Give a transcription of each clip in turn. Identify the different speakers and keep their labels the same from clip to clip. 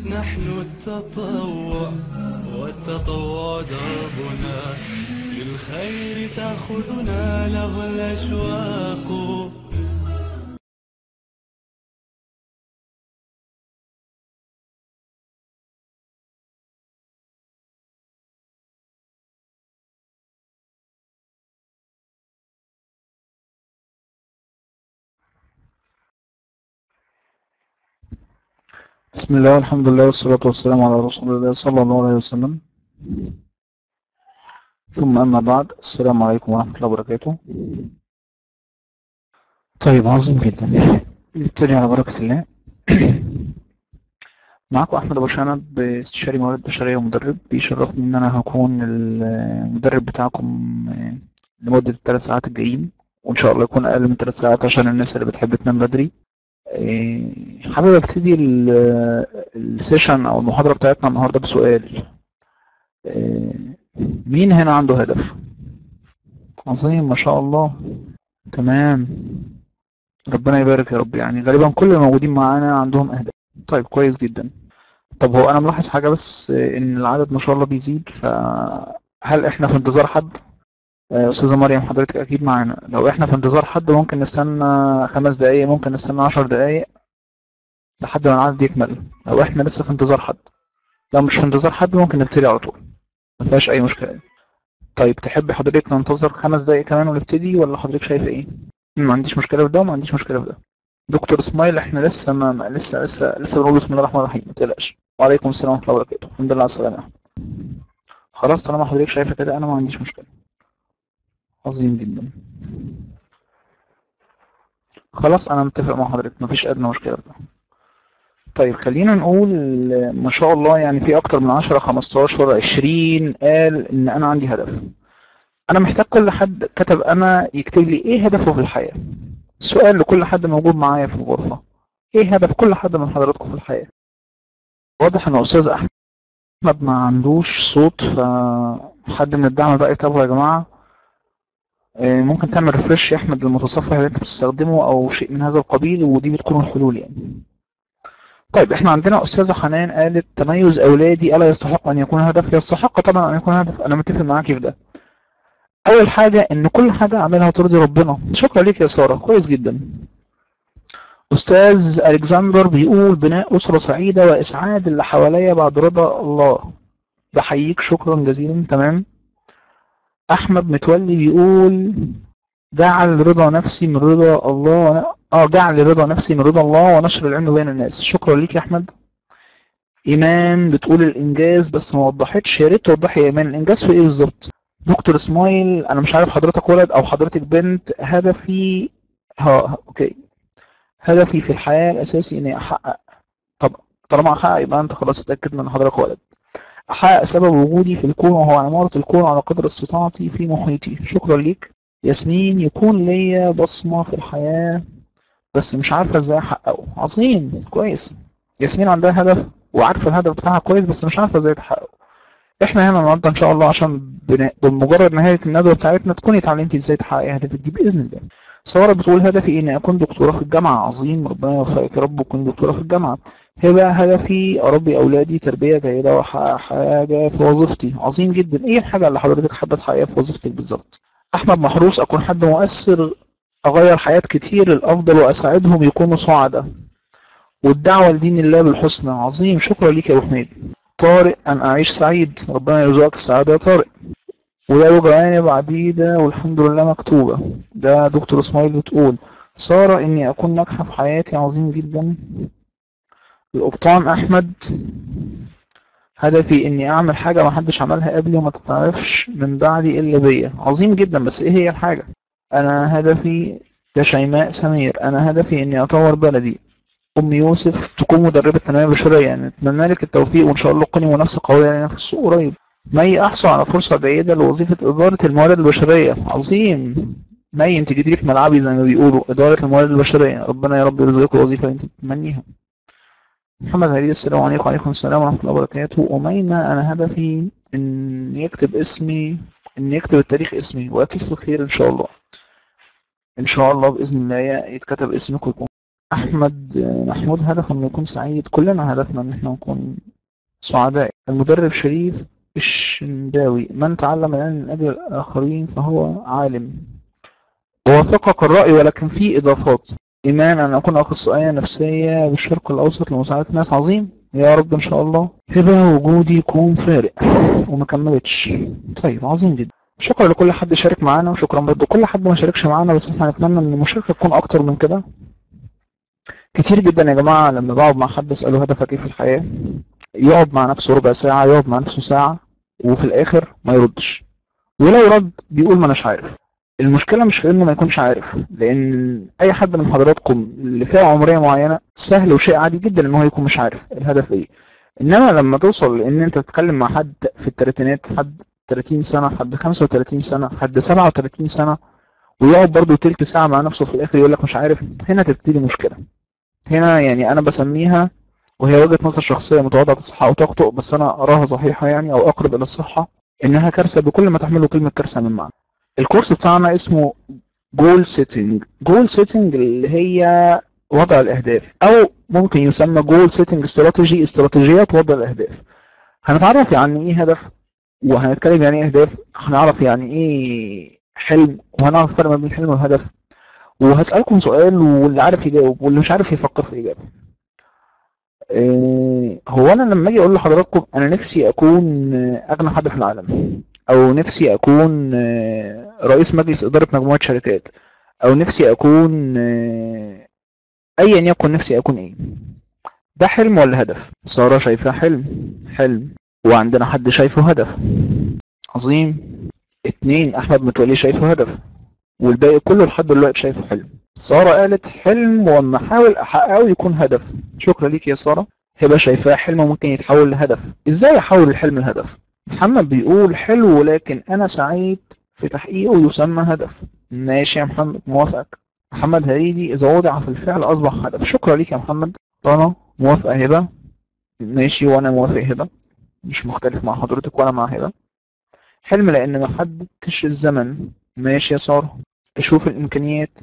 Speaker 1: نحن التطوع والتطوع دربنا للخير تأخذنا له الأشواق
Speaker 2: بسم الله والحمد لله والصلاة والسلام على رسول الله صلى الله عليه وسلم ثم أما بعد السلام عليكم ورحمة الله وبركاته طيب عظيم جدا نبتدي على بركة الله معكم أحمد أبو شنب استشاري موارد بشرية ومدرب بيشرفني إن أنا هكون المدرب بتاعكم لمدة الثلاث ساعات الجايين وإن شاء الله يكون أقل من ثلاث ساعات عشان الناس اللي بتحب تنام بدري إيه، حابب ابتدي ال- السيشن او المحاضرة بتاعتنا النهاردة بسؤال إيه، مين هنا عنده هدف عظيم ما شاء الله تمام ربنا يبارك يا رب يعني غالبا كل الموجودين معانا عندهم اهداف طيب كويس جدا طب هو انا ملاحظ حاجة بس إيه، ان العدد ما شاء الله بيزيد فهل احنا في انتظار حد آه، أستاذة مريم حضرتك أكيد معانا لو إحنا في انتظار حد ممكن نستنى خمس دقايق ممكن نستنى عشر دقايق لحد ما العدد يكمل لو إحنا لسه في انتظار حد لو مش في انتظار حد ممكن نبتدي على طول مفيهاش أي مشكلة طيب تحب حضرتك ننتظر خمس دقايق كمان ونبتدي ولا حضرتك شايف إيه؟ ما عنديش مشكلة في ده وما عنديش مشكلة في ده دكتور اسماعيل احنا لسه ما ما- لسه لسه لسه بنقول بسم الله الرحمن الرحيم ما تقلقش وعليكم السلام ورحمة الله وبركاته الحمد لله على السلامة يا أحمد. خلاص طالما حضرتك شايفة كده أنا ما عنديش مشكلة عظيم جدا خلاص انا متفق مع حضرتك مفيش ادنى مشكله في ده طيب خلينا نقول ما شاء الله يعني في اكتر من 10 15 20 قال ان انا عندي هدف انا محتاج كل حد كتب انا يكتب لي ايه هدفه في الحياه سؤال لكل حد موجود معايا في الغرفه ايه هدف كل حد من حضراتكم في الحياه واضح ان استاذ احمد ما عندوش صوت فحد من الدعم بقى يتابعه يا جماعه آه، ممكن تعمل ريفرش يا احمد للمتصفح اللي انت بتستخدمه او شيء من هذا القبيل ودي بتكون الحلول يعني طيب احنا عندنا استاذة حنان قالت تميز اولادي الا يستحق ان يكون هدف يستحق طبعا ان يكون هدف انا متفق معاكي في ده اول حاجة ان كل حاجة اعملها ترضي ربنا شكرا ليك يا سارة كويس جدا استاذ الكسندر بيقول بناء اسرة سعيدة واسعاد اللي حواليا بعد رضا الله بحييك شكرا جزيلا تمام احمد متولي بيقول جعل رضا نفسي من رضا الله ون... اه جعل رضا نفسي من رضا الله ونشر العلم بين الناس شكرا ليك يا احمد ايمان بتقول الانجاز بس ما وضحتش يا ريت توضحي يا ايمان الانجاز في ايه بالظبط دكتور اسماعيل انا مش عارف حضرتك ولد او حضرتك بنت هدفي ها ها، اوكي هدفي في الحياة الاساسي اني احقق طب طالما احقق يبقى انت خلاص اتاكد من حضرتك ولد أحقق سبب وجودي في الكون وهو عمارة الكون على قدر استطاعتي في محيطي شكرا ليك ياسمين يكون ليا بصمة في الحياة بس مش عارفة ازاي أحققه عظيم كويس ياسمين عندها هدف وعارفة الهدف بتاعها كويس بس مش عارفة ازاي تحققه احنا هنا النهارده ان شاء الله عشان بن- بمجرد نهاية الندوة بتاعتنا تكوني اتعلمتي ازاي تحققي هدفك دي بإذن الله سارة بتقول هدفي اني اكون دكتورة في الجامعة عظيم ربنا يوفقك يا رب وتكوني دكتورة في الجامعة هبة هدفي اربي اولادي تربية جيدة واحقق حاجة في وظيفتي عظيم جدا ايه الحاجة اللي حضرتك حابة تحققيها في وظيفتك بالظبط احمد محروس اكون حد مؤثر اغير حياة كتير للافضل واساعدهم يكونوا سعداء والدعوة لدين الله بالحسنى عظيم شكرا ليك يا ابو حميد طارق ان اعيش سعيد ربنا يرزقك السعادة يا طارق وده له جوانب عديدة والحمد لله مكتوبة ده دكتور اسماعيل بتقول سارة اني اكون ناجحة في حياتي عظيم جدا القبطان احمد هدفي اني اعمل حاجة محدش عملها قبلي وما تتعرفش من بعدي الا بيا عظيم جدا بس ايه هي الحاجة انا هدفي يا شيماء سمير انا هدفي اني اطور بلدي ام يوسف تكون مدربة تنمية بشرية يعني اتمنى لك التوفيق وان شاء الله تكوني منافسة قوية لنا في السوق قريب مي احصل على فرصة جيدة لوظيفة ادارة الموارد البشرية عظيم مي انت جديد في ملعبي زي ما بيقولوا ادارة الموارد البشرية ربنا يا رب يرزقك الوظيفة اللي انت بتتمنيها محمد هريد السلام عليكم وعليكم السلام ورحمة الله وبركاته أميمة أنا هدفي إن يكتب اسمي إن يكتب التاريخ اسمي وأكيد في الخير إن شاء الله إن شاء الله بإذن الله يتكتب اسمك ويكون احمد محمود هدفه انه يكون سعيد كلنا هدفنا ان احنا نكون سعداء المدرب شريف الشنداوي من تعلم الان من اجل الاخرين فهو عالم وافقك الرأي ولكن في اضافات ايمان ان اكون اخصائية نفسية بالشرق الاوسط لمساعدة ناس عظيم يا رب ان شاء الله هبة وجودي يكون فارق وما كملتش طيب عظيم جدا شكرا لكل حد شارك معانا وشكرا برضه كل حد ما شاركش معانا بس احنا نتمنى ان المشاركة تكون اكتر من كده كتير جدا يا جماعة لما بقعد مع حد اسأله هدفك ايه في الحياة يقعد مع نفسه ربع ساعة يقعد مع نفسه ساعة وفي الاخر ما يردش ولو رد بيقول ما اناش عارف المشكلة مش في انه ما يكونش عارف لان اي حد من حضراتكم اللي فئة عمرية معينة سهل وشيء عادي جدا ان هو يكون مش عارف الهدف ايه انما لما توصل لان انت تتكلم مع حد في الثلاثينات حد 30 سنة حد 35 سنة حد 37 سنة ويقعد برضه تلت ساعة مع نفسه في الآخر يقول لك مش عارف هنا تبتدي مشكلة هنا يعني أنا بسميها وهي وجهة نظر شخصية متواضعة تصح أو تخطئ بس أنا أراها صحيحة يعني أو أقرب إلى الصحة إنها كارثة بكل ما تحمله كلمة كارثة من معنى الكورس بتاعنا اسمه جول سيتنج جول سيتنج اللي هي وضع الأهداف أو ممكن يسمى جول سيتنج استراتيجي استراتيجيات وضع الأهداف هنتعرف يعني إيه هدف وهنتكلم يعني ايه اهداف هنعرف يعني ايه حلم وهنعرف الفرق ما بين الحلم والهدف وهسألكم سؤال واللي عارف يجاوب واللي مش عارف يفكر في إجابة إيه هو أنا لما أجي أقول لحضراتكم أنا نفسي أكون أغنى حد في العالم أو نفسي أكون رئيس مجلس إدارة مجموعة شركات أو نفسي أكون أيا يكن نفسي أكون إيه ده حلم ولا هدف؟ سارة شايفاه حلم حلم وعندنا حد شايفه هدف عظيم اتنين احمد متولي شايفه هدف والباقي كله لحد دلوقتي شايفه حلم سارة قالت حلم واما احاول احققه يكون هدف شكرا ليك يا سارة هبة شايفاه حلم ممكن يتحول لهدف ازاي احول الحلم لهدف محمد بيقول حلو ولكن انا سعيد في تحقيقه يسمى هدف ماشي يا محمد موافقك محمد هريدي اذا وضع في الفعل اصبح هدف شكرا ليك يا محمد رنا موافقة هبة ماشي وانا موافق هبة مش مختلف مع حضرتك ولا مع هبة حلم لأن ما حددتش الزمن ماشي يا سارة أشوف الإمكانيات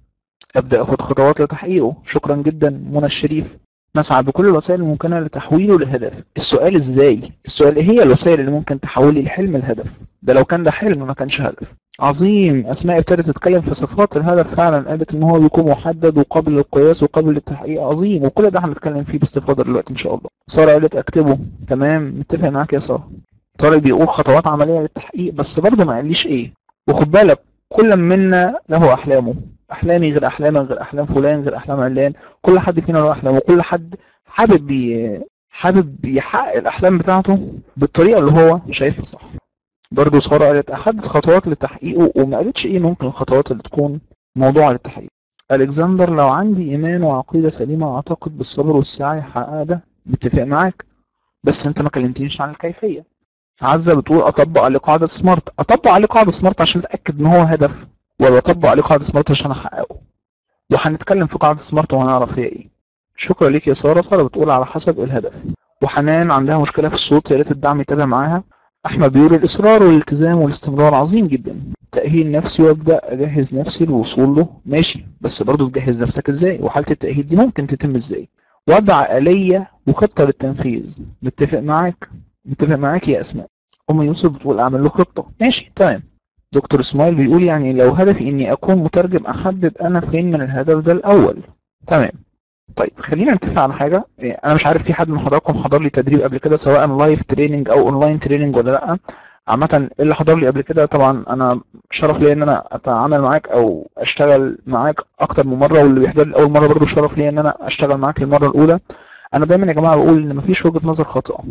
Speaker 2: أبدأ أخد خطوات لتحقيقه شكرا جدا منى الشريف نسعى بكل الوسائل الممكنة لتحويله لهدف السؤال إزاي السؤال إيه هي الوسائل اللي ممكن تحولي الحلم لهدف ده لو كان ده حلم ما كانش هدف عظيم أسماء ابتدت تتكلم في صفات الهدف فعلا قالت إن هو بيكون محدد وقابل للقياس وقابل للتحقيق عظيم وكل ده هنتكلم فيه باستفاضة دلوقتي إن شاء الله سارة قالت أكتبه تمام متفق معاك يا سارة طارق بيقول خطوات عملية للتحقيق بس برضه ما قاليش إيه وخد بالك كل منا له أحلامه أحلامي غير أحلامك غير أحلام فلان غير أحلام علان كل حد فينا له أحلام وكل حد حابب ي... حابب يحقق الأحلام بتاعته بالطريقة اللي هو شايفها صح برضه سارة قالت أحدد خطوات لتحقيقه وما قالتش إيه ممكن الخطوات اللي تكون موضوعة للتحقيق ألكسندر لو عندي إيمان وعقيدة سليمة أعتقد بالصبر والسعي هحقق ده متفق معاك بس أنت ما كلمتنيش عن الكيفية عزة بتقول أطبق عليه قاعدة سمارت أطبق عليه قاعدة سمارت عشان أتأكد إن هو هدف ولا أطبق عليه قاعدة سمارت عشان أحققه وهنتكلم في قاعدة سمارت وهنعرف هي إيه شكرا ليك يا سارة سارة بتقول على حسب الهدف وحنان عندها مشكلة في الصوت يا ريت الدعم يتابع معاها أحمد بيقول الإصرار والالتزام والاستمرار عظيم جدا تأهيل نفسي وأبدأ أجهز نفسي للوصول له ماشي بس برضه تجهز نفسك إزاي وحالة التأهيل دي ممكن تتم إزاي وضع آلية وخطة للتنفيذ متفق معاك متفق معاك يا أسماء أم يوسف بتقول أعمل له خطة ماشي تمام دكتور إسماعيل بيقول يعني لو هدفي إني أكون مترجم أحدد أنا فين من الهدف ده الأول تمام طيب خلينا نتفق على حاجة أنا مش عارف في حد من حضراتكم حضر لي تدريب قبل كده سواء لايف تريننج أو أونلاين تريننج ولا لأ عامة اللي حضر لي قبل كده طبعا أنا شرف لي إن أنا أتعامل معاك أو أشتغل معاك أكتر من مرة واللي بيحضر لي أول مرة برضه شرف لي إن أنا أشتغل معاك للمرة الأولى أنا دايما يا جماعة بقول إن مفيش وجهة نظر خاطئة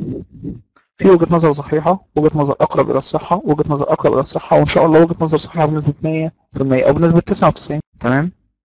Speaker 2: في وجهة نظر صحيحة وجهة نظر أقرب إلى الصحة وجهة نظر أقرب إلى الصحة وإن شاء الله وجهة نظر صحيحة بنسبة 100% أو بنسبة 99 تمام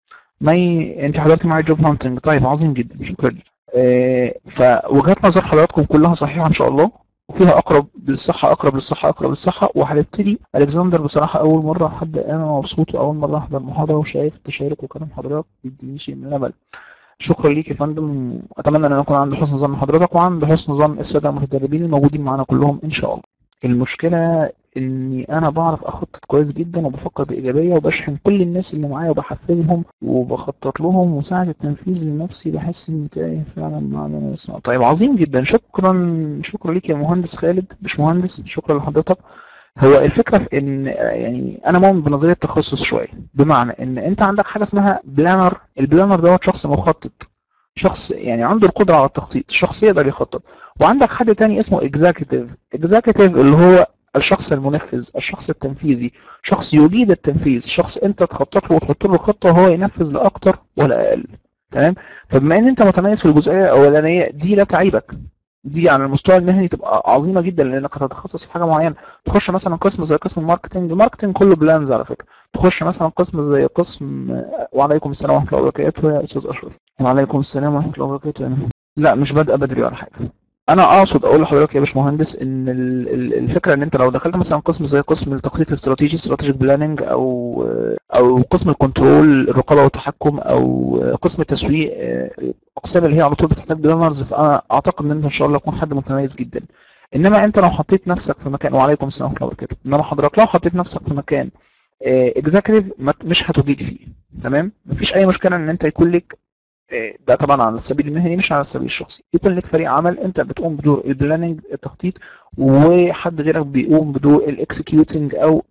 Speaker 2: مي أنت حضرتي معايا جوب هانتنج طيب عظيم جدا شكرا لك آه فوجهات نظر حضراتكم كلها صحيحة إن شاء الله وفيها أقرب للصحة أقرب للصحة أقرب للصحة وهنبتدي ألكسندر بصراحة أول مرة حد أنا مبسوط وأول مرة أحضر محاضرة وشايف التشارك وكلام حضرتك بيديني شيء من الأمل شكرا ليك يا فندم اتمنى ان انا اكون عند حسن ظن حضرتك وعند حسن ظن الساده المتدربين الموجودين معانا كلهم ان شاء الله المشكله اني انا بعرف اخطط كويس جدا وبفكر بايجابيه وبشحن كل الناس اللي معايا وبحفزهم وبخطط لهم وساعه التنفيذ لنفسي بحس اني تايه فعلا مع اللي انا بسمعه طيب عظيم جدا شكرا شكرا ليك يا مهندس خالد مش مهندس شكرا لحضرتك هو الفكره في ان يعني انا مؤمن بنظريه التخصص شويه بمعنى ان انت عندك حاجه اسمها بلانر البلانر دوت شخص مخطط شخص يعني عنده القدره على التخطيط شخص يقدر يخطط وعندك حد تاني اسمه اكزاكتيف اكزاكتيف اللي هو الشخص المنفذ الشخص التنفيذي شخص يجيد التنفيذ شخص انت تخطط له وتحط له خطه وهو ينفذ لا اكتر ولا اقل تمام فبما ان انت متميز في الجزئيه الاولانيه دي لا تعيبك دي على المستوى المهني تبقى عظيمه جدا لانك هتتخصص في حاجه معينه تخش مثلا قسم زي قسم الماركتنج الماركتنج كله بلانز على فكره تخش مثلا قسم زي قسم وعليكم السلام ورحمه الله وبركاته يا استاذ اشرف وعليكم السلام ورحمه الله وبركاته يعني. لا مش بادئه بدري ولا حاجه انا اقصد اقول لحضرتك يا باشمهندس ان ال- ال- الفكره ان انت لو دخلت مثلا قسم زي قسم التخطيط الاستراتيجي استراتيجيك بلاننج او او قسم الكنترول الرقابه والتحكم او قسم التسويق الاقسام اللي هي على طول بتحتاج بلانرز فانا اعتقد ان انت ان شاء الله تكون حد متميز جدا انما انت لو حطيت نفسك في مكان وعليكم السلام ورحمه الله وبركاته انما حضرتك لو حطيت نفسك في مكان اكزاكتيف مش هتجيد فيه تمام مفيش اي مشكله ان انت يكون لك آه، ده طبعا على السبيل المهني مش على السبيل الشخصي يكون لك فريق عمل انت بتقوم بدور البلاننج التخطيط وحد غيرك بيقوم بدور الاكسكيوتنج او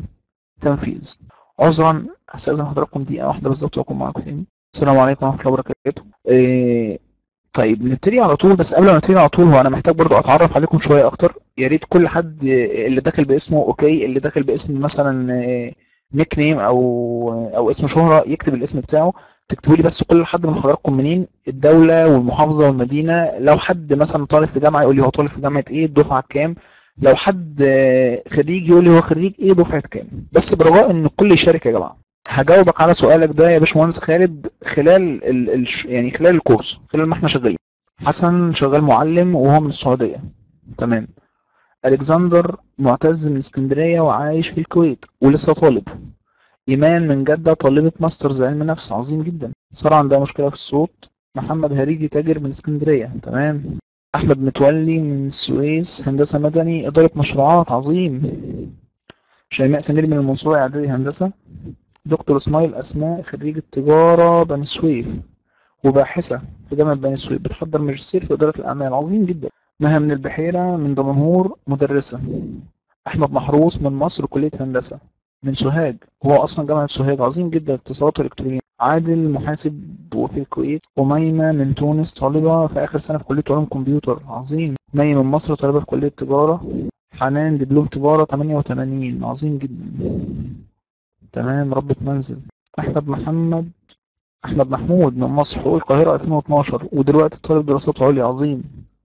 Speaker 2: التنفيذ عذرا استاذن حضراتكم دقيقه واحده بالظبط واكون معاكم تاني السلام عليكم ورحمه الله وبركاته آه، طيب نبتدي على طول بس قبل ما نبتدي على طول هو انا محتاج برضو اتعرف عليكم شويه اكتر يا ريت كل حد اللي داخل باسمه اوكي اللي داخل باسم مثلا نيك نيم او او اسم شهره يكتب الاسم بتاعه تكتبوا لي بس كل حد من حضراتكم منين الدوله والمحافظه والمدينه لو حد مثلا طالب في جامعه يقول لي هو طالب في جامعه ايه الدفعه كام لو حد آه، خريج يقول لي هو خريج ايه دفعه كام بس برجاء ان الكل يشارك يا جماعه هجاوبك على سؤالك ده يا باشمهندس خالد خلال ال... ال... يعني خلال الكورس خلال ما احنا شغالين حسن شغال معلم وهو من السعوديه تمام الكسندر معتز من اسكندريه وعايش في الكويت ولسه طالب ايمان من جده طالبه ماسترز علم نفس عظيم جدا ساره عندها مشكله في الصوت محمد هريدي تاجر من اسكندريه تمام احمد متولي من السويس هندسه مدني اداره مشروعات عظيم شيماء سمير من المنصوره اعدادي هندسه دكتور اسماعيل اسماء خريجة تجاره بني سويف وباحثه في جامعه بني سويف بتحضر ماجستير في اداره الاعمال عظيم جدا مها من البحيره من دمنهور مدرسه احمد محروس من مصر كليه هندسه من سوهاج هو اصلا جامعه سوهاج عظيم جدا اتصالات والكترونيات عادل محاسب وفي الكويت أميمة من تونس طالبة في آخر سنة في كلية علوم كمبيوتر عظيم مي من مصر طالبة في كلية تجارة حنان دبلوم تجارة 88 عظيم جدا تمام ربة منزل أحمد محمد أحمد محمود من مصر حقوق القاهرة 2012 ودلوقتي طالب دراسات عليا عظيم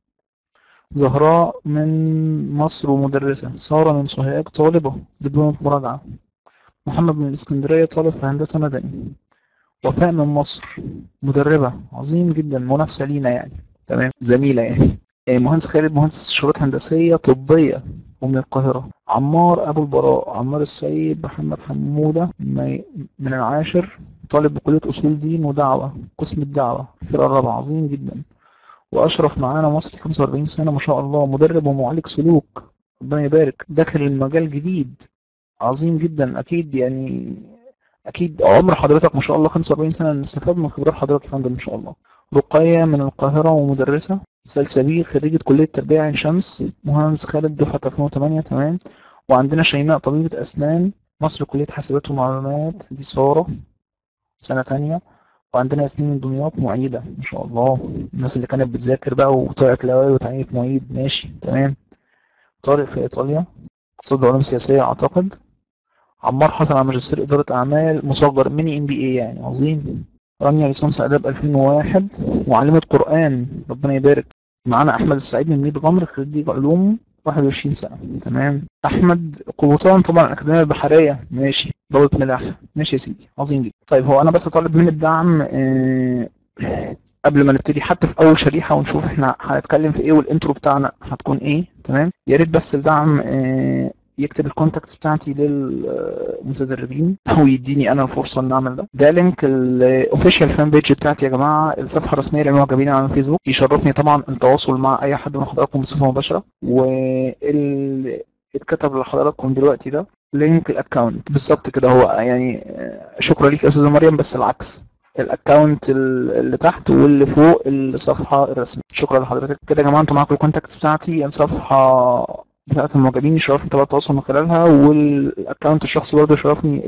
Speaker 2: زهراء من مصر ومدرسة سارة من سوهاج طالبة دبلوم مراجعة محمد من الإسكندرية طالب في هندسة مدني وفاء من مصر مدربة عظيم جدا منافسة لينا يعني تمام زميلة يعني آه، مهندس خالد مهندس استشارات هندسية طبية ومن القاهرة عمار أبو البراء عمار السيد محمد حمودة مي- من العاشر طالب بكلية أصول دين ودعوة قسم الدعوة الفرقة الرابعة عظيم جدا وأشرف معانا مصري 45 سنة ما شاء الله مدرب ومعالج سلوك ربنا يبارك داخل المجال جديد عظيم جدا أكيد يعني اكيد عمر حضرتك ما شاء الله 45 سنه نستفاد من خبرات حضرتك يا فندم ان شاء الله رقية من القاهرة ومدرسة سلسبيل خريجة كلية تربية عين شمس مهندس خالد دفعة 2008 تمام وعندنا شيماء طبيبة أسنان مصر كلية حاسبات ومعلومات دي سارة سنة تانية وعندنا ياسمين من دمياط معيدة ما شاء الله الناس اللي كانت بتذاكر بقى وطلعت الأوائل وتعينت معيد ماشي تمام طارق في إيطاليا اقتصاد وعلوم سياسية أعتقد عمار حصل على ماجستير إدارة أعمال مصغر ميني ام بي اي يعني عظيم رانيا ليسانس آداب 2001 وعالمة قرآن ربنا يبارك معانا أحمد السعيد من ميت غمر خريج علوم 21 سنة تمام أحمد قبطان طبعا الأكاديمية البحرية ماشي ضابط ملاح ماشي يا سيدي عظيم جدا طيب هو أنا بس طالب من الدعم آه، قبل ما نبتدي حتى في أول شريحة ونشوف إحنا هنتكلم في إيه والإنترو بتاعنا هتكون إيه تمام يا ريت بس الدعم آه، يكتب الكونتاكتس بتاعتي للمتدربين او يديني انا الفرصه ان اعمل ده ده لينك الاوفيشال فان بيج بتاعتي يا جماعه الصفحه الرسميه للمعجبين على الفيسبوك يشرفني طبعا التواصل مع اي حد من حضراتكم بصفه مباشره وال اتكتب لحضراتكم دلوقتي ده لينك الاكونت بالظبط كده هو يعني آه، شكرا ليك يا استاذه مريم بس العكس الاكونت ال- اللي تحت واللي فوق الصفحه الرسميه شكرا لحضرتك كده يا جماعه انتوا معاكم الكونتاكتس بتاعتي الصفحه بتاعت المعجبين يشرفني طبعا التواصل من خلالها والاكونت الشخصي برضه يشرفني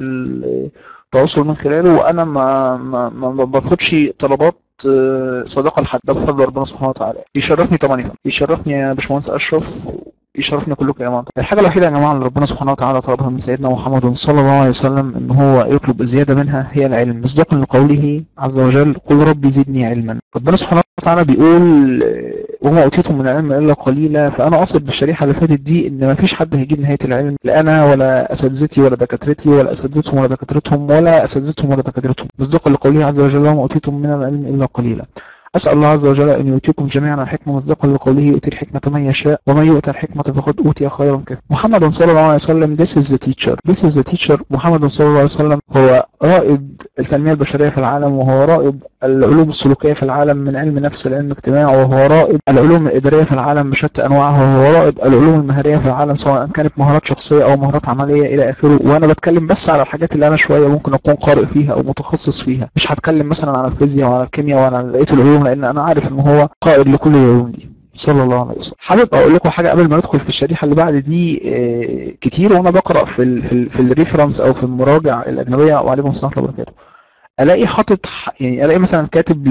Speaker 2: التواصل من خلاله وانا ما ما ما برفضش طلبات آه، صداقه لحد ده بفضل ربنا سبحانه وتعالى يشرفني طبعا يا فندم يشرفني يا باشمهندس اشرف يشرفني كلكم يا جماعه الحاجه الوحيده يا جماعه اللي ربنا سبحانه وتعالى طلبها من سيدنا محمد صلى الله عليه وسلم ان هو يطلب زياده منها هي العلم مصداقا لقوله عز وجل قل ربي زدني علما ربنا سبحانه وتعالى بيقول آه، وما اوتيتم من العلم الا قليلا فانا اقصد بالشريحه اللي فاتت دي ان ما فيش حد هيجيب نهايه العلم لا انا ولا اساتذتي ولا دكاترتي ولا اساتذتهم ولا دكاترتهم ولا اساتذتهم ولا دكاترتهم مصداقا لقوله عز وجل وما اوتيتم من العلم الا قليلا أسأل الله عز وجل أن يؤتيكم جميعا الحكمة مصداقا لقوله يؤتي الحكمة من يشاء ومن يؤتى الحكمة فقد أوتي خيرا كثيرا محمد صلى الله عليه وسلم this is the teacher this is the teacher محمد صلى الله عليه وسلم هو رائد التنمية البشرية في العالم وهو رائد العلوم السلوكية في العالم من علم نفس لعلم اجتماع وهو رائد العلوم الإدارية في العالم بشتى أنواعها وهو رائد العلوم المهارية في العالم سواء كانت مهارات شخصية أو مهارات عملية إلى آخره وأنا بتكلم بس على الحاجات اللي أنا شوية ممكن أكون قارئ فيها أو متخصص فيها مش هتكلم مثلا على الفيزياء وعلى الكيمياء وعلى بقية العلوم لأن أنا عارف إن هو قائد لكل العلوم دي صلى الله عليه وسلم حابب اقول لكم حاجه قبل ما ندخل في الشريحه اللي بعد دي آه، كتير وانا بقرا في ال في ال في الريفرنس او في المراجع الاجنبيه وعليكم السلام ورحمه الله وبركاته الاقي حاطط ح- يعني الاقي مثلا كاتب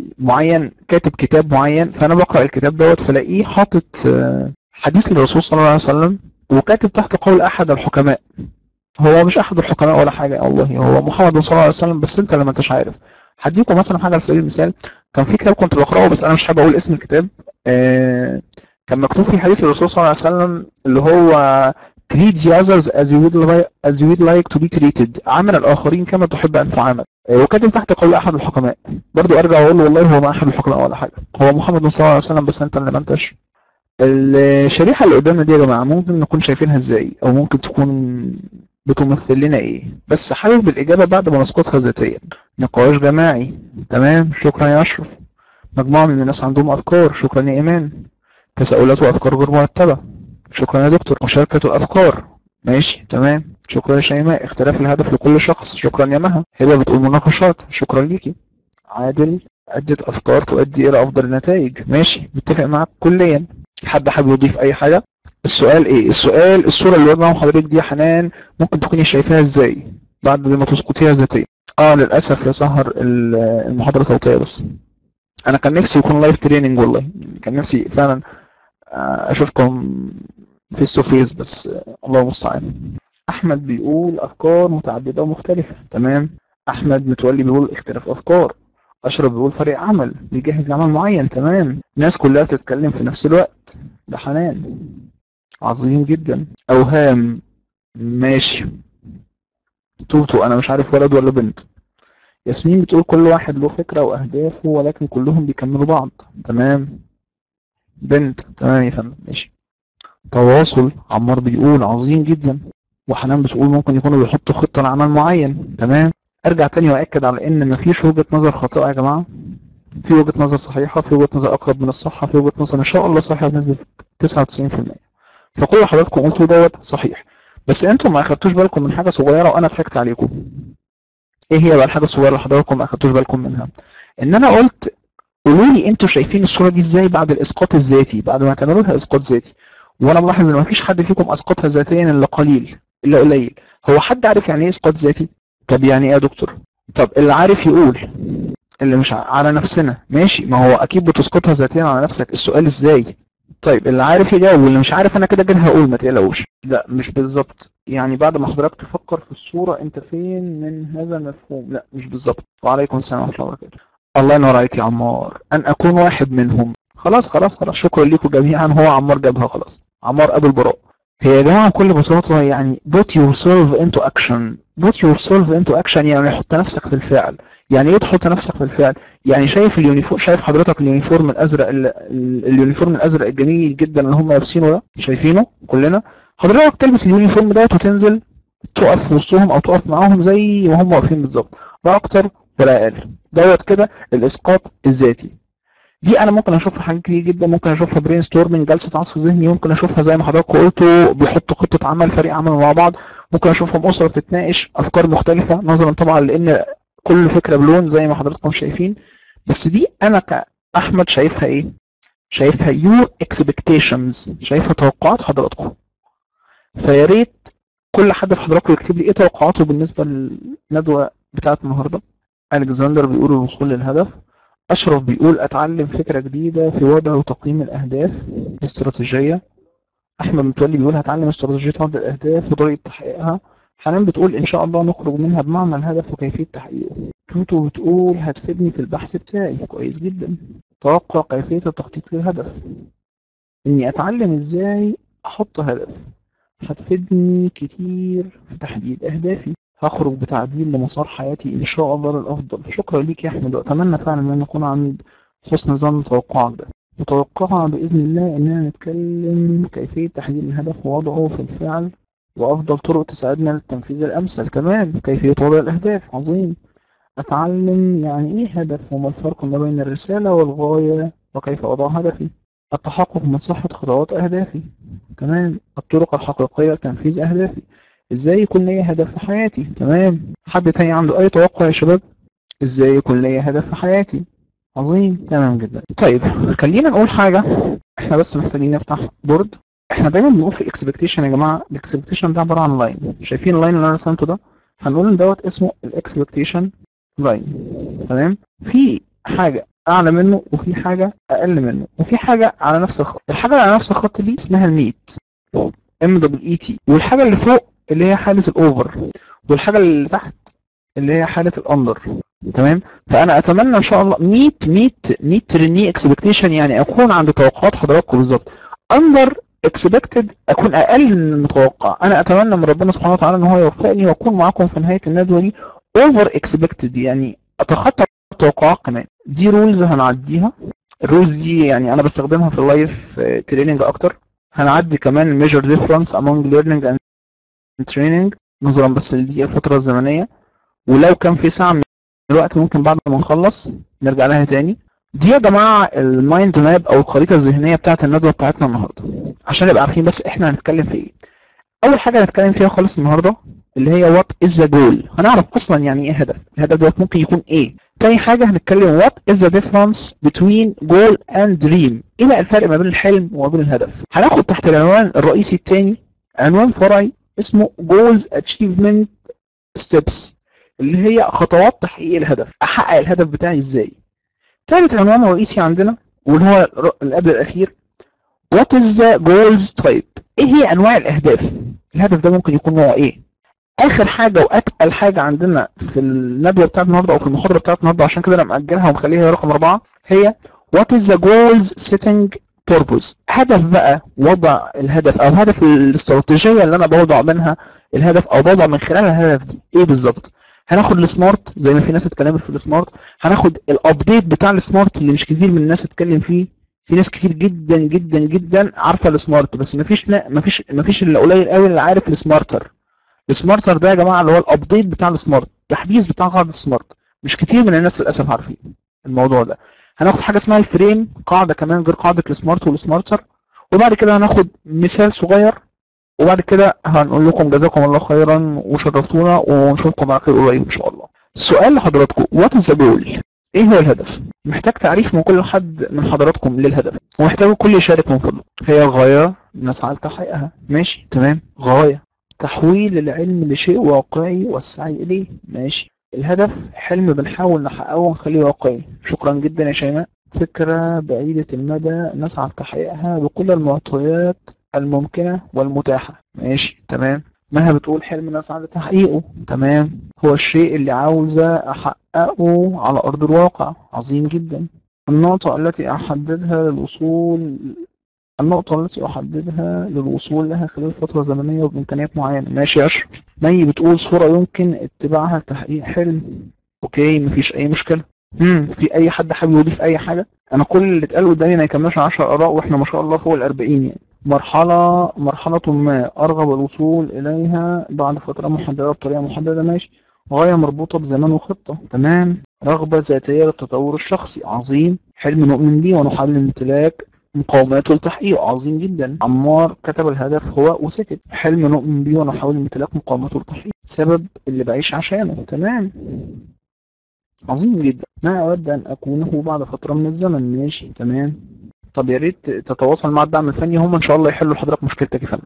Speaker 2: معين كاتب كتاب معين فانا بقرا الكتاب دوت فلاقيه حاطط آه، حديث للرسول صلى الله عليه وسلم وكاتب تحت قول احد الحكماء هو مش احد الحكماء ولا حاجه والله هو محمد صلى الله عليه وسلم بس انت لما انتش عارف هديكم مثلا حاجه على سبيل المثال كان في كتاب كنت بقراه بس انا مش حابب اقول اسم الكتاب آه، كان مكتوب فيه حديث الرسول صلى الله عليه وسلم اللي هو treat the others as you would like as you would like to be treated عامل الاخرين كما تحب ان تعامل آه، وكاتب تحت قول احد الحكماء برضو ارجع واقول له والله هو ما احد الحكماء ولا حاجه هو محمد صلى الله عليه وسلم بس انت اللي ما انتش الشريحه اللي قدامنا دي يا جماعه ممكن نكون شايفينها ازاي او ممكن تكون بتمثل لنا ايه بس حابب الاجابه بعد ما نسقطها ذاتيا نقاش جماعي تمام شكرا يا اشرف مجموعه من الناس عندهم افكار شكرا يا ايمان تساؤلات وافكار غير مرتبه شكرا يا دكتور مشاركه الافكار ماشي تمام شكرا يا شيماء اختلاف الهدف لكل شخص شكرا يا مها هبه بتقول مناقشات شكرا ليكي عادل عدة أفكار تؤدي إلى أفضل النتائج ماشي متفق معاك كليا حد حابب يضيف أي حاجة السؤال إيه السؤال الصورة اللي قدام حضرتك دي يا حنان ممكن تكوني شايفاها إزاي بعد ما تسقطيها ذاتيا اه للأسف يا سهر ال- المحاضرة صوتية بس أنا كان نفسي يكون لايف تريننج والله كان نفسي فعلا آه، أشوفكم فيس تو فيس بس آه، الله المستعان أحمد بيقول أفكار متعددة ومختلفة تمام أحمد متولي بيقول اختلاف أفكار أشرف بيقول فريق عمل بيجهز لعمل معين تمام الناس كلها بتتكلم في نفس الوقت ده حنان عظيم جدا أوهام ماشي توتو أنا مش عارف ولد ولا بنت ياسمين بتقول كل واحد له فكرة وأهدافه ولكن كلهم بيكملوا بعض تمام بنت تمام يا فندم ماشي تواصل عمار بيقول عظيم جدا وحنان بتقول ممكن يكونوا بيحطوا خطة لعمل معين تمام ارجع تاني واكد على ان مفيش وجهة نظر خاطئة يا جماعة في وجهة نظر صحيحة في وجهة نظر اقرب من الصحة في وجهة نظر ان شاء الله صحيحة بنسبة 99% فكل اللي حضراتكم قلتوه دوت صحيح بس انتم ما اخدتوش بالكم من حاجة صغيرة وانا ضحكت عليكم ايه هي بقى الحاجة الصغيرة اللي حضراتكم ما اخدتوش بالكم منها ان انا قلت قولوا لي انتوا شايفين الصورة دي ازاي بعد الاسقاط الذاتي بعد ما تعملوا لها اسقاط ذاتي وانا ملاحظ ان مفيش حد فيكم اسقطها ذاتيا الا قليل الا قليل هو حد عارف يعني ايه اسقاط ذاتي طب يعني ايه يا دكتور طب اللي عارف يقول اللي مش ع- على نفسنا ماشي ما هو اكيد بتسقطها ذاتيا على نفسك السؤال ازاي طيب اللي عارف يجاوب واللي مش عارف انا كده كده هقول ما تقلقوش لا مش بالظبط يعني بعد ما حضرتك تفكر في الصورة انت فين من هذا المفهوم لا مش بالظبط وعليكم السلام ورحمة الله وبركاته الله ينور عليك يا عمار ان اكون واحد منهم خلاص خلاص خلاص شكرا لكم جميعا هو عمار جابها خلاص عمار ابو البراء هي يا جماعة بكل بساطة يعني put yourself into action put yourself into action يعني حط نفسك في الفعل يعني ايه تحط نفسك في الفعل يعني شايف اليونيفورم شايف حضرتك اليونيفورم الازرق ال... ال- اليونيفورم الازرق الجميل جدا اللي هم لابسينه ده شايفينه كلنا حضرتك تلبس اليونيفورم دوت وتنزل تقف في وسطهم او تقف معاهم زي ما هم واقفين بالظبط لا اكتر ولا اقل دوت كده الاسقاط الذاتي دي انا ممكن اشوفها حاجات كتير جدا ممكن اشوفها برين ستورمنج جلسه عصف ذهني ممكن اشوفها زي ما حضراتكم قلتوا بيحطوا خطه عمل فريق عمل مع بعض ممكن اشوفهم اسره بتتناقش افكار مختلفه نظرا طبعا لان كل فكره بلون زي ما حضراتكم شايفين بس دي انا كاحمد شايفها ايه شايفها يور اكسبكتيشنز شايفها توقعات حضراتكم فيا ريت كل حد في حضراتكم يكتب لي ايه توقعاته بالنسبه للندوه بتاعت النهارده الكسندر بيقول الوصول للهدف اشرف بيقول اتعلم فكره جديده في وضع وتقييم الاهداف الاستراتيجيه احمد متولي بيقول هتعلم استراتيجيه وضع الاهداف وطريقه تحقيقها حنان بتقول ان شاء الله نخرج منها بمعنى الهدف وكيفيه تحقيقه توتو بتقول هتفيدني في البحث بتاعي كويس جدا توقع كيفيه التخطيط للهدف اني اتعلم ازاي احط هدف هتفيدني كتير في تحديد اهدافي هخرج بتعديل لمسار حياتي ان شاء الله للافضل شكرا ليك يا احمد واتمنى فعلا ان اكون عند حسن ظن توقعك ده متوقعة بإذن الله إننا نتكلم كيفية تحديد الهدف ووضعه في الفعل وأفضل طرق تساعدنا للتنفيذ الأمثل تمام كيفية وضع الأهداف عظيم أتعلم يعني إيه هدف وما الفرق ما بين الرسالة والغاية وكيف أضع هدفي التحقق من صحة خطوات أهدافي تمام الطرق الحقيقية لتنفيذ أهدافي إزاي يكون لي هدف في حياتي تمام حد تاني عنده أي توقع يا شباب إزاي يكون لي هدف في حياتي عظيم تمام جدا طيب خلينا نقول حاجة احنا بس محتاجين نفتح بورد احنا دايما بنقول في الاكسبكتيشن يا جماعة الاكسبكتيشن ده عبارة عن لاين شايفين اللاين اللي انا رسمته ده هنقول ان دوت اسمه الاكسبكتيشن لاين تمام في حاجة اعلى منه وفي حاجة اقل منه وفي حاجة على نفس الخط الحاجة اللي على نفس الخط دي اسمها الميت ام دبل اي تي والحاجة اللي فوق اللي هي حالة الاوفر والحاجة اللي تحت اللي هي حالة الاندر تمام فانا اتمنى ان شاء الله 100 100 100 تريني اكسبكتيشن يعني اكون عند توقعات حضراتكم بالظبط اندر اكسبكتد اكون اقل من المتوقع انا اتمنى من ربنا سبحانه وتعالى ان هو يوفقني واكون معاكم في نهايه الندوه دي اوفر اكسبكتد يعني اتخطى التوقعات كمان دي رولز هنعديها الرولز دي يعني انا بستخدمها في اللايف تريننج اكتر هنعدي كمان الميجر ديفرنس among learning and training نظرا بس لدي الفتره الزمنيه ولو كان في ساعه من الوقت ممكن بعد ما نخلص نرجع لها تاني دي يا جماعه المايند ماب او الخريطه الذهنيه بتاعه الندوه بتاعتنا النهارده عشان نبقى عارفين بس احنا هنتكلم في ايه اول حاجه هنتكلم فيها خالص النهارده اللي هي وات از ذا جول هنعرف اصلا يعني ايه هدف الهدف دوت ممكن يكون ايه تاني حاجه هنتكلم وات از ذا ديفرنس بتوين جول اند دريم ايه بقى الفرق ما بين الحلم وما بين الهدف هناخد تحت العنوان الرئيسي الثاني عنوان فرعي اسمه جولز اتشيفمنت ستيبس اللي هي خطوات تحقيق الهدف احقق الهدف بتاعي ازاي ثالث عنوان رئيسي عندنا واللي هو اللي قبل الاخير what is the goals type ايه هي انواع الاهداف الهدف ده ممكن يكون نوع ايه اخر حاجه واتقل حاجه عندنا في الندوه بتاعت النهارده او في المحاضره بتاعت النهارده عشان كده انا مأجلها ومخليها رقم اربعه هي what is the goals setting purpose هدف بقى وضع الهدف او هدف الاستراتيجيه اللي انا بوضع منها الهدف او بوضع من خلالها الهدف دي ايه بالظبط هناخد السمارت زي ما في ناس اتكلمت في السمارت هناخد الابديت بتاع السمارت اللي مش كتير من الناس اتكلم فيه في ناس كتير جدا جدا جدا عارفه السمارت بس مفيش لا مفيش مفيش الا قليل قوي اللي عارف السمارتر السمارتر ده يا جماعه اللي هو الابديت بتاع السمارت التحديث بتاع قاعده السمارت مش كتير من الناس للاسف عارفين الموضوع ده هناخد حاجه اسمها الفريم قاعده كمان غير قاعده السمارت والسمارتر وبعد كده هناخد مثال صغير وبعد كده هنقول لكم جزاكم الله خيرا وشرفتونا ونشوفكم على خير قريب ان شاء الله السؤال لحضراتكم وات از ذا جول ايه هو الهدف محتاج تعريف من كل حد من حضراتكم للهدف ومحتاج الكل يشارك من فضله هي غايه نسعى لتحقيقها ماشي تمام غايه تحويل العلم لشيء واقعي والسعي اليه ماشي الهدف حلم بنحاول نحققه ونخليه واقعي شكرا جدا يا شيماء فكرة بعيدة المدى نسعى لتحقيقها بكل المعطيات الممكنة والمتاحة ماشي تمام مها بتقول حلم نسعى لتحقيقه تمام هو الشيء اللي عاوزة أحققه على أرض الواقع عظيم جدا النقطة التي أحددها للوصول النقطة التي أحددها للوصول لها خلال فترة زمنية وبإمكانيات معينة ماشي يا أشرف مي بتقول صورة يمكن اتباعها لتحقيق حلم أوكي مفيش أي مشكلة امم في أي حد حابب يضيف أي حاجة أنا كل اللي اتقال قدامي ما يكملش 10 آراء وإحنا ما شاء الله فوق ال 40 يعني مرحلة مرحلة ما أرغب الوصول إليها بعد فترة محددة بطريقة محددة ماشي غاية مربوطة بزمان وخطة تمام رغبة ذاتية للتطور الشخصي عظيم حلم نؤمن به ونحاول الامتلاك مقاوماته لتحقيقه عظيم جدا عمار كتب الهدف هو وسكت حلم نؤمن به ونحاول امتلاك مقاوماته لتحقيقه سبب اللي بعيش عشانه تمام عظيم جدا ما أود أن أكونه بعد فترة من الزمن ماشي تمام طب يا ريت تتواصل مع الدعم الفني هم إن شاء الله يحلوا لحضرتك مشكلتك يا فندم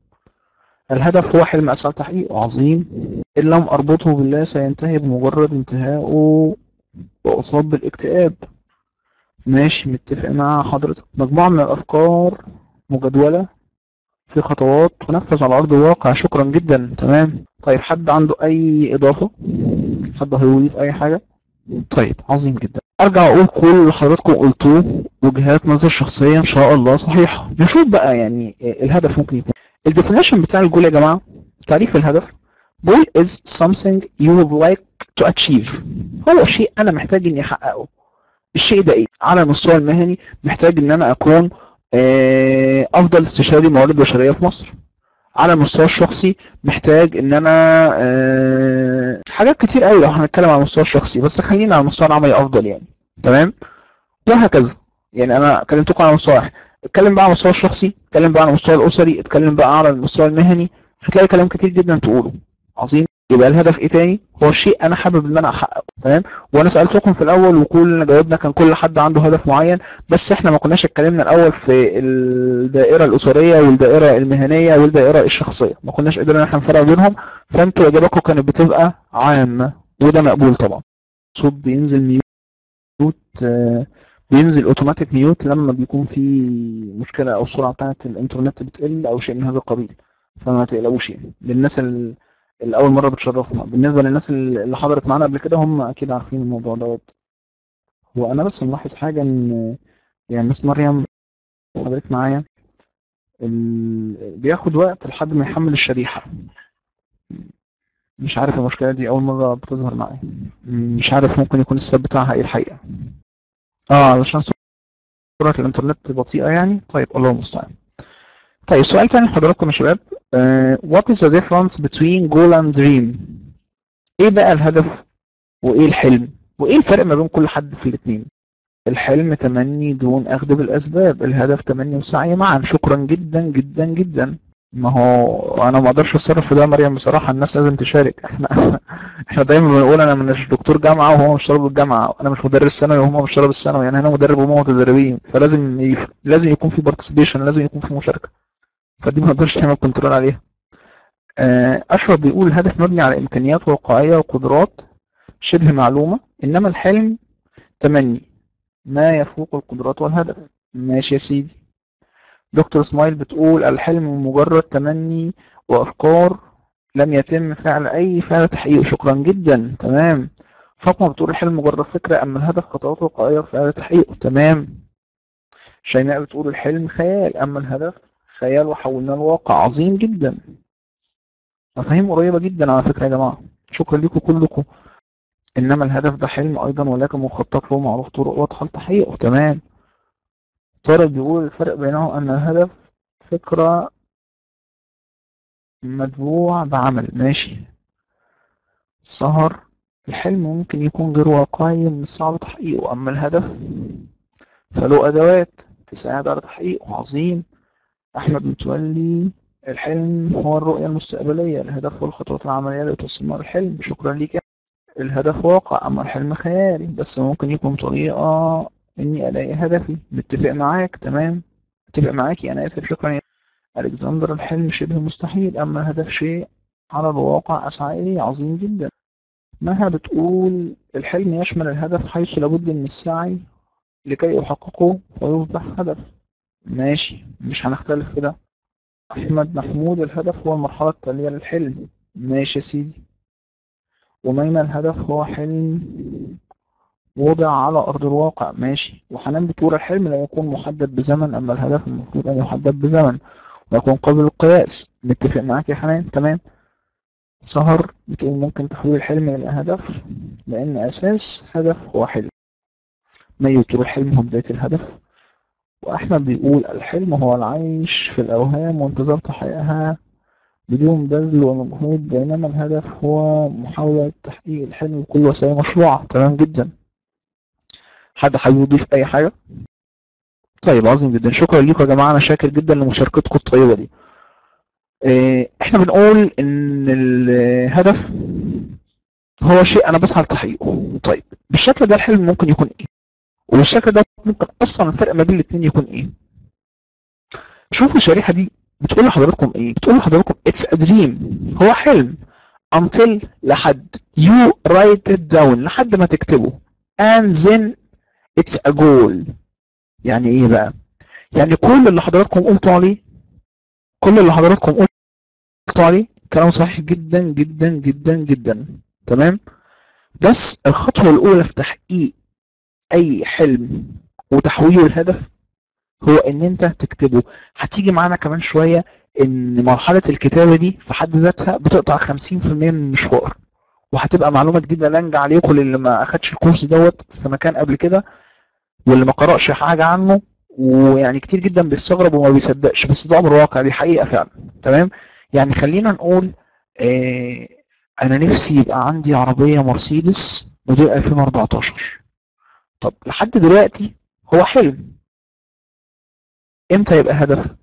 Speaker 2: الهدف هو حلم أسعى تحقيقه عظيم إن لم أربطه بالله سينتهي بمجرد انتهائه وأصاب بالاكتئاب ماشي متفق مع حضرتك مجموعة من الأفكار مجدولة في خطوات تنفذ على أرض الواقع شكرا جدا تمام طيب حد عنده أي إضافة حد هيضيف أي حاجة طيب عظيم جدا ارجع اقول كل اللي حضراتكم قلتوه وجهات نظر شخصيه ان شاء الله صحيحه نشوف بقى يعني الهدف ممكن يكون الديفينيشن بتاع الجول يا جماعه تعريف الهدف goal is something you would like to achieve هو شيء انا محتاج اني احققه الشيء ده ايه على المستوى المهني محتاج ان انا اكون آه، افضل استشاري موارد بشريه في مصر على المستوى الشخصي محتاج ان انا آه، حاجات كتير قوي لو هنتكلم على المستوى الشخصي بس خلينا على المستوى العملي افضل يعني تمام وهكذا يعني انا كلمتكم على مستوى واحد اتكلم بقى على المستوى الشخصي اتكلم بقى على المستوى الاسري اتكلم بقى على المستوى المهني هتلاقي كلام كتير جدا تقوله عظيم يبقى الهدف ايه تاني هو شيء انا حابب ان انا احققه تمام وانا سالتكم في الاول وكلنا جاوبنا كان كل حد عنده هدف معين بس احنا ما كناش اتكلمنا الاول في الدائره الاسريه والدائره المهنيه والدائره الشخصيه ما كناش قدرنا احنا نفرق بينهم فانتوا اجاباتكم كانت بتبقى عامه وده مقبول طبعا صوت بينزل ميوت آه، بينزل اوتوماتيك ميوت لما بيكون في مشكله او السرعه بتاعت الانترنت بتقل او شيء من هذا القبيل فما تقلقوش يعني للناس ال- اللي اول مره بتشرفنا بالنسبه للناس اللي حضرت معانا قبل كده هم اكيد عارفين الموضوع دوت هو انا بس ملاحظ حاجه ان يعني مس مريم حضرتك معايا ال... بياخد وقت لحد ما يحمل الشريحه مش عارف المشكله دي اول مره بتظهر معايا مش عارف ممكن يكون السبب بتاعها ايه الحقيقه اه علشان سرعه الانترنت بطيئه يعني طيب الله المستعان طيب سؤال تاني لحضراتكم يا شباب آه، what is the difference between goal and dream ايه بقى الهدف وايه الحلم وايه الفرق ما بين كل حد في الاثنين الحلم تمني دون اخذ بالاسباب الهدف تمني وسعي معا شكرا جدا جدا جدا ما هو انا ما اقدرش اتصرف في ده يا مريم بصراحه الناس لازم تشارك احنا احنا دايما بنقول انا مش دكتور جامعه وهو مش طالب الجامعه انا مش مدرس ثانوي وهو مش طالب الثانوي يعني انا مدرب وهم متدربين فلازم يف... لازم يكون في بارتيسيبيشن لازم يكون في مشاركه فدي ما نقدرش نعمل كنترول عليها آه، أشرف بيقول الهدف مبني على إمكانيات واقعية وقدرات شبه معلومة إنما الحلم تمني ما يفوق القدرات والهدف ماشي يا سيدي دكتور اسماعيل بتقول الحلم مجرد تمني وأفكار لم يتم فعل أي فعل تحقيق شكرا جدا تمام فاطمة بتقول الحلم مجرد فكرة أما الهدف خطوات واقعية وفعل تحقيقه تمام شيماء بتقول الحلم خيال أما الهدف خيال وحولناه لواقع عظيم جدا مفاهيم قريبة جدا على فكرة يا جماعة شكرا لكم كلكم إنما الهدف ده حلم أيضا ولكن مخطط له معروف طرق واضحة لتحقيقه تمام طارق بيقول الفرق بينه أن الهدف فكرة متبوع بعمل ماشي سهر الحلم ممكن يكون غير واقعي من الصعب تحقيقه أما الهدف فله أدوات تساعد على تحقيقه عظيم أحمد متولي الحلم هو الرؤية المستقبلية الهدف والخطوات العملية اللي توصلنا للحلم شكرا ليك الهدف واقع أما الحلم خيالي بس ممكن يكون طريقة إني ألاقي هدفي متفق معاك تمام متفق معاكي أنا آسف شكرا يا ألكسندر الحلم شبه مستحيل أما الهدف شيء على الواقع أسعى إليه عظيم جدا مها بتقول الحلم يشمل الهدف حيث لابد من السعي لكي أحققه ويصبح هدف ماشي مش هنختلف في ده أحمد محمود الهدف هو المرحلة التالية للحلم ماشي يا سيدي وميمة الهدف هو حلم وضع على أرض الواقع ماشي وحنان بتقول الحلم لا يكون محدد بزمن أما الهدف المفروض أن يحدد بزمن ويكون قابل للقياس متفق معاك يا حنان تمام سهر بتقول ممكن تحويل الحلم إلى هدف لأن أساس هدف هو حلم مي بتقول الحلم هو بداية الهدف وأحمد بيقول الحلم هو العيش في الأوهام وانتظار تحقيقها بدون بذل ومجهود بينما الهدف هو محاولة تحقيق الحلم بكل وسائل مشروعة تمام جدا حد حابب يضيف أي حاجة؟ طيب عظيم جدا شكرا لكم يا جماعة أنا شاكر جدا لمشاركتكم الطيبة دي إيه، احنا بنقول ان الهدف هو شيء انا بسعى لتحقيقه طيب بالشكل ده الحلم ممكن يكون ايه وبالشكل ده ممكن اصلا الفرق ما بين الاثنين يكون ايه شوفوا الشريحه دي بتقول لحضراتكم ايه بتقول لحضراتكم اتس ا دريم هو حلم until لحد you write it down لحد ما تكتبه and then it's a goal يعني ايه بقى يعني كل اللي حضراتكم قلتوا عليه كل اللي حضراتكم قلتوا عليه كلام صحيح جدا جدا جدا جدا تمام بس الخطوة الأولى في تحقيق أي حلم وتحويله الهدف هو إن أنت تكتبه هتيجي معانا كمان شوية إن مرحلة الكتابة دي في حد ذاتها بتقطع 50% من المشوار وهتبقى معلومة جديدة لانجة عليكم للي ما أخدش الكورس دوت في مكان قبل كده واللي ما قرأش حاجة عنه ويعني كتير جدا بيستغرب وما بيصدقش بس ده أمر واقع دي حقيقة فعلا تمام يعني خلينا نقول آه انا نفسي يبقى عندي عربية مرسيدس موديل 2014 طب لحد دلوقتي هو حلم امتى يبقى هدف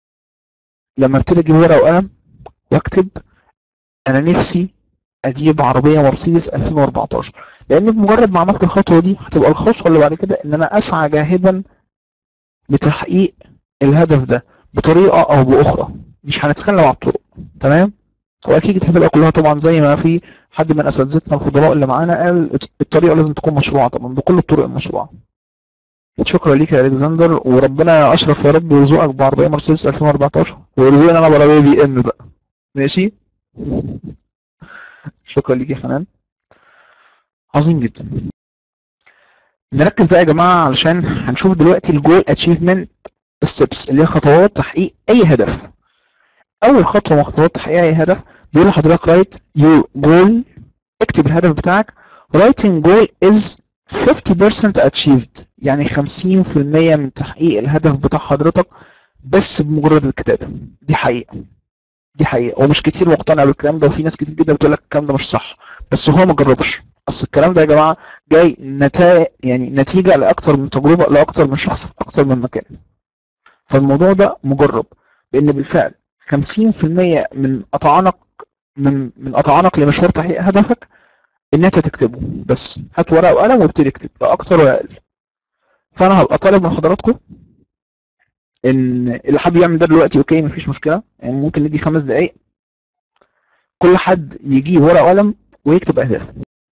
Speaker 2: لما ابتدي اجيب ورقة وقلم واكتب انا نفسي اجيب عربية مرسيدس 2014 لان بمجرد ما عملت الخطوة دي هتبقى الخطوة اللي بعد كده ان انا اسعى جاهدا لتحقيق الهدف ده بطريقة او باخرى مش هنتكلم على الطرق تمام واكيد هتبقى كلها طبعا زي ما في حد من اساتذتنا الخضراء اللي معانا قال الطريقه لازم تكون مشروعه طبعا بكل الطرق المشروعه شكرا ليك يا الكسندر وربنا اشرف يا رب ويرزقك بعربيه مرسيدس 2014 ويرزقني انا بعربيه بي ام بقى ماشي شكرا ليك يا حنان عظيم جدا نركز بقى يا جماعه علشان هنشوف دلوقتي الجول اتشيفمنت ستيبس اللي هي خطوات تحقيق اي هدف اول خطوه من خطوات تحقيق اي هدف بيقول لحضرتك رايت يور جول اكتب الهدف بتاعك writing goal is 50% achieved يعني 50% من تحقيق الهدف بتاع حضرتك بس بمجرد الكتابة دي حقيقة دي حقيقة ومش كتير مقتنع بالكلام ده وفي ناس كتير جدا بتقول لك الكلام ده مش صح بس هو ما جربش اصل الكلام ده يا جماعة جاي نتائج يعني نتيجة لأكتر من تجربة لأكتر من شخص في أكتر من مكان فالموضوع ده مجرب لأن بالفعل 50% من قطعانك من من قطعانك لمشوار تحقيق هدفك ان انت تكتبه بس هات ورقه وقلم وابتدي اكتب لا اكتر ولا اقل فانا هبقى طالب من حضراتكم ان اللي حابب يعمل ده دلوقتي اوكي مفيش مشكله يعني ممكن ندي خمس دقايق كل حد يجيب ورقه وقلم ويكتب اهداف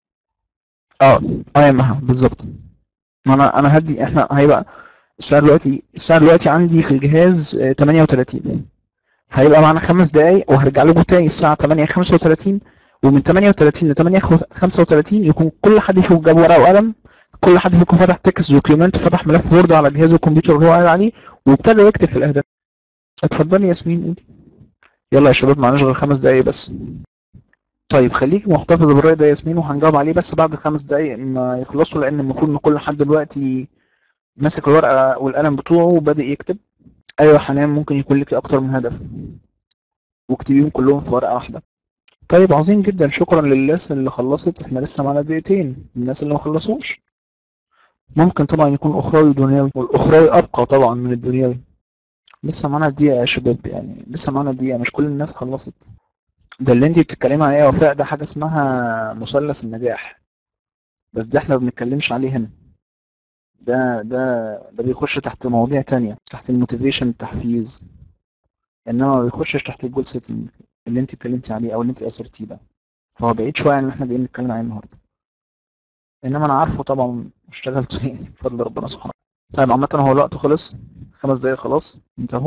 Speaker 2: اه اه يا مها بالظبط ما انا انا هدي احنا هيبقى الساعه دلوقتي الساعه دلوقتي عندي في الجهاز 38 هيبقى معانا خمس دقايق وهرجع لكم تاني الساعة 8 35 ومن 38 ل 8 35 يكون كل حد فيكم جاب ورقة وقلم كل حد فيكم فتح تكست دوكيومنت فتح ملف وورد على جهاز الكمبيوتر اللي هو قاعد عليه وابتدى يكتب في الأهداف اتفضلي ياسمين قولي يلا يا شباب معناش غير خمس دقايق بس طيب خليك محتفظة بالرأي ده يا ياسمين وهنجاوب عليه بس بعد الخمس دقايق ما يخلصوا لأن المفروض إن كل حد دلوقتي ماسك الورقة والقلم بتوعه وبادئ يكتب ايوه حنان ممكن يكون لك اكتر من هدف واكتبيهم كلهم في ورقه واحده طيب عظيم جدا شكرا للناس اللي خلصت احنا لسه معانا دقيقتين الناس اللي ما خلصوش ممكن طبعا يكون اخروي ودنيوي والاخروي ابقى طبعا من الدنيوي لسه معانا دقيقه يا شباب يعني لسه معانا دقيقه مش كل الناس خلصت ده اللي انت بتتكلمي عليه يا وفاء ده حاجه اسمها مثلث النجاح بس ده احنا ما بنتكلمش عليه هنا ده ده ده بيخش تحت مواضيع تانية تحت الموتيفيشن التحفيز انما ما بيخشش تحت الجول سيتنج اللي انت اتكلمتي عليه او اللي انت اثرتيه ده فهو بعيد شويه عن اللي احنا جايين نتكلم عليه النهارده انما انا عارفه طبعا اشتغلت يعني بفضل ربنا سبحانه طيب عامة هو الوقت خلص خمس دقايق خلاص انتهوا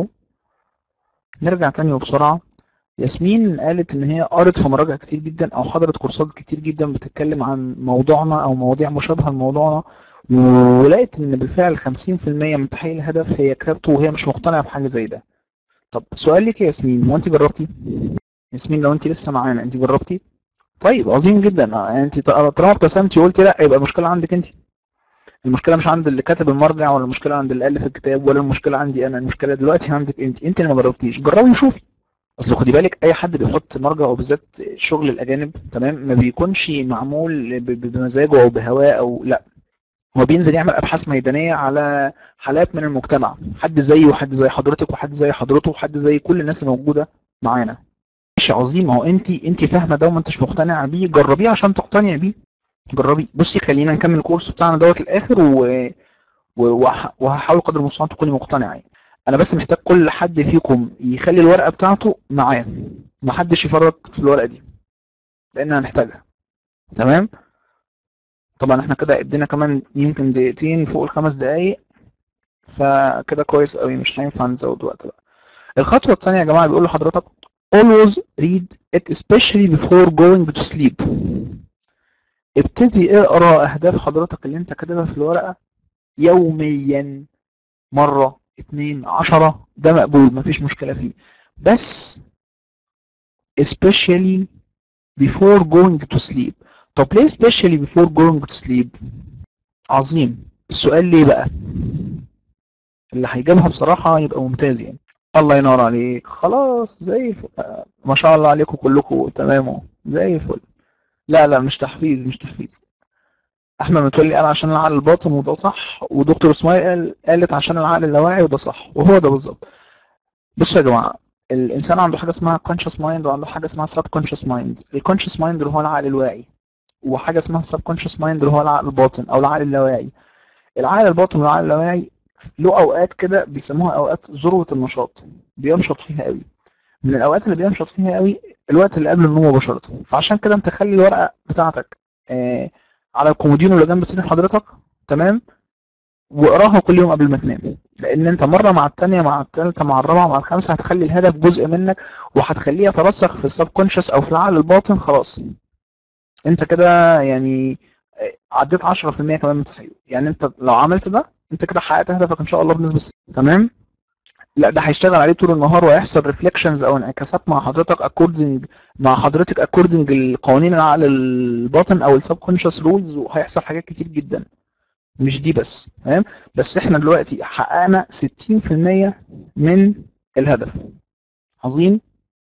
Speaker 2: نرجع تاني وبسرعة ياسمين قالت ان هي قرت في مراجع كتير جدا او حضرت كورسات كتير جدا بتتكلم عن موضوعنا او مواضيع مشابهة لموضوعنا ولقيت ان بالفعل 50% من تحقيق الهدف هي كتابته وهي مش مقتنعة بحاجة زي ده طب سؤال ليك يا ياسمين هو انت جربتي ياسمين لو انت لسه معانا انت جربتي طيب عظيم جدا آه، انت طالما ابتسمتي وقلتي لا يبقى المشكلة عندك انت المشكلة مش عند اللي كاتب المرجع ولا المشكلة عند اللي ألف الكتاب ولا المشكلة عندي أنا المشكلة دلوقتي عندك أنت أنت اللي ما جربتيش جربي وشوفي اصل خدي بالك اي حد بيحط مرجع وبالذات شغل الاجانب تمام ما بيكونش معمول ب- ب- بمزاجه او بهواه او لا هو بينزل يعمل ابحاث ميدانيه على حالات من المجتمع حد زيي وحد زي حضرتك وحد زي حضرته وحد زي كل الناس الموجوده معانا ماشي عظيم اهو انت انت فاهمه ده وما انتش مقتنعه بيه جربيه عشان تقتنعي بيه جربي بصي خلينا نكمل الكورس بتاعنا دوت الاخر و... و... وه- وهحاول قدر المستطاع تكوني مقتنعه يعني انا بس محتاج كل حد فيكم يخلي الورقه بتاعته معاه محدش يفرط في الورقه دي لان هنحتاجها تمام طبعا احنا كده ادينا كمان يمكن دقيقتين فوق الخمس دقايق فكده كويس قوي مش هينفع نزود وقت بقى الخطوه الثانيه يا جماعه بيقول لحضرتك always read it especially before going to sleep ابتدي اقرا اهداف حضرتك اللي انت كاتبها في الورقه يوميا مره اتنين عشرة ده مقبول مفيش مشكله فيه بس especially before going to sleep طب ليه especially before going to sleep عظيم السؤال ليه بقى اللي هيجيبها بصراحة يبقى ممتاز يعني الله ينور عليك خلاص زي الفل آه، ما شاء الله عليكم كلكم تمام اهو زي الفل لا لا مش تحفيز مش تحفيز احمد متولي قال عشان العقل الباطن وده صح ودكتور اسماعيل قال قالت عشان العقل اللاواعي وده صح وهو ده بالظبط بصوا يا جماعه الانسان عنده حاجه اسمها conscious mind وعنده حاجه اسمها subconscious mind الconscious mind اللي هو العقل الواعي وحاجه اسمها subconscious mind اللي هو العقل الباطن او العقل اللاواعي العقل الباطن والعقل اللاواعي له اوقات كده بيسموها اوقات ذروه النشاط بينشط فيها قوي من الاوقات اللي بينشط فيها قوي الوقت اللي قبل النوم مباشره فعشان كده انت خلي الورقه بتاعتك آه على الكومودينو اللي جنب سرير حضرتك تمام واقراها كل يوم قبل ما تنام لان انت مره مع الثانيه مع الثالثه مع الرابعه مع الخامسه هتخلي الهدف جزء منك وهتخليه يترسخ في السب كونشس او في العقل الباطن خلاص انت كده يعني آه، عديت 10% كمان من تحقيقه يعني انت لو عملت ده انت كده حققت هدفك ان شاء الله بنسبه 60 تمام لا ده هيشتغل عليه طول النهار وهيحصل ريفليكشنز او انعكاسات مع حضرتك اكوردنج مع حضرتك اكوردنج القوانين العقل الباطن او السب كونشس رولز وهيحصل حاجات كتير جدا مش دي بس تمام بس احنا دلوقتي حققنا 60% من الهدف عظيم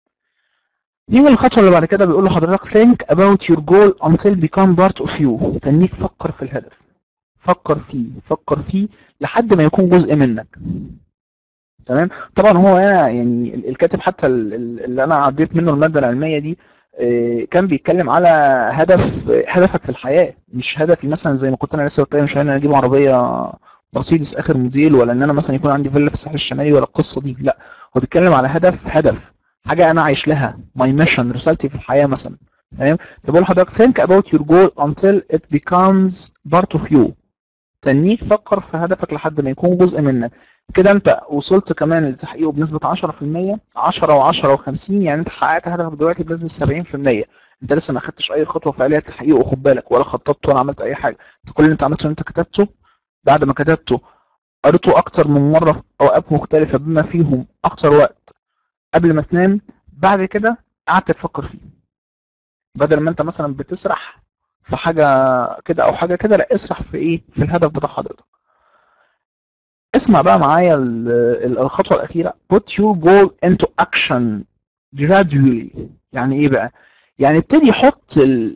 Speaker 2: نيجي للخطوه اللي بعد كده بيقول لحضرتك think about your goal until become part of you تنيك فكر في الهدف فكر فيه فكر فيه لحد ما يكون جزء منك تمام طبعا هو هنا يعني ال- الكاتب حتى ال- ال- اللي انا عديت منه الماده العلميه دي آه، كان بيتكلم على هدف هدفك في الحياه مش هدفي مثلا زي ما كنت انا لسه بتكلم شويه ان انا اجيب عربيه مرسيدس اخر موديل ولا ان انا مثلا يكون عندي فيلا في الساحل الشمالي ولا القصه دي لا هو بيتكلم على هدف هدف حاجه انا عايش لها ماي ميشن رسالتي في الحياه مثلا تمام فبقول لحضرتك think about your goal until it becomes part of you تنيك فكر في هدفك لحد ما يكون جزء منك كده انت وصلت كمان لتحقيقه بنسبة 10% 10 و10 و50 يعني انت حققت هدفك دلوقتي بنسبة 70% انت لسه ما خدتش اي خطوة فعلية لتحقيقه خد بالك ولا خططت ولا عملت اي حاجة انت كل اللي انت عملته ان انت كتبته بعد ما كتبته قريته اكتر من مرة في اوقات مختلفة بما فيهم اكتر وقت قبل ما تنام بعد كده قعدت تفكر فيه بدل ما انت مثلا بتسرح في حاجة كده او حاجة كده لا اسرح في ايه في الهدف بتاع حضرتك اسمع بقى معايا ال- ال- الخطوة الأخيرة put your goal into action gradually يعني إيه بقى؟ يعني ابتدي حط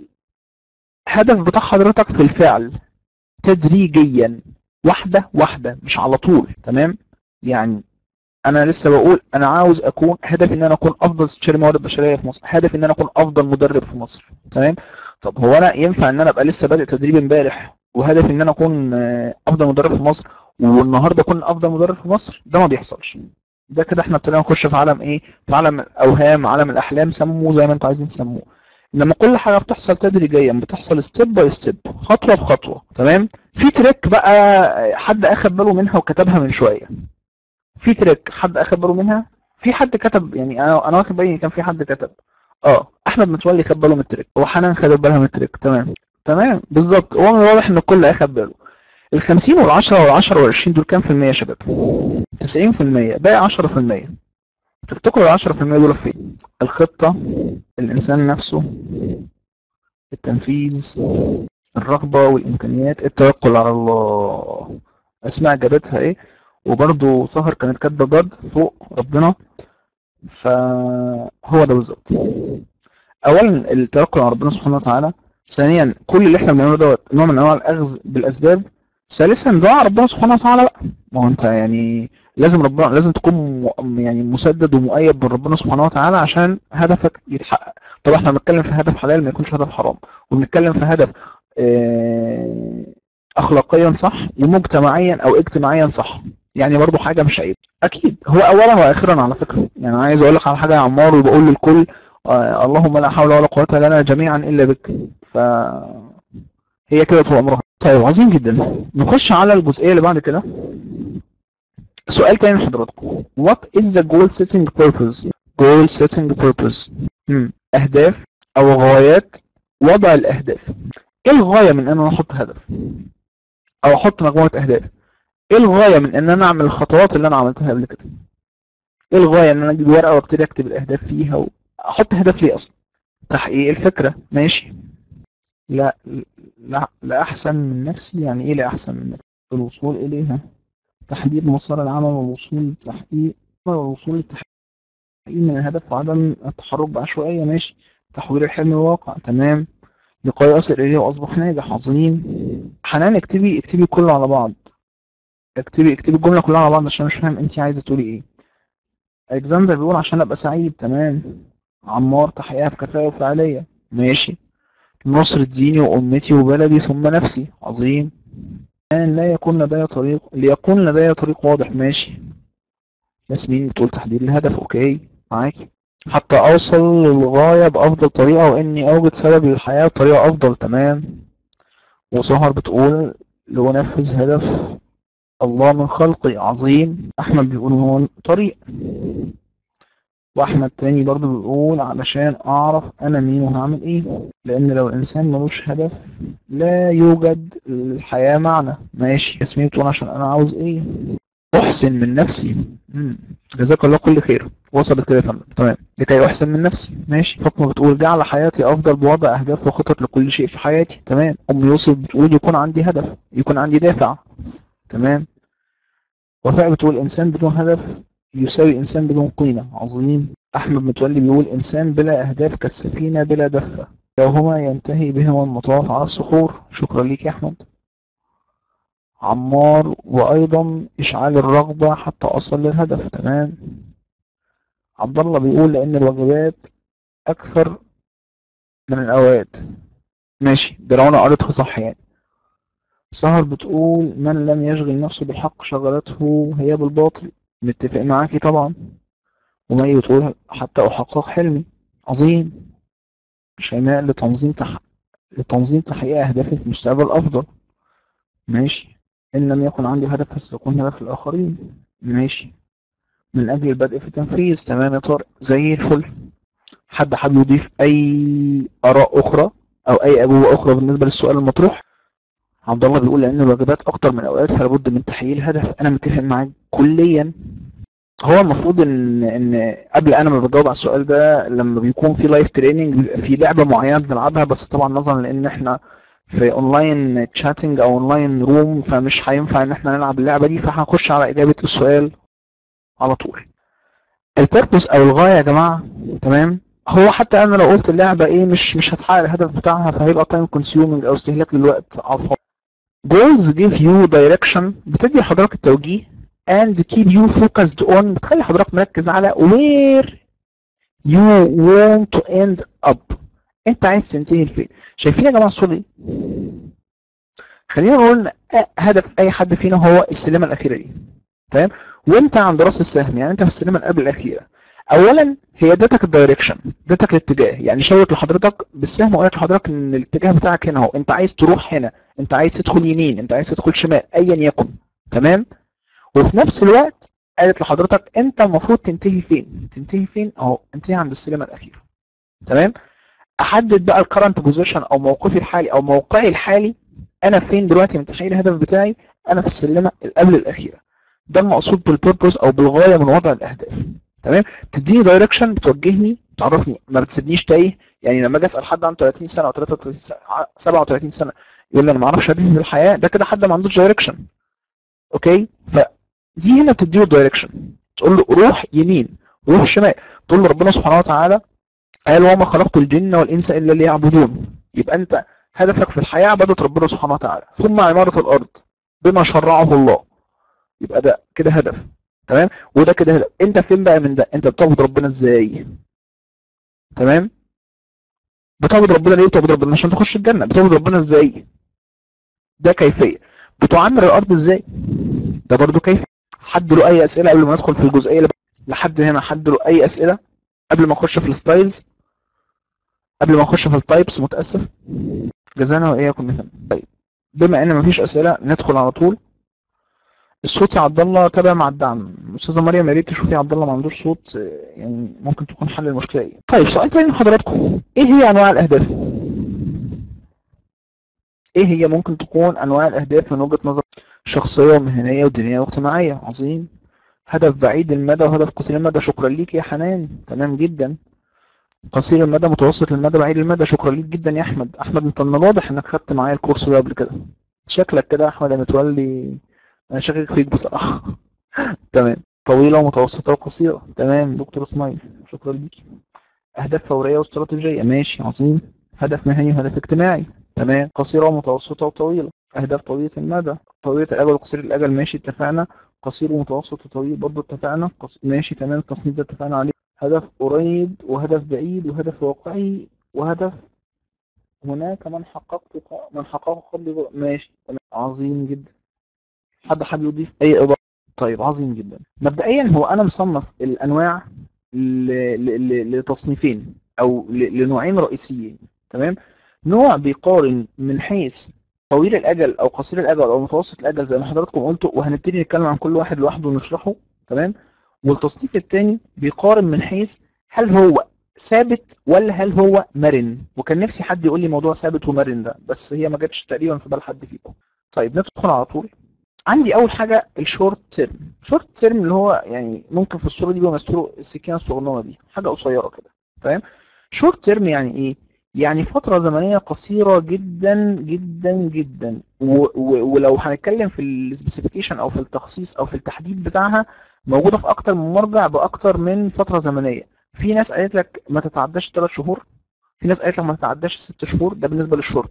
Speaker 2: الهدف بتاع حضرتك في الفعل تدريجيا واحدة واحدة مش على طول تمام؟ يعني أنا لسه بقول أنا عاوز أكون هدفي إن أنا أكون أفضل استشاري موارد بشرية في مصر، هدفي إن أنا أكون أفضل مدرب في مصر تمام؟ طب هو أنا ينفع إن أنا أبقى لسه بادئ تدريب إمبارح وهدفي إن أنا أكون آه، أفضل مدرب في مصر والنهارده اكون افضل مدرب في مصر ده ما بيحصلش ده كده احنا ابتدينا نخش في عالم ايه في عالم الاوهام عالم الاحلام سموه زي ما انتوا عايزين تسموه انما كل حاجه بتحصل تدريجيا بتحصل ستيب باي ستيب خطوه بخطوه تمام في تريك بقى حد اخد باله منها وكتبها من شويه في تريك حد اخد باله منها في حد كتب يعني انا انا واخد بالي إن كان في حد كتب اه احمد متولي خد باله من التريك وحنان خد بالها من التريك تمام تمام بالظبط هو من الواضح ان الكل اخد باله ال 50 وال 10 وال 10 وال 20 دول كام في المية يا شباب؟ 90% باقي 10% تفتكروا ال 10% دول فين؟ الخطة الإنسان نفسه التنفيذ الرغبة والإمكانيات التوكل على الله أسماء جابتها إيه؟ وبرضه سهر كانت كاتبة جد فوق ربنا فهو ده بالظبط اولا التوكل على ربنا سبحانه وتعالى ثانيا كل اللي احنا بنعمله دوت نوع من انواع الاخذ بالاسباب ثالثا دعاء ربنا سبحانه وتعالى بقى ما هو انت يعني لازم ربنا لازم تكون م... يعني مسدد ومؤيد من ربنا سبحانه وتعالى عشان هدفك يتحقق طب احنا بنتكلم في هدف حلال ما يكونش هدف حرام وبنتكلم في هدف اه... اخلاقيا صح ومجتمعيا او اجتماعيا صح يعني برضو حاجه مش عيب اكيد هو اولا واخرا على فكره يعني عايز اقول لك على حاجه يا عمار وبقول للكل آه اللهم لا حول ولا قوه لنا جميعا الا بك ف هي كده طول عمرها طيب عظيم جدا نخش على الجزئيه اللي بعد كده سؤال تاني لحضراتكم what is the goal setting purpose goal setting purpose مم. اهداف او غايات وضع الاهداف ايه الغايه من ان انا احط هدف او احط مجموعه اهداف ايه الغايه من ان انا اعمل الخطوات اللي انا عملتها قبل كده ايه الغايه ان انا اجيب ورقه وابتدي اكتب الاهداف فيها واحط هدف ليه اصلا تحقيق الفكره ماشي لا لا لا احسن من نفسي يعني ايه لا احسن من نفسي الوصول اليها تحديد مسار العمل والوصول للتحقيق والوصول للتحقيق من الهدف وعدم التحرك بعشوائية ماشي تحويل الحلم لواقع تمام لقاء يصل إليه وأصبح ناجح عظيم حنان اكتبي اكتبي كله على بعض اكتبي اكتبي الجملة كلها على بعض عشان مش فاهم انت عايزة تقولي ايه الكسندر بيقول عشان ابقى سعيد تمام عمار تحقيقها بكفاءة وفعالية ماشي نصر ديني وأمتي وبلدي ثم نفسي عظيم الآن لا يكون لدي طريق ليكون لدي طريق واضح ماشي ياسمين بتقول تحديد الهدف اوكي معاكي حتى اوصل للغاية بافضل طريقة واني اوجد سبب للحياة بطريقة افضل تمام وسهر بتقول لو انفذ هدف الله من خلقي عظيم احمد بيقول هو طريق واحمد تاني برضو بيقول علشان اعرف انا مين وهعمل ايه لان لو الانسان ملوش هدف لا يوجد الحياة معنى ماشي ياسمين بتقول عشان انا عاوز ايه احسن من نفسي مم. جزاك الله كل خير وصلت كده يا فندم تمام لكي احسن من نفسي ماشي فاطمه بتقول جعل حياتي افضل بوضع اهداف وخطط لكل شيء في حياتي تمام ام يوسف بتقول يكون عندي هدف يكون عندي دافع تمام وفاء بتقول انسان بدون هدف يساوي انسان بدون قيمه عظيم احمد متولي بيقول انسان بلا اهداف كالسفينه بلا دفه لوهما ينتهي بهما المطاف على الصخور شكرا ليك يا احمد عمار وايضا اشعال الرغبه حتى اصل للهدف تمام عبد الله بيقول لان الواجبات اكثر من الاوقات ماشي ده لو انا قريتها صح يعني سهر بتقول من لم يشغل نفسه بالحق شغلته هي بالباطل متفق معاكي طبعا ومي بتقول حتى احقق حلمي عظيم شيماء لتنظيم تح... لتنظيم تحقيق اهدافي في مستقبل افضل ماشي إن لم يكن عندي هدف فسيكون هدف الآخرين ماشي من أجل البدء في التنفيذ تمام يا طارق زي الفل حد حابب يضيف أي آراء أخرى أو أي أجوبة أخرى بالنسبة للسؤال المطروح عبد الله بيقول لأن الواجبات أكتر من الأوقات فلا بد من تحقيق الهدف أنا متفق معاك كليا هو المفروض ان ان قبل انا ما بجاوب على السؤال ده لما بيكون في لايف تريننج بيبقى في لعبه معينه بنلعبها بس طبعا نظرا لان احنا في اونلاين تشاتنج او اونلاين روم فمش هينفع ان احنا نلعب اللعبه دي فهنخش على اجابه السؤال على طول البيربوس او الغايه يا جماعه تمام هو حتى انا لو قلت اللعبه ايه مش مش هتحقق الهدف بتاعها فهيبقى تايم كونسيومنج او استهلاك للوقت على الفاضي goals give you direction بتدي لحضرتك التوجيه and keep you focused on بتخلي حضرتك مركز على where you want to end up انت عايز تنتهي لفين شايفين يا جماعه الصوره دي خلينا نقول هدف اي حد فينا هو السلمه الاخيره دي تمام وانت عند راس السهم يعني انت في السلمه اللي قبل الاخيره اولا هي ادتك الدايركشن ادتك الاتجاه يعني شاورت لحضرتك بالسهم وقالت لحضرتك ان الاتجاه بتاعك هنا اهو انت عايز تروح هنا انت عايز تدخل يمين انت عايز تدخل شمال ايا يكن تمام وفي نفس الوقت قالت لحضرتك انت المفروض تنتهي فين تنتهي فين اهو انتهي عند السلمه الاخيره تمام احدد بقى الكرنت بوزيشن او موقفي الحالي او موقعي الحالي انا فين دلوقتي من تحقيق الهدف بتاعي انا في السلمه اللي قبل الاخيره ده المقصود بالبيربوز او بالغايه من وضع الاهداف تمام تديني دايركشن بتوجهني تعرفني ما بتسيبنيش تايه يعني لما اجي اسال حد عنده 30 سنه او 33 سنه 37 سنه يقول لي انا ما اعرفش هدفي في الحياه ده كده حد ما عندوش دايركشن اوكي فدي هنا بتديله دايركشن تقول له روح يمين روح الشمال تقول له ربنا سبحانه وتعالى قال وما خلقت الجن والانس الا ليعبدون يبقى انت هدفك في الحياه عباده ربنا سبحانه وتعالى ثم عماره الارض بما شرعه الله يبقى ده كده هدف تمام وده كده هدف انت فين بقى من ده انت بتعبد ربنا ازاي تمام بتعبد ربنا ليه بتعبد ربنا عشان تخش الجنه بتعبد ربنا ازاي ده كيفيه بتعمر الارض ازاي ده برضو كيفيه حد له اي اسئله قبل ما ندخل في الجزئيه اللي لحد هنا حد له اي اسئله قبل ما اخش في الستايلز قبل ما اخش في التايبس متاسف جزانا واياكم مثلا طيب بما ان مفيش اسئله ندخل على طول الصوت يا عبد الله تابع مع الدعم استاذه مريم يا ريت تشوفي عبد الله ما عندوش صوت يعني ممكن تكون حل المشكله ايه طيب سؤال تاني لحضراتكم ايه هي انواع الاهداف ايه هي ممكن تكون انواع الاهداف من وجهه نظر شخصيه ومهنيه ودينيه واجتماعيه عظيم هدف بعيد المدى وهدف قصير المدى شكرا ليك يا حنان تمام جدا قصير المدى متوسط المدى بعيد المدى شكرا ليك جدا يا احمد احمد انت من الواضح انك خدت معايا الكورس ده قبل كده شكلك كده يا احمد يا متولي انا شاكك فيك بصراحه تمام طويله ومتوسطه وقصيره تمام دكتور اسماعيل شكرا ليك اهداف فوريه واستراتيجيه ماشي عظيم هدف مهني وهدف اجتماعي تمام قصيره ومتوسطه وطويله اهداف طويله المدى طويله الاجل وقصير الاجل ماشي اتفقنا قصير ومتوسط وطويل برضه اتفقنا قص... ماشي تمام التصنيف ده اتفقنا عليه هدف قريب وهدف بعيد وهدف واقعي وهدف هناك من حققت من حققه قبل ماشي تمام عظيم جدا حد حابب يضيف اي اضافه طيب عظيم جدا مبدئيا هو انا مصنف الانواع لتصنيفين او لنوعين رئيسيين تمام نوع بيقارن من حيث طويل الاجل او قصير الاجل او متوسط الاجل زي ما حضراتكم قلتوا وهنبتدي نتكلم عن كل واحد لوحده ونشرحه تمام والتصنيف الثاني بيقارن من حيث هل هو ثابت ولا هل هو مرن وكان نفسي حد يقول لي موضوع ثابت ومرن ده بس هي ما جاتش تقريبا في بال حد فيكم طيب ندخل على طول عندي اول حاجه الشورت تيرم الشورت تيرم اللي هو يعني ممكن في الصوره دي بيمثلوا السكينه الصغننه دي حاجه قصيره كده تمام شورت تيرم يعني ايه يعني فتره زمنيه قصيره جدا جدا جدا ولو هنتكلم في السبيسيفيكيشن او في التخصيص او في التحديد بتاعها موجوده في اكتر من مرجع باكتر من فتره زمنيه في ناس قالت لك ما تتعداش 3 شهور في ناس قالت لك ما تتعداش 6 شهور ده بالنسبه للشورت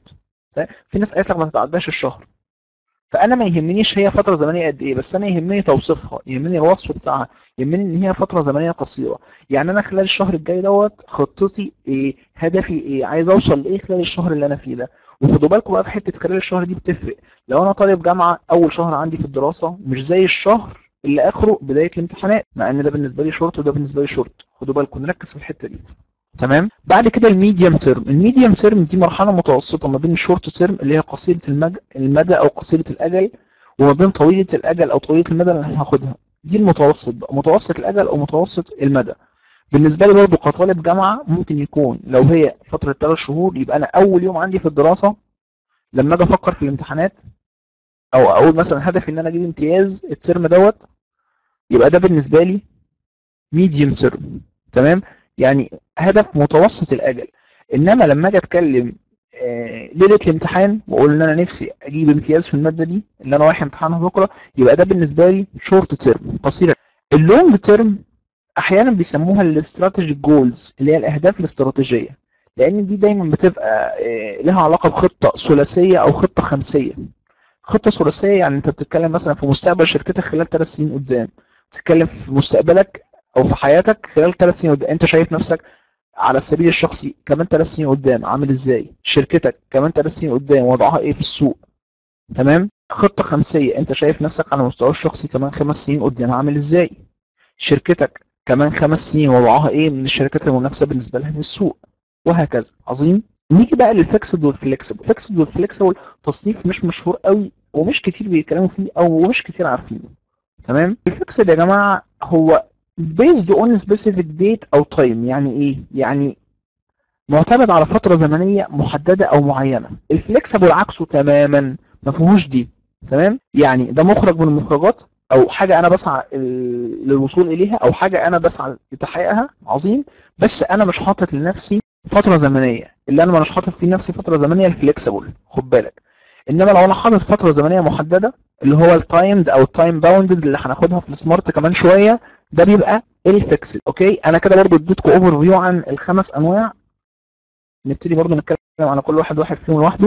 Speaker 2: في ناس قالت لك ما تتعداش الشهر فانا ما يهمنيش هي فتره زمنيه قد ايه بس انا يهمني توصيفها يهمني الوصف بتاعها يهمني ان هي فتره زمنيه قصيره يعني انا خلال الشهر الجاي دوت خطتي ايه هدفي ايه عايز اوصل لايه خلال الشهر اللي انا فيه ده وخدوا بالكم بقى في حته خلال الشهر دي بتفرق لو انا طالب جامعه اول شهر عندي في الدراسه مش زي الشهر اللي اخره بدايه الامتحانات مع ان ده بالنسبه لي شورت وده بالنسبه لي شورت خدوا بالكم نركز في الحته دي تمام بعد كده الميديوم تيرم الميديوم تيرم دي مرحله متوسطه ما بين الشورت تيرم اللي هي قصيره المج... المدى او قصيره الاجل وما بين طويله الاجل او طويله المدى اللي هناخدها دي المتوسط بقى متوسط الاجل او متوسط المدى بالنسبه لي برضه كطالب جامعه ممكن يكون لو هي فتره 3 شهور يبقى انا اول يوم عندي في الدراسه لما اجي افكر في الامتحانات او اقول مثلا هدفي ان انا اجيب امتياز الترم دوت يبقى ده بالنسبه لي ميديوم تيرم تمام يعني هدف متوسط الاجل انما لما اجي اتكلم ليله الامتحان واقول ان انا نفسي اجيب امتياز في الماده دي اللي انا رايح امتحانها بكره يبقى ده بالنسبه لي شورت تيرم قصير اللونج تيرم احيانا بيسموها الاستراتيجيك جولز اللي هي الاهداف الاستراتيجيه لان دي دايما بتبقى لها علاقه بخطه ثلاثيه او خطه خمسيه خطه ثلاثيه يعني انت بتتكلم مثلا في مستقبل شركتك خلال ثلاث سنين قدام بتتكلم في مستقبلك او في حياتك خلال ثلاث سنين قدام انت شايف نفسك على السبيل الشخصي كمان ثلاث سنين قدام عامل ازاي شركتك كمان ثلاث سنين قدام وضعها ايه في السوق تمام خطه خمسيه انت شايف نفسك على المستوى الشخصي كمان خمس سنين قدام عامل ازاي شركتك كمان خمس سنين وضعها ايه من الشركات المنافسه بالنسبه لها في السوق وهكذا عظيم نيجي بقى للفلكسبل والفلكسبل الفلكسبل والفلكسبل تصنيف مش مشهور قوي ومش كتير بيتكلموا فيه او مش كتير عارفينه تمام الفلكسبل يا جماعه هو based on specific date او time يعني ايه يعني معتمد على فتره زمنيه محدده او معينه الفلكسبل عكسه تماما ما فيهوش دي تمام يعني ده مخرج من المخرجات او حاجه انا بسعى للوصول اليها او حاجه انا بسعى لتحقيقها عظيم بس انا مش حاطط لنفسي فتره زمنيه اللي انا مش حاطط في نفسي فتره زمنيه الفلكسبل خد بالك انما لو انا حاطط فتره زمنيه محدده اللي هو التايمد او التايم باوندد اللي هناخدها في السمارت كمان شويه ده بيبقى الفيكسد اوكي انا كده برضو اديتكم اوفر فيو عن الخمس انواع نبتدي برضو نتكلم على كل واحد واحد فيهم لوحده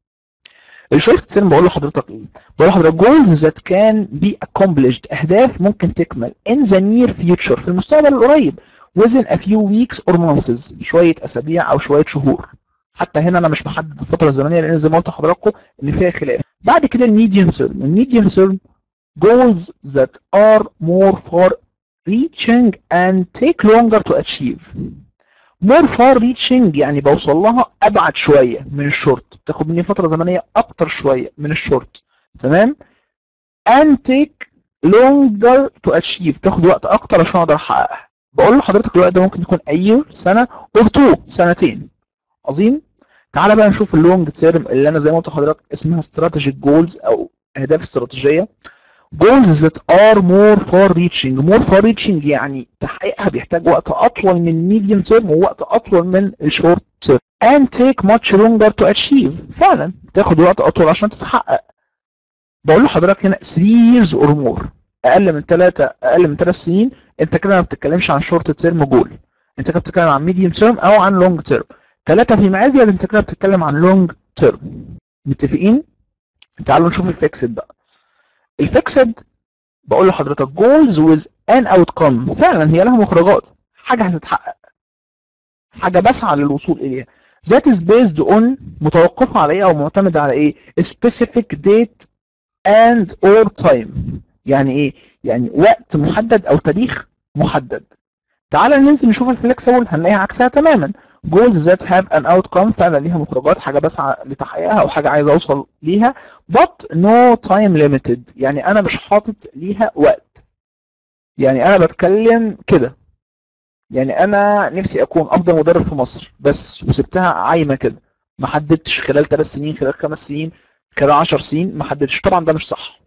Speaker 2: الشورت تيرم بقول لحضرتك ايه بقول لحضرتك goals that can be accomplished اهداف ممكن تكمل in the near future في المستقبل القريب within a few weeks or months شويه اسابيع او شويه شهور حتى هنا انا مش محدد الفتره الزمنيه لان زي ما قلت لحضراتكم ان فيها خلاف بعد كده الميديوم تيرم الميديوم تيرم goals that are more far reaching and take longer to achieve more far reaching يعني بوصل لها ابعد شويه من الشورت تاخد مني فتره زمنيه اكتر شويه من الشورت تمام and take longer to achieve تاخد وقت اكتر عشان اقدر احققها بقول لحضرتك الوقت ده ممكن يكون اير سنه or two سنتين عظيم تعالى بقى نشوف اللونج تيرم اللي انا زي ما قلت لحضرتك اسمها strategic جولز او اهداف استراتيجيه goals that are more far reaching more far reaching يعني تحقيقها بيحتاج وقت اطول من medium term ووقت اطول من الشورت term and take much longer to achieve فعلا تاخد وقت اطول عشان تتحقق بقول لحضرتك هنا 3 years or more اقل من 3 اقل من 3 سنين انت كده ما بتتكلمش عن شورت تيرم جول انت كده بتتكلم عن ميديوم تيرم او عن لونج تيرم ثلاثة في معازية انت كده بتتكلم عن لونج تيرم متفقين تعالوا نشوف الفيكسد بقى الفيكسد بقول لحضرتك جولز ويز ان اوتكم فعلا هي لها مخرجات حاجه هتتحقق حاجه بسعى للوصول اليها ذات از بيزد اون متوقفه على ايه او معتمده على ايه specific date and or time يعني ايه يعني وقت محدد او تاريخ محدد تعال ننزل نشوف الفليكسبل هنلاقيها عكسها تماما goals that have an outcome فعلا ليها مخرجات حاجه بسعى لتحقيقها او حاجه عايز اوصل ليها but no time limited يعني انا مش حاطط ليها وقت يعني انا بتكلم كده يعني انا نفسي اكون افضل مدرب في مصر بس وسبتها عايمه كده ما حددتش خلال ثلاث سنين خلال خمس سنين خلال 10 سنين ما حددتش طبعا ده مش صح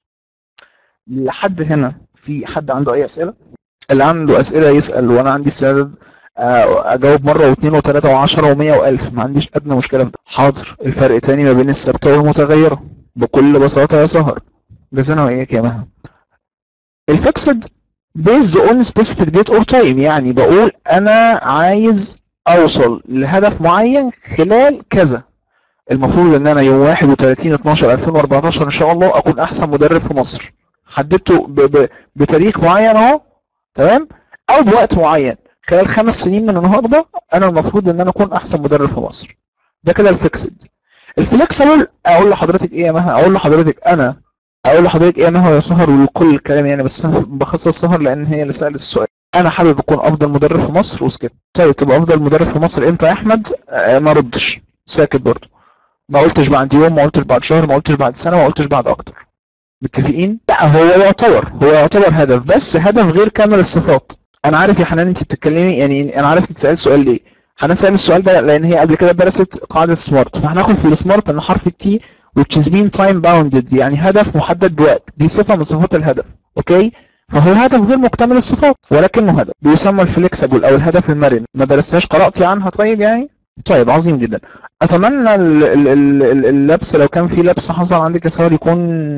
Speaker 2: لحد هنا في حد عنده اي اسئله اللي عنده اسئله يسال وانا عندي استعداد اجاوب مره واثنين وثلاثه وعشرة ومية والف ما عنديش ادنى مشكله في ده حاضر الفرق تاني ما بين الثابته والمتغيره بكل بساطه يا سهر جزانا واياك يا مها الفيكسد based on specific date or time يعني بقول انا عايز اوصل لهدف معين خلال كذا المفروض ان انا يوم 31 12 2014 ان شاء الله اكون احسن مدرب في مصر حددته ب ب بتاريخ معين اهو تمام او بوقت معين خلال خمس سنين من النهارده انا المفروض ان انا اكون احسن مدرب في مصر ده كده الفيكسد الفليكسبل اقول لحضرتك ايه يا مها اقول لحضرتك انا اقول لحضرتك ايه يا مها يا سهر وكل الكلام يعني بس انا بخصص سهر لان هي اللي سالت السؤال انا حابب اكون افضل مدرب في مصر وسكت طيب تبقى افضل مدرب في مصر امتى يا احمد آه ما ردش ساكت برضه ما قلتش بعد يوم ما قلتش بعد شهر ما قلتش بعد سنه ما قلتش بعد اكتر متفقين لا هو يعتبر هو يعتبر هدف بس هدف غير كامل الصفات انا عارف يا حنان انت بتتكلمي يعني انا عارف انت سالت السؤال ليه حنان سال السؤال ده لان هي قبل كده درست قاعده سمارت فهناخد في السمارت ان حرف التي which is mean time bounded يعني هدف محدد بوقت دي صفه من صفات الهدف اوكي فهو هدف غير مكتمل الصفات ولكنه هدف بيسمى الفليكسبل او الهدف المرن ما درستهاش قراتي عنها طيب يعني طيب عظيم جدا اتمنى ال- ال- ال- اللبس لو كان في لبس حصل عندك يا ساره يكون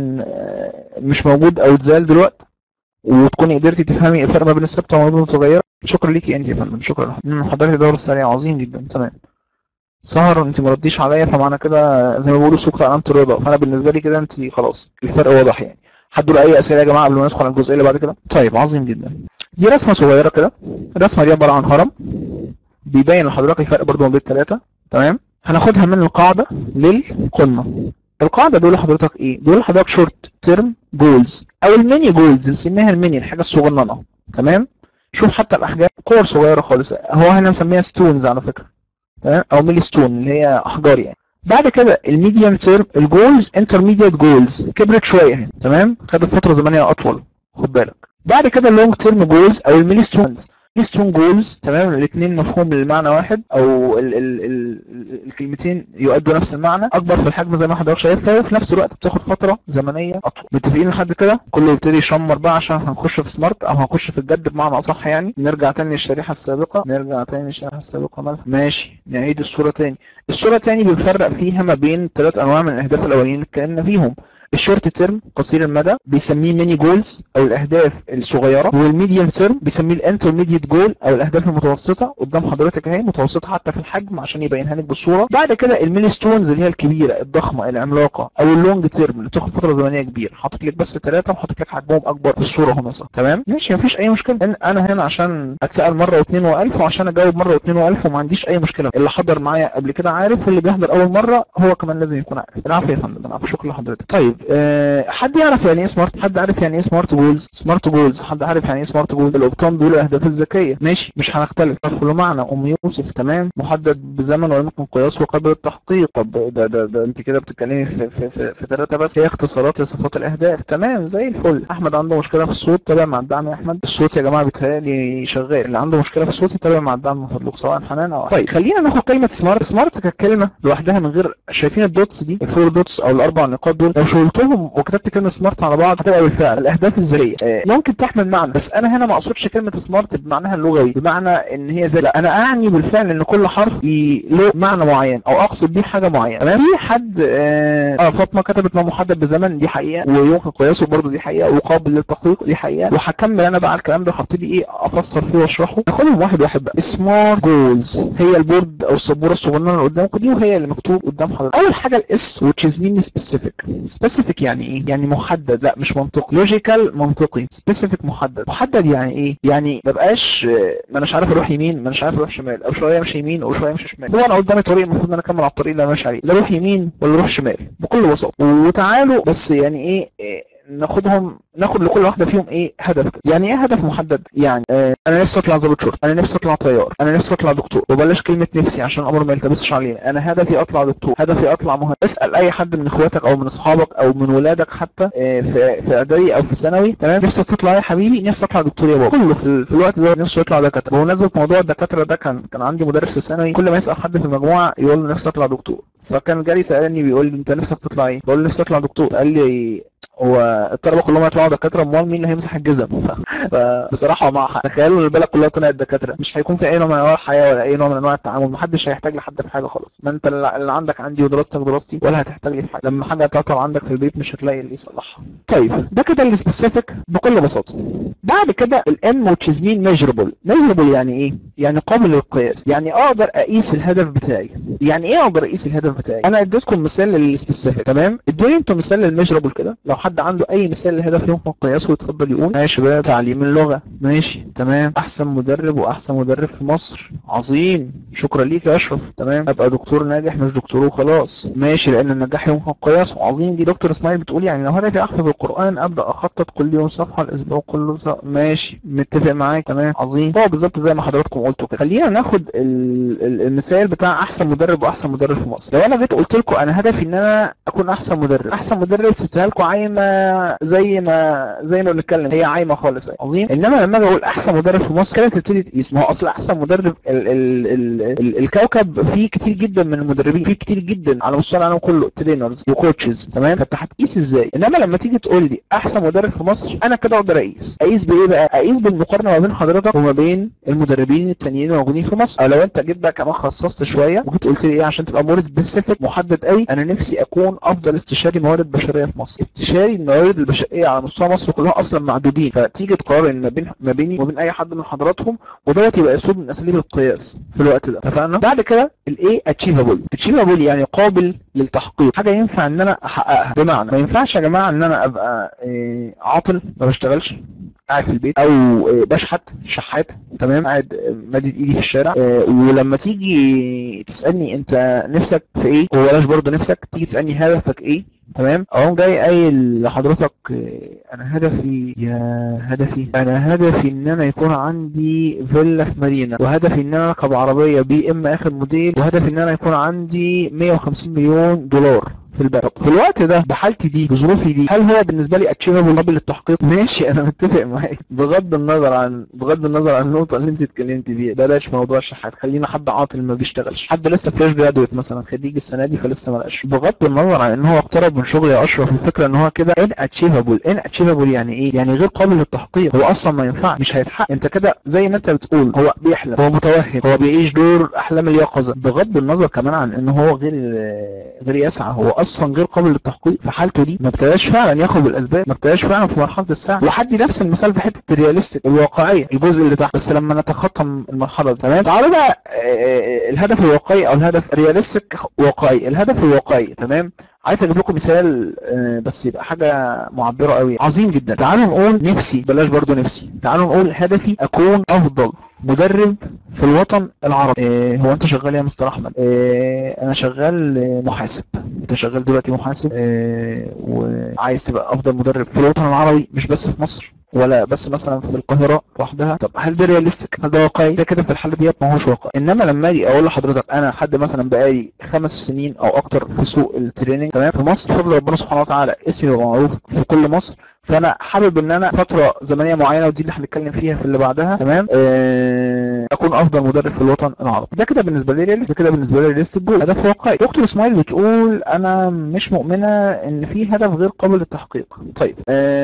Speaker 2: مش موجود او اتزال دلوقتي وتكوني قدرتي تفهمي الفرق ما بين الثابته وما بين المتغيره شكرا ليكي انت يا فندم شكرا امم حضرتك الدور السريع عظيم جدا تمام سهر انت ما رديش عليا فمعنى كده زي ما بيقولوا سوق علامه الرضا فانا بالنسبه لي كده انت خلاص الفرق واضح يعني حد له اي اسئله يا جماعه قبل ما ندخل على الجزئيه اللي بعد كده طيب عظيم جدا دي رسمه صغيره كده الرسمه دي عباره عن هرم بيبين لحضرتك الفرق برضو ما بين الثلاثه تمام هناخدها من القاعده للقمه القاعده دول لحضرتك ايه دول لحضرتك شورت تيرم جولز او الميني جولز بنسميها الميني الحاجه الصغننه تمام شوف حتى الاحجام كور صغيره خالص هو هنا مسميها ستونز على فكره تمام او ميلي ستون اللي هي احجار يعني بعد كده الميديوم تيرم الجولز انترميديت جولز كبرت شويه اهي تمام خدت فتره زمنيه اطول خد بالك بعد كده اللونج تيرم جولز او الميلي ستونز ستون جولز تمام الاثنين مفهوم المعنى واحد او ال ال ال الكلمتين يؤدوا نفس المعنى اكبر في الحجم زي ما حضرتك شايف وفي نفس الوقت بتاخد فتره زمنيه اطول متفقين لحد كده كله يبتدي يشمر بقى عشان هنخش في سمارت او هنخش في الجد بمعنى اصح يعني نرجع تاني للشريحه السابقه نرجع تاني للشريحه السابقه مالها ماشي نعيد الصوره تاني الصوره تاني بنفرق فيها ما بين ثلاث انواع من الاهداف الاولين اللي اتكلمنا فيهم الشورت تيرم قصير المدى بيسميه ميني جولز او الاهداف الصغيره والميديوم تيرم بيسميه الانترميديت جول او الاهداف المتوسطه قدام حضرتك اهي متوسطه حتى في الحجم عشان يبينها لك بالصوره بعد كده الميني ستونز اللي هي الكبيره الضخمه العملاقه او اللونج تيرم اللي تاخد فتره زمنيه كبيره حاطط لك بس ثلاثه وحاطط لك حجمهم اكبر في الصوره اهو مثلا تمام ماشي مفيش اي مشكله إن انا هنا عشان اتسال مره واثنين والف وعشان اجاوب مره واثنين والف وما عنديش اي مشكله اللي حضر معايا قبل كده عارف واللي بيحضر اول مره هو كمان لازم يكون عارف العفو يا فندم العفو شكرا لحضرتك طيب أه حد يعرف يعني ايه سمارت حد عارف يعني ايه سمارت جولز سمارت جولز حد عارف يعني ايه سمارت جولز الابطال دول الاهداف الذكيه ماشي مش هنختلف ادخلوا معنا ام يوسف تمام محدد بزمن ويمكن قياسه وقابل للتحقيق طب ده ده, ده انت كده بتتكلمي في في في, في ثلاثه بس هي اختصارات لصفات الاهداف تمام زي الفل احمد عنده مشكله في الصوت تابع مع الدعم يا احمد الصوت يا جماعه بيتهيألي شغال اللي عنده مشكله في الصوت يتابع مع الدعم من فضلك سواء حنان او طيب خلينا ناخد كلمه سمارت سمارت ككلمه لوحدها من غير شايفين الدوتس دي الفور دوتس او الاربع نقاط دول لو شلتهم وكتبت كلمه سمارت على بعض هتبقى بالفعل الاهداف الذريه آه، ممكن تحمل معنى بس انا هنا ما اقصدش كلمه سمارت بمعناها اللغوي بمعنى ان هي زي لا انا اعني بالفعل ان كل حرف ي- له معنى معين او اقصد بيه حاجه معينه تمام في حد اه آه، فاطمه كتبت ما محدد بزمن دي حقيقه ويمكن قياسه برضه دي حقيقه وقابل للتحقيق دي حقيقه وهكمل انا بقى على الكلام ده وهبتدي ايه افسر فيه واشرحه ناخدهم واحد واحد بقى سمارت جولز هي البورد او السبوره الصغننه اللي قدامكم دي وهي اللي مكتوب قدام حضرتك اول حاجه الاس which is mean specific specific يعني ايه يعني محدد لا مش منطقي لوجيكال منطقي specific محدد محدد يعني ايه يعني ما بقاش آه، ما اناش عارف اروح يمين ما اناش عارف اروح شمال او شويه امشي يمين او شويه امشي شمال هو انا قدامي طريق المفروض ان انا اكمل على الطريق اللي انا ماشي عليه لا اروح يمين ولا اروح شمال بكل بساطه وتعالوا بس يعني ايه, إيه ناخدهم ناخد لكل واحده فيهم ايه هدف كده. يعني ايه هدف محدد يعني آه انا نفسي اطلع ضابط شرطه انا نفسي اطلع طيار انا نفسي اطلع دكتور وبلاش كلمه نفسي عشان الامر ما يلتبسش علينا انا هدفي اطلع دكتور هدفي اطلع مهندس اسال اي حد من اخواتك او من اصحابك او من ولادك حتى آه في في اعدادي او في ثانوي تمام نفسك تطلع إيه يا حبيبي نفسي اطلع دكتور يا بابا كله في, ال- في الوقت ده نفسه يطلع دكاتره بمناسبه موضوع الدكاتره ده كان كان عندي مدرس في الثانوي كل ما يسال حد في المجموعه يقول له نفسي اطلع دكتور فكان جالي سالني بيقول لي انت نفسك تطلع ايه بقول له نفسي اطلع دكتور قال لي هو الطلبه كلهم هيطلعوا دكاتره امال مين اللي هيمسح الجزم ف- فبصراحه مع حق تخيلوا ان البلد كلها طلعت دكاتره مش هيكون في اي نوع من انواع الحياه ولا اي نوع من انواع التعامل محدش هيحتاج لحد في حاجه خالص ما انت اللي اللي عندك عندي ودراستك دراستي ولا هتحتاج لي في حاجه لما حاجه تعطل عندك في البيت مش هتلاقي اللي يصلحها طيب ده كده السبيسيفيك بكل بساطه بعد كده الام which is mean measurable measurable يعني ايه يعني قابل للقياس يعني اقدر اقيس الهدف بتاعي يعني ايه اقدر اقيس الهدف بتاعي انا اديتكم مثال للسبيسيفيك تمام ادوني انتوا مثال للميجرابل كده لو حد عنده اي مثال لهدف يمكن قياسه يتفضل يقول ماشي يا شباب تعليم اللغه ماشي تمام احسن مدرب واحسن مدرب في مصر عظيم شكرا ليك يا اشرف تمام ابقى دكتور ناجح مش دكتور وخلاص ماشي لان النجاح يمكن قياسه عظيم دي دكتور اسماعيل بتقول يعني لو هدفي احفظ القران ابدا اخطط كل يوم صفحه الاسبوع كله صفحة. ماشي متفق معاك تمام عظيم هو بالظبط زي ما حضراتكم قلتوا كده خلينا ناخد ال- ال- المثال بتاع احسن مدرب واحسن مدرب في مصر لو انا جيت قلت لكم انا هدفي ان انا اكون احسن مدرب احسن مدرب سبتها لكم عايمه زي ما زي ما بنتكلم هي عايمه خالص عظيم انما لما اجي اقول احسن مدرب في مصر كده تبتدي تقيس ما هو اصل احسن مدرب ال ال ال ال الكوكب فيه كتير جدا من المدربين فيه كتير جدا على مستوى العالم كله ترينرز وكوتشز تمام فانت هتقيس ازاي انما لما تيجي تقول لي احسن مدرب في مصر انا كده اقدر اقيس اقيس بايه بقى اقيس بالمقارنه ما بين حضرتك وما بين المدربين التانيين الموجودين في مصر او لو انت جيت بقى كمان خصصت شويه وجيت قلت لي ايه عشان تبقى مور سبيسيفيك محدد قوي انا نفسي اكون افضل استشاري موارد بشريه في مصر استشاري الموارد البشريه على مستوى مصر كلها اصلا معدودين فتيجي تقارن ما بين ما بيني وبين اي حد من حضراتهم ودوت يبقى اسلوب من اساليب القياس في الوقت ده اتفقنا بعد كده الايه اتشيفابل اتشيفابل يعني قابل للتحقيق حاجه ينفع ان انا احققها بمعنى ما ينفعش يا جماعه ان انا ابقى إيه عاطل ما بشتغلش قاعد في البيت او إيه، بشحت شحات تمام قاعد إيه، مادد ايدي في الشارع إيه، ولما تيجي تسالني انت نفسك في ايه وبلاش برضه نفسك تيجي تسالني هدفك ايه تمام اقوم جاي قايل لحضرتك إيه، انا هدفي يا هدفي انا هدفي ان انا يكون عندي فيلا في مارينا وهدفي ان انا اركب عربيه بي ام اخر موديل وهدفي ان انا يكون عندي 150 مليون دولار في البلد طب في الوقت ده بحالتي دي بظروفي دي هل هو بالنسبه لي اتشيفبل قابل للتحقيق ماشي انا متفق معاك بغض النظر عن بغض النظر عن النقطه اللي انت اتكلمت فيها بلاش موضوع الشحات خلينا حد عاطل ما بيشتغلش حد لسه فريش جرادويت مثلا خريج السنه دي فلسه ما لقاش بغض النظر عن ان هو اقترب من شغل يا اشرف الفكره ان هو كده ان اتشيفبل ان اتشيفبل يعني ايه يعني غير قابل للتحقيق هو اصلا ما ينفعش مش هيتحقق انت كده زي ما انت بتقول هو بيحلم هو متوهم هو بيعيش دور احلام اليقظه بغض النظر كمان عن ان هو غير غير يسعى هو اصلا غير قابل للتحقيق في حالته دي ما ابتداش فعلا ياخد بالاسباب ما ابتداش فعلا في مرحله السعي وحدي نفس المثال في حته الرياليستيك الواقعيه الجزء اللي تحت بس لما نتخطى المرحله دي تمام تعالوا بقى آه، الهدف الواقعي او الهدف الرياليستيك واقعي الهدف الواقعي تمام عايز اجيب لكم مثال آه، بس يبقى حاجه معبره قوي عظيم جدا تعالوا نقول نفسي بلاش برضو نفسي تعالوا نقول هدفي اكون افضل مدرب في الوطن العربي إيه هو انت شغال إيه يا مستر احمد إيه انا شغال آه، محاسب انت شغال دلوقتي محاسب إيه وعايز تبقى افضل مدرب في الوطن العربي مش بس في مصر ولا بس مثلا في القاهره لوحدها طب هل ده رياليستيك هل ده واقعي ده كده في الحاله ديت ما هوش واقعي انما لما اجي اقول لحضرتك انا حد مثلا بقالي خمس سنين او اكتر في سوق التريننج تمام في مصر بفضل ربنا سبحانه وتعالى اسمي يبقى معروف في كل مصر فانا حابب ان انا فتره زمنيه معينه ودي اللي هنتكلم فيها في اللي بعدها تمام آه، اكون افضل مدرب في الوطن العربي ده كده بالنسبه لي رياليست ده كده بالنسبه لي رياليست جول هدف واقعي دكتور اسماعيل بتقول انا مش مؤمنه ان في هدف غير قابل للتحقيق طيب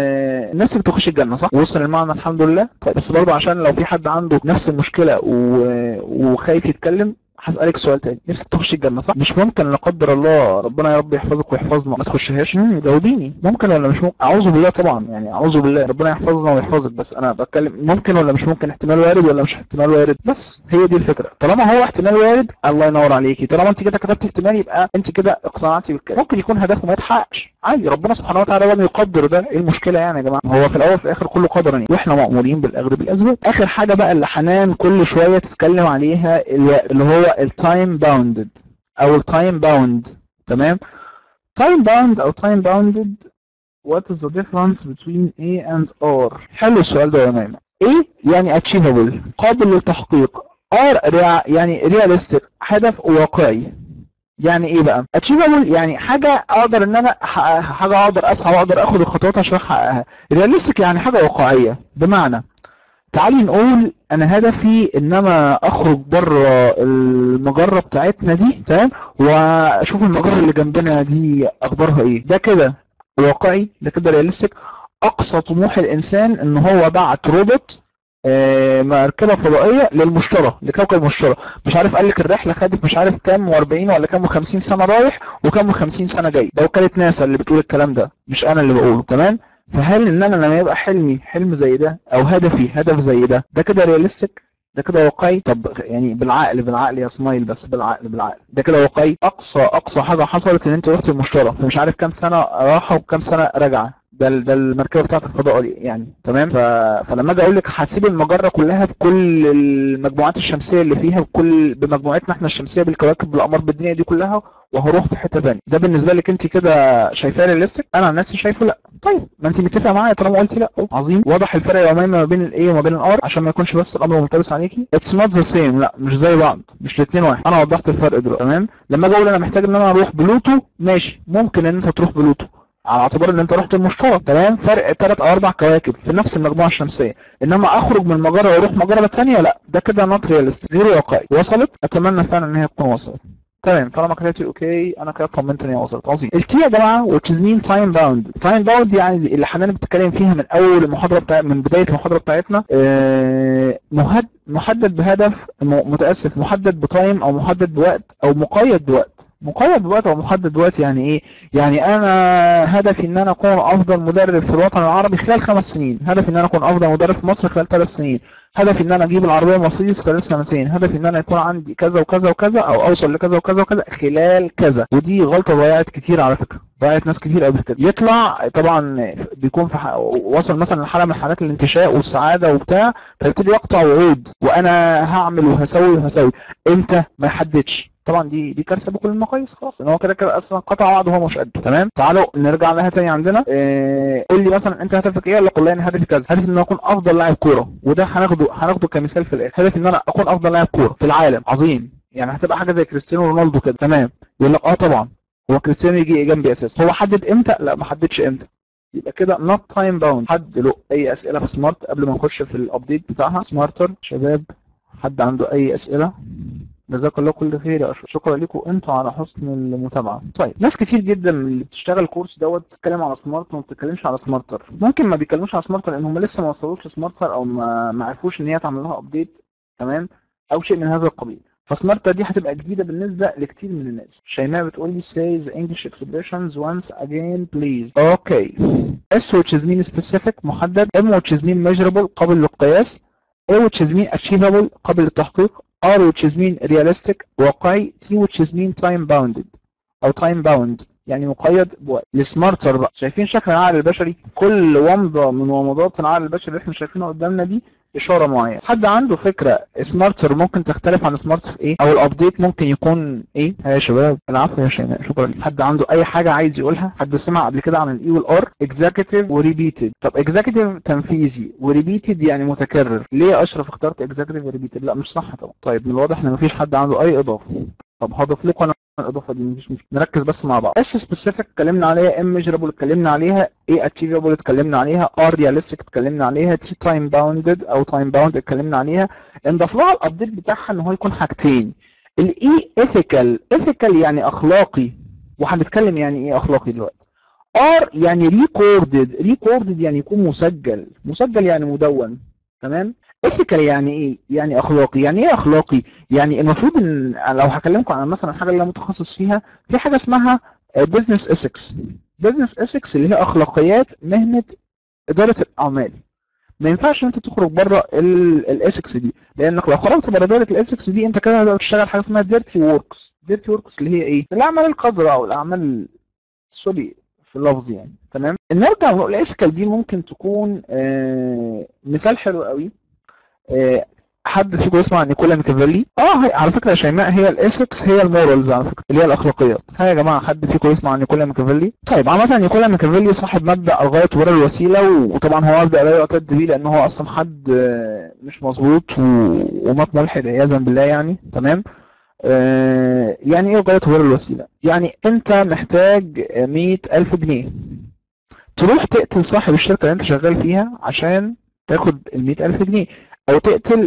Speaker 2: آه نفسك تخش الجنه صح وصل المعنى الحمد لله طيب بس برضه عشان لو في حد عنده نفس المشكله و... وخايف يتكلم هسألك سؤال تاني نفسك تخش الجنة صح؟ مش ممكن لا قدر الله ربنا يا رب يحفظك ويحفظنا ما تخشهاش امم جاوبيني ممكن ولا مش ممكن؟ أعوذ بالله طبعا يعني أعوذ بالله ربنا يحفظنا ويحفظك بس أنا بتكلم ممكن ولا مش ممكن احتمال وارد ولا مش احتمال وارد بس هي دي الفكرة طالما هو احتمال وارد الله ينور عليكي طالما أنت كده كتبت احتمال يبقى أنت كده اقتنعتي بالكلام ممكن يكون هدفه ما يتحققش عادي ربنا سبحانه وتعالى لم يقدر ده ايه المشكلة يعني يا جماعة هو في الأول وفي الآخر كله قدرا يعني واحنا مأمورين بالأخذ بالأسباب آخر حاجة بقى اللي حنان كل شوية تتكلم عليها الوقت اللي هو التايم باوندد او التايم باوند تمام تايم باوند او تايم باوندد what is the difference between A and R حلو السؤال ده يا ماما A يعني achievable قابل للتحقيق R ريع- يعني realistic هدف واقعي يعني ايه بقى achievable يعني حاجه اقدر ان انا احققها حاجه اقدر اسعى واقدر اخد الخطوات عشان احققها realistic يعني حاجه واقعيه بمعنى تعالي نقول انا هدفي ان انا اخرج بره المجره بتاعتنا دي تمام واشوف المجره اللي جنبنا دي اخبارها ايه ده كده واقعي ده كده رياليستيك اقصى طموح الانسان ان هو بعت روبوت آه، مركبه فضائيه للمشتري لكوكب المشتري مش عارف قال لك الرحله خدت مش عارف كام و40 ولا كام و50 سنه رايح وكام و50 سنه جاي ده وكاله ناسا اللي بتقول الكلام ده مش انا اللي بقوله تمام فهل ان انا لما يبقى حلمي حلم زي ده او هدفي هدف زي ده ده كده رياليستيك ده كده واقعي طب يعني بالعقل بالعقل يا سمايل بس بالعقل بالعقل ده كده واقعي اقصى اقصى حاجه حصلت ان انت رحت المشتري فمش عارف كام سنه راحه وكام سنه راجعه ده ال- ده المركبه بتاعت الفضاء دي يعني تمام ف... فلما اجي اقول لك هسيب المجره كلها بكل المجموعات الشمسيه اللي فيها بكل بمجموعتنا احنا الشمسيه بالكواكب بالاقمار بالدنيا دي كلها وهروح في حته ثانيه ده بالنسبه لك انت كده شايفاه رياليستيك انا عن نفسي شايفه لا طيب ما انت متفقه معايا طالما قلتي لا عظيم واضح الفرق يوميا ما بين الايه وما بين الار عشان ما يكونش بس الامر ملتبس عليكي اتس نوت ذا سيم لا مش زي بعض مش الاثنين واحد انا وضحت الفرق دلوقتي تمام لما اجي اقول انا محتاج ان انا اروح بلوتو ماشي ممكن ان انت تروح بلوتو على اعتبار ان انت رحت المشتري تمام فرق ثلاث او اربع كواكب في نفس المجموعه الشمسيه انما اخرج من مجره واروح مجره ثانيه لا ده كده نوت رياليستيك غير واقعي وصلت اتمنى فعلا ان هي تكون وصلت تمام طالما كتبت اوكي انا كده طمنت ان هي وصلت عظيم التي يا جماعه which is mean time bound time bound يعني اللي حنان بتتكلم فيها من اول المحاضره بتاع من بدايه المحاضره بتاعتنا آه، مهد محدد بهدف م- متاسف محدد بتايم او محدد بوقت او مقيد بوقت مقيد بوقت او محدد بوقت يعني ايه يعني انا هدفي ان انا اكون افضل مدرب في الوطن العربي خلال خمس سنين هدفي ان انا اكون افضل مدرب في مصر خلال ثلاث سنين هدفي ان انا اجيب العربيه مرسيدس خلال سنتين هدفي ان انا يكون عندي كذا وكذا وكذا او اوصل لكذا وكذا وكذا خلال كذا ودي غلطه ضيعت كتير على فكره ضيعت ناس كتير قبل كده يطلع طبعا بيكون في ح... وصل مثلا لحاله من حالات الانتشاء والسعاده وبتاع فيبتدي يقطع وعود وانا هعمل وهسوي وهسوي امتى ما يحددش طبعا دي دي كارثه بكل المقاييس خلاص ان هو كده كده اصلا قطع وعد وهو مش قده تمام تعالوا نرجع لها تاني عندنا إيه قول لي مثلا انت هدفك ايه اقول لي انا هدفي كذا هدفي ان انا اكون افضل لاعب كوره وده هناخده هناخده كمثال في الاخر هدفي ان انا اكون افضل لاعب كوره في العالم عظيم يعني هتبقى حاجه زي كريستيانو رونالدو كده تمام يقول لك اه طبعا هو كريستيانو يجي جنبي اساسا هو حدد امتى لا ما حددش امتى يبقى كده not time bound حد له اي اسئله في سمارت قبل ما نخش في الابديت بتاعها سمارتر شباب حد عنده اي اسئله جزاك الله كل خير يا اشرف شكرا لكم انتوا على حسن المتابعه طيب ناس كتير جدا من اللي بتشتغل الكورس دوت بتتكلم على سمارت وما بتتكلمش على سمارتر ممكن ما بيتكلموش على سمارتر لان هم لسه ما وصلوش لسمارتر او ما ما عرفوش ان هي تعمل لها ابديت تمام او شيء من هذا القبيل فسمارتر دي هتبقى جديده بالنسبه لكتير من الناس شيماء بتقول لي say the English expressions once again please اوكي S which is mean specific محدد M which is mean measurable قابل للقياس A which is mean achievable قابل للتحقيق R which is mean realistic واقعي T which is mean time bounded او time bound يعني مقيد بوقت السمارتر بقى شايفين شكل العقل البشري كل ومضه من ومضات العقل البشري اللي احنا شايفينها قدامنا دي اشاره معينه حد عنده فكره سمارتر ممكن تختلف عن سمارت في ايه او الابديت ممكن يكون ايه يا شباب العفو يا شيماء شكرا حد عنده اي حاجه عايز يقولها حد سمع قبل كده عن الاي والار اكزيكتيف وريبيتد طب اكزيكتيف تنفيذي وريبيتد يعني متكرر ليه اشرف اخترت اكزيكتيف وريبيتد لا مش صح طبعا طيب من الواضح ان مفيش حد عنده اي اضافه طب هضيف لكم انا الاضافه دي مفيش مشكله نركز بس مع بعض اس سبيسيفيك اتكلمنا عليها ام ميجرابل اتكلمنا عليها اي اتشيفبل اتكلمنا عليها ار رياليستيك اتكلمنا عليها تي تايم باوندد او تايم باوند اتكلمنا عليها انضاف لها الابديت بتاعها ان هو يكون حاجتين الاي ايثيكال ايثيكال يعني اخلاقي وهنتكلم يعني ايه اخلاقي دلوقتي ار يعني ريكوردد ريكوردد يعني يكون مسجل مسجل يعني مدون تمام ايثيكال يعني ايه يعني اخلاقي يعني ايه اخلاقي يعني المفروض ان لو هكلمكم عن مثلا حاجه اللي انا متخصص فيها في حاجه اسمها بزنس اسكس بزنس اسكس اللي هي اخلاقيات مهنه اداره الاعمال ما ينفعش انت تخرج بره الاسكس دي لانك لو خرجت بره دايره الاسكس دي انت كده هتبقى بتشتغل حاجه اسمها ديرتي وركس ديرتي وركس اللي هي ايه الاعمال القذره او الاعمال سوري في اللفظ يعني تمام نرجع نقول الاسكال دي ممكن تكون آه مثال حلو قوي آه حد فيكم يسمع نيكولا ميكافيلي اه هي على فكره يا شيماء هي الاسكس هي المورالز على فكره اللي هي الاخلاقيات ها يا جماعه حد فيكم يسمع نيكولا ميكافيلي طيب عامه نيكولا ميكافيلي صاحب مبدا الغايه تبرر الوسيله وطبعا هو مبدا لا يعتد بيه لان هو اصلا حد آه مش مظبوط ومات ملحد عياذا بالله يعني تمام آه يعني ايه الغايه تبرر الوسيله يعني انت محتاج 100000 جنيه تروح تقتل صاحب الشركه اللي انت شغال فيها عشان تاخد ال 100000 جنيه او تقتل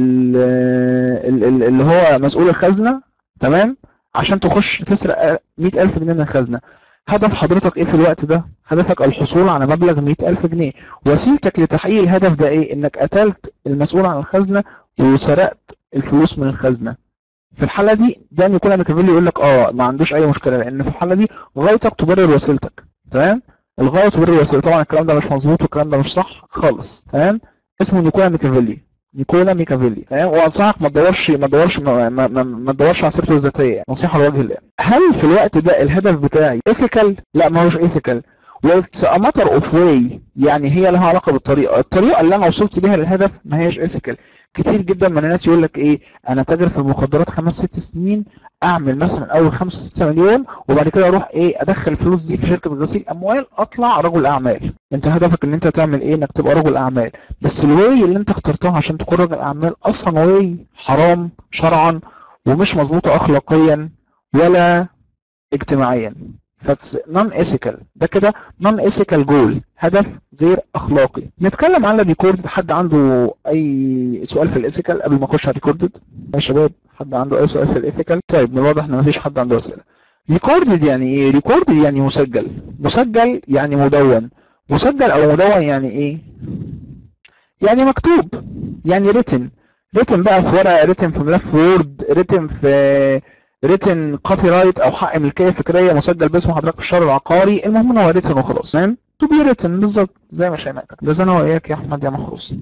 Speaker 2: اللي هو مسؤول الخزنه تمام عشان تخش تسرق 100000 جنيه من الخزنه هدف حضرتك ايه في الوقت ده هدفك الحصول على مبلغ 100000 جنيه وسيلتك لتحقيق الهدف ده ايه انك قتلت المسؤول عن الخزنه وسرقت الفلوس من الخزنه في الحاله دي ده نيكولا ميكافيلي يقول لك اه ما عندوش اي مشكله لان في الحاله دي غايتك تبرر وسيلتك تمام الغايه تبرر الوسيله طبعا الكلام ده مش مظبوط والكلام ده مش صح خالص تمام اسمه نيكولا ميكافيلي نيكولا ميكافيلي تمام وانصحك ما تدورش ما تدورش ما, ما, ما, ما تدورش على سيرته الذاتيه نصيحه لوجه الله هل في الوقت ده الهدف بتاعي ايثيكال لا ما هوش ايثيكال واتس ا ماتر اوف واي يعني هي لها علاقه بالطريقه الطريقه اللي انا وصلت بيها للهدف ما هيش ايثيكال كتير جدا من الناس يقول لك ايه انا تاجر في المخدرات خمس ست سنين اعمل مثلا اول 5 6 مليون وبعد كده اروح ايه ادخل الفلوس دي في شركه غسيل اموال اطلع رجل اعمال انت هدفك ان انت تعمل ايه انك تبقى رجل اعمال بس الواي اللي انت اخترتها عشان تكون رجل اعمال اصلا واي حرام شرعا ومش مظبوطه اخلاقيا ولا اجتماعيا فاتس نون ايثيكال ده كده نون ايثيكال جول هدف غير اخلاقي نتكلم عن الريكورد حد عنده اي سؤال في الايثيكال قبل ما اخش على الريكوردد يا شباب حد عنده اي سؤال في الايثيكال طيب من الواضح ان مفيش حد عنده اسئله ريكوردد يعني ايه ريكوردد يعني مسجل مسجل يعني مدون مسجل او مدون يعني ايه يعني مكتوب يعني ريتن ريتن بقى في ورقه ريتن في ملف وورد ريتن في ريتن كوبي رايت او حق ملكيه فكريه مسجل باسم حضرتك في الشهر العقاري المهم ان هو ريتن وخلاص تمام تو بي ريتن بالظبط زي ما شيماء كده جزانا واياك يا احمد يا محروس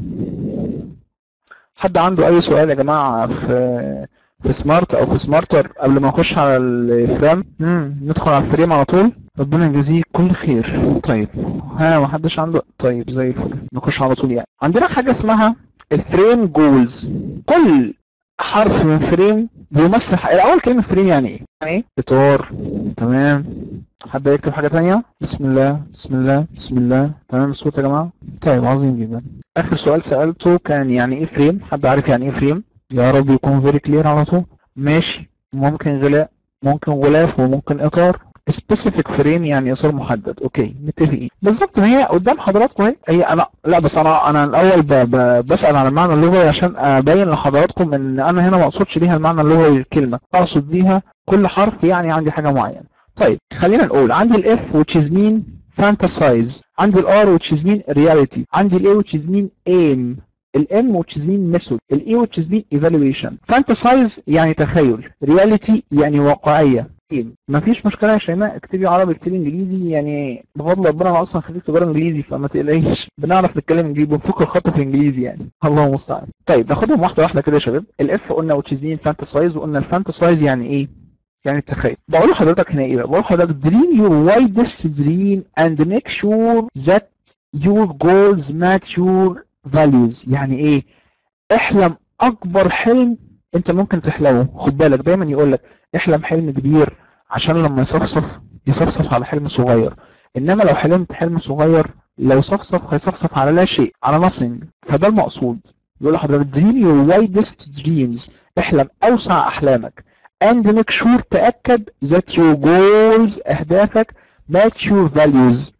Speaker 2: حد عنده اي سؤال يا جماعه في في سمارت او في سمارتر قبل ما نخش على الفريم امم ندخل على الفريم على طول ربنا يجازيك كل خير طيب ها ما حدش عنده طيب زي الفل نخش على طول يعني عندنا حاجه اسمها الفريم جولز كل حرف من فريم بيمثل الاول كلمه فريم يعني ايه يعني ايه اطار تمام حد يكتب حاجه ثانيه بسم الله بسم الله بسم الله تمام الصوت يا جماعه طيب عظيم جدا اخر سؤال سالته كان يعني ايه فريم حد عارف يعني ايه فريم يا رب يكون فيري كلير على طول ماشي ممكن غلاء ممكن غلاف وممكن اطار سبيسيفيك فريم يعني اطار محدد اوكي متفقين بالظبط ما هي قدام حضراتكم اهي هي انا لا بس انا انا الاول ب... ب... بسال على المعنى اللغوي عشان ابين لحضراتكم ان انا هنا ما اقصدش ليها المعنى اللغوي للكلمه اقصد بيها كل حرف يعني عندي حاجه معينه طيب خلينا نقول عندي الاف which is mean fantasize عندي الار which is mean reality عندي الاي which is mean aim الام which is mean method الاي which is mean evaluation fantasize يعني تخيل reality يعني واقعية مفيش مشكلة يا شيماء اكتبي عربي اكتبي انجليزي يعني بفضل ربنا انا اصلا خريج تجارة انجليزي فما تقلقيش بنعرف نتكلم انجليزي بنفك الخط في الانجليزي يعني الله المستعان طيب ناخدهم واحدة واحدة كده يا شباب الاف قلنا which is mean fantasize وقلنا الفانتسايز يعني ايه يعني التخيل بقول لحضرتك هنا ايه بقى بقول لحضرتك dream your widest dream and make sure that your goals match your values يعني ايه احلم اكبر حلم انت ممكن تحلمه خد بالك دايما يقول لك احلم حلم كبير عشان لما يصفصف يصفصف على حلم صغير انما لو حلمت حلم صغير لو صفصف هيصفصف على لا شيء على nothing فده المقصود يقول لحضرتك dream your widest dreams احلم اوسع احلامك and make sure تأكد that your goals أهدافك match your values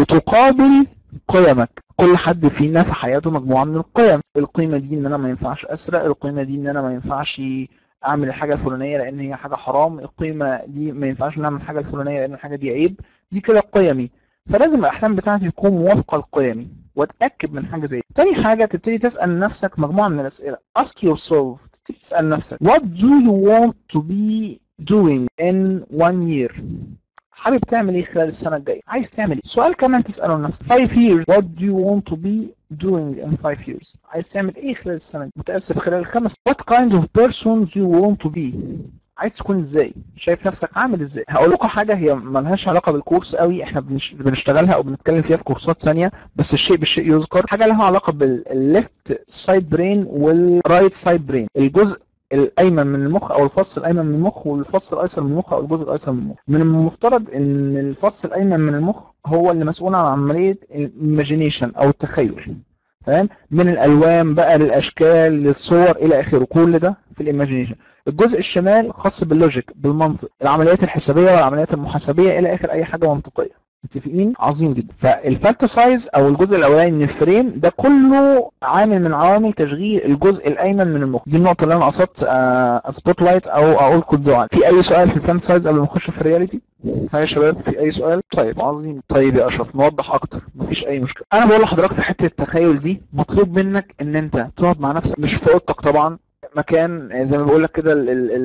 Speaker 2: بتقابل قيمك كل حد فينا في حياته مجموعة من القيم القيمة دي ان انا ما ينفعش اسرق القيمة دي ان انا ما ينفعش اعمل الحاجة الفلانية لان هي حاجة حرام القيمة دي ما ينفعش نعمل الحاجة الفلانية لان الحاجة دي عيب دي كده قيمي فلازم الاحلام بتاعتي تكون موافقة لقيمي واتاكد من حاجة زي تاني حاجة تبتدي تسأل نفسك مجموعة من الاسئلة ask yourself تبتدي تسأل نفسك what do you want to be doing in one year حابب تعمل ايه خلال السنة الجاية عايز تعمل ايه سؤال كمان تسأله لنفسك 5 years what do you want to be doing in 5 years عايز تعمل ايه خلال السنة متأسف خلال الخمس what kind of person do you want to be عايز تكون ازاي شايف نفسك عامل ازاي هقول لكم حاجه هي ملهاش علاقه بالكورس قوي احنا بنش... بنشتغلها او بنتكلم فيها في كورسات ثانيه بس الشيء بالشيء يذكر حاجه لها علاقه بالليفت سايد برين والرايت سايد برين الجزء الايمن من المخ او الفص الايمن من المخ والفص الايسر من المخ او الجزء الايسر من المخ من المفترض ان الفص الايمن من المخ هو اللي مسؤول عن عمليه الايماجينيشن او التخيل تمام من الالوان بقى للاشكال للصور الى اخره كل ده في الايماجينيشن الجزء الشمال خاص باللوجيك بالمنطق العمليات الحسابيه والعمليات المحاسبيه الى اخر اي حاجه منطقيه متفقين عظيم جدا فالفانتسايز او الجزء الاولاني من الفريم ده كله عامل من عوامل تشغيل الجزء الايمن من المخ دي النقطه اللي انا قصدت سبوت لايت او اقول خدوا في اي سؤال في الفانتسايز قبل ما نخش في الرياليتي ها يا شباب في اي سؤال طيب عظيم طيب يا اشرف نوضح اكتر مفيش اي مشكله انا بقول لحضرتك في حته التخيل دي مطلوب منك ان انت تقعد مع نفسك مش في اوضتك طبعا مكان زي ما بقول لك كده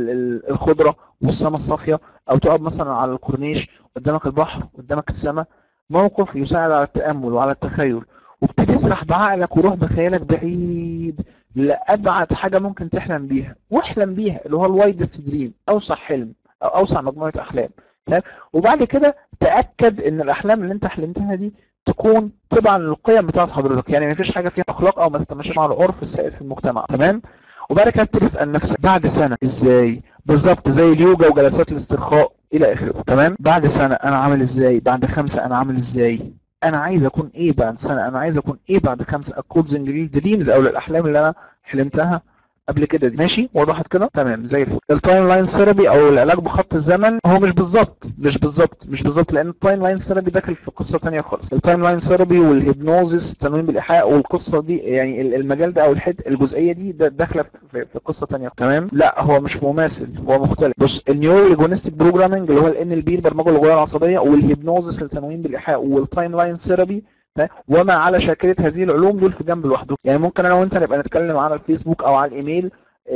Speaker 2: الخضره والسماء الصافيه او تقعد مثلا على الكورنيش قدامك البحر قدامك السماء موقف يساعد على التامل وعلى التخيل وابتدي تسرح بعقلك وروح بخيالك بعيد لابعد حاجه ممكن تحلم بيها واحلم بيها اللي هو الوايدست دريم اوسع حلم او اوسع مجموعه احلام تمام وبعد كده تاكد ان الاحلام اللي انت حلمتها دي تكون تبعا للقيم بتاعت حضرتك يعني مفيش حاجه فيها اخلاق او ما تتماشاش مع العرف السائد في المجتمع تمام وبعد كده تسال نفسك بعد سنه ازاي بالظبط زي اليوجا وجلسات الاسترخاء الى اخره تمام بعد سنه انا عامل ازاي بعد خمسه انا عامل ازاي انا عايز اكون ايه بعد سنه انا عايز اكون ايه بعد خمسه اكوردنج للدريمز او للاحلام اللي انا حلمتها قبل كده دي ماشي وضحت كده تمام زي الفل التايم لاين ثيرابي او العلاج بخط الزمن هو مش بالظبط مش بالظبط مش بالظبط لان التايم لاين ثيرابي داخل في قصه ثانيه خالص التايم لاين ثيرابي والهيبنوزيس التنويم بالايحاء والقصه دي يعني المجال ده او الحد الجزئيه دي داخله في, في قصه ثانيه تمام لا هو مش مماثل هو مختلف بص النيورو ليجونستيك بروجرامنج اللي هو الان ال بي البرمجه اللغويه العصبيه والهيبنوزيس التنويم بالايحاء والتايم لاين ثيرابي وما على شاكله هذه العلوم دول في جنب لوحده يعني ممكن انا وانت نبقى نتكلم على الفيسبوك او على الايميل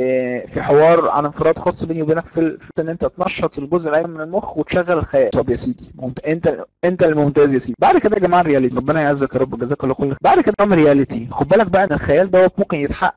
Speaker 2: في حوار عن انفراد خاص بيني وبينك في, في ان انت تنشط الجزء الايمن من المخ وتشغل الخيال طب يا سيدي ممت... انت انت الممتاز يا سيدي بعد كده يا جماعه الرياليتي ربنا يعزك يا رب جزاك الله كل بعد كده امر رياليتي خد بالك بقى ان الخيال دوت ممكن يتحقق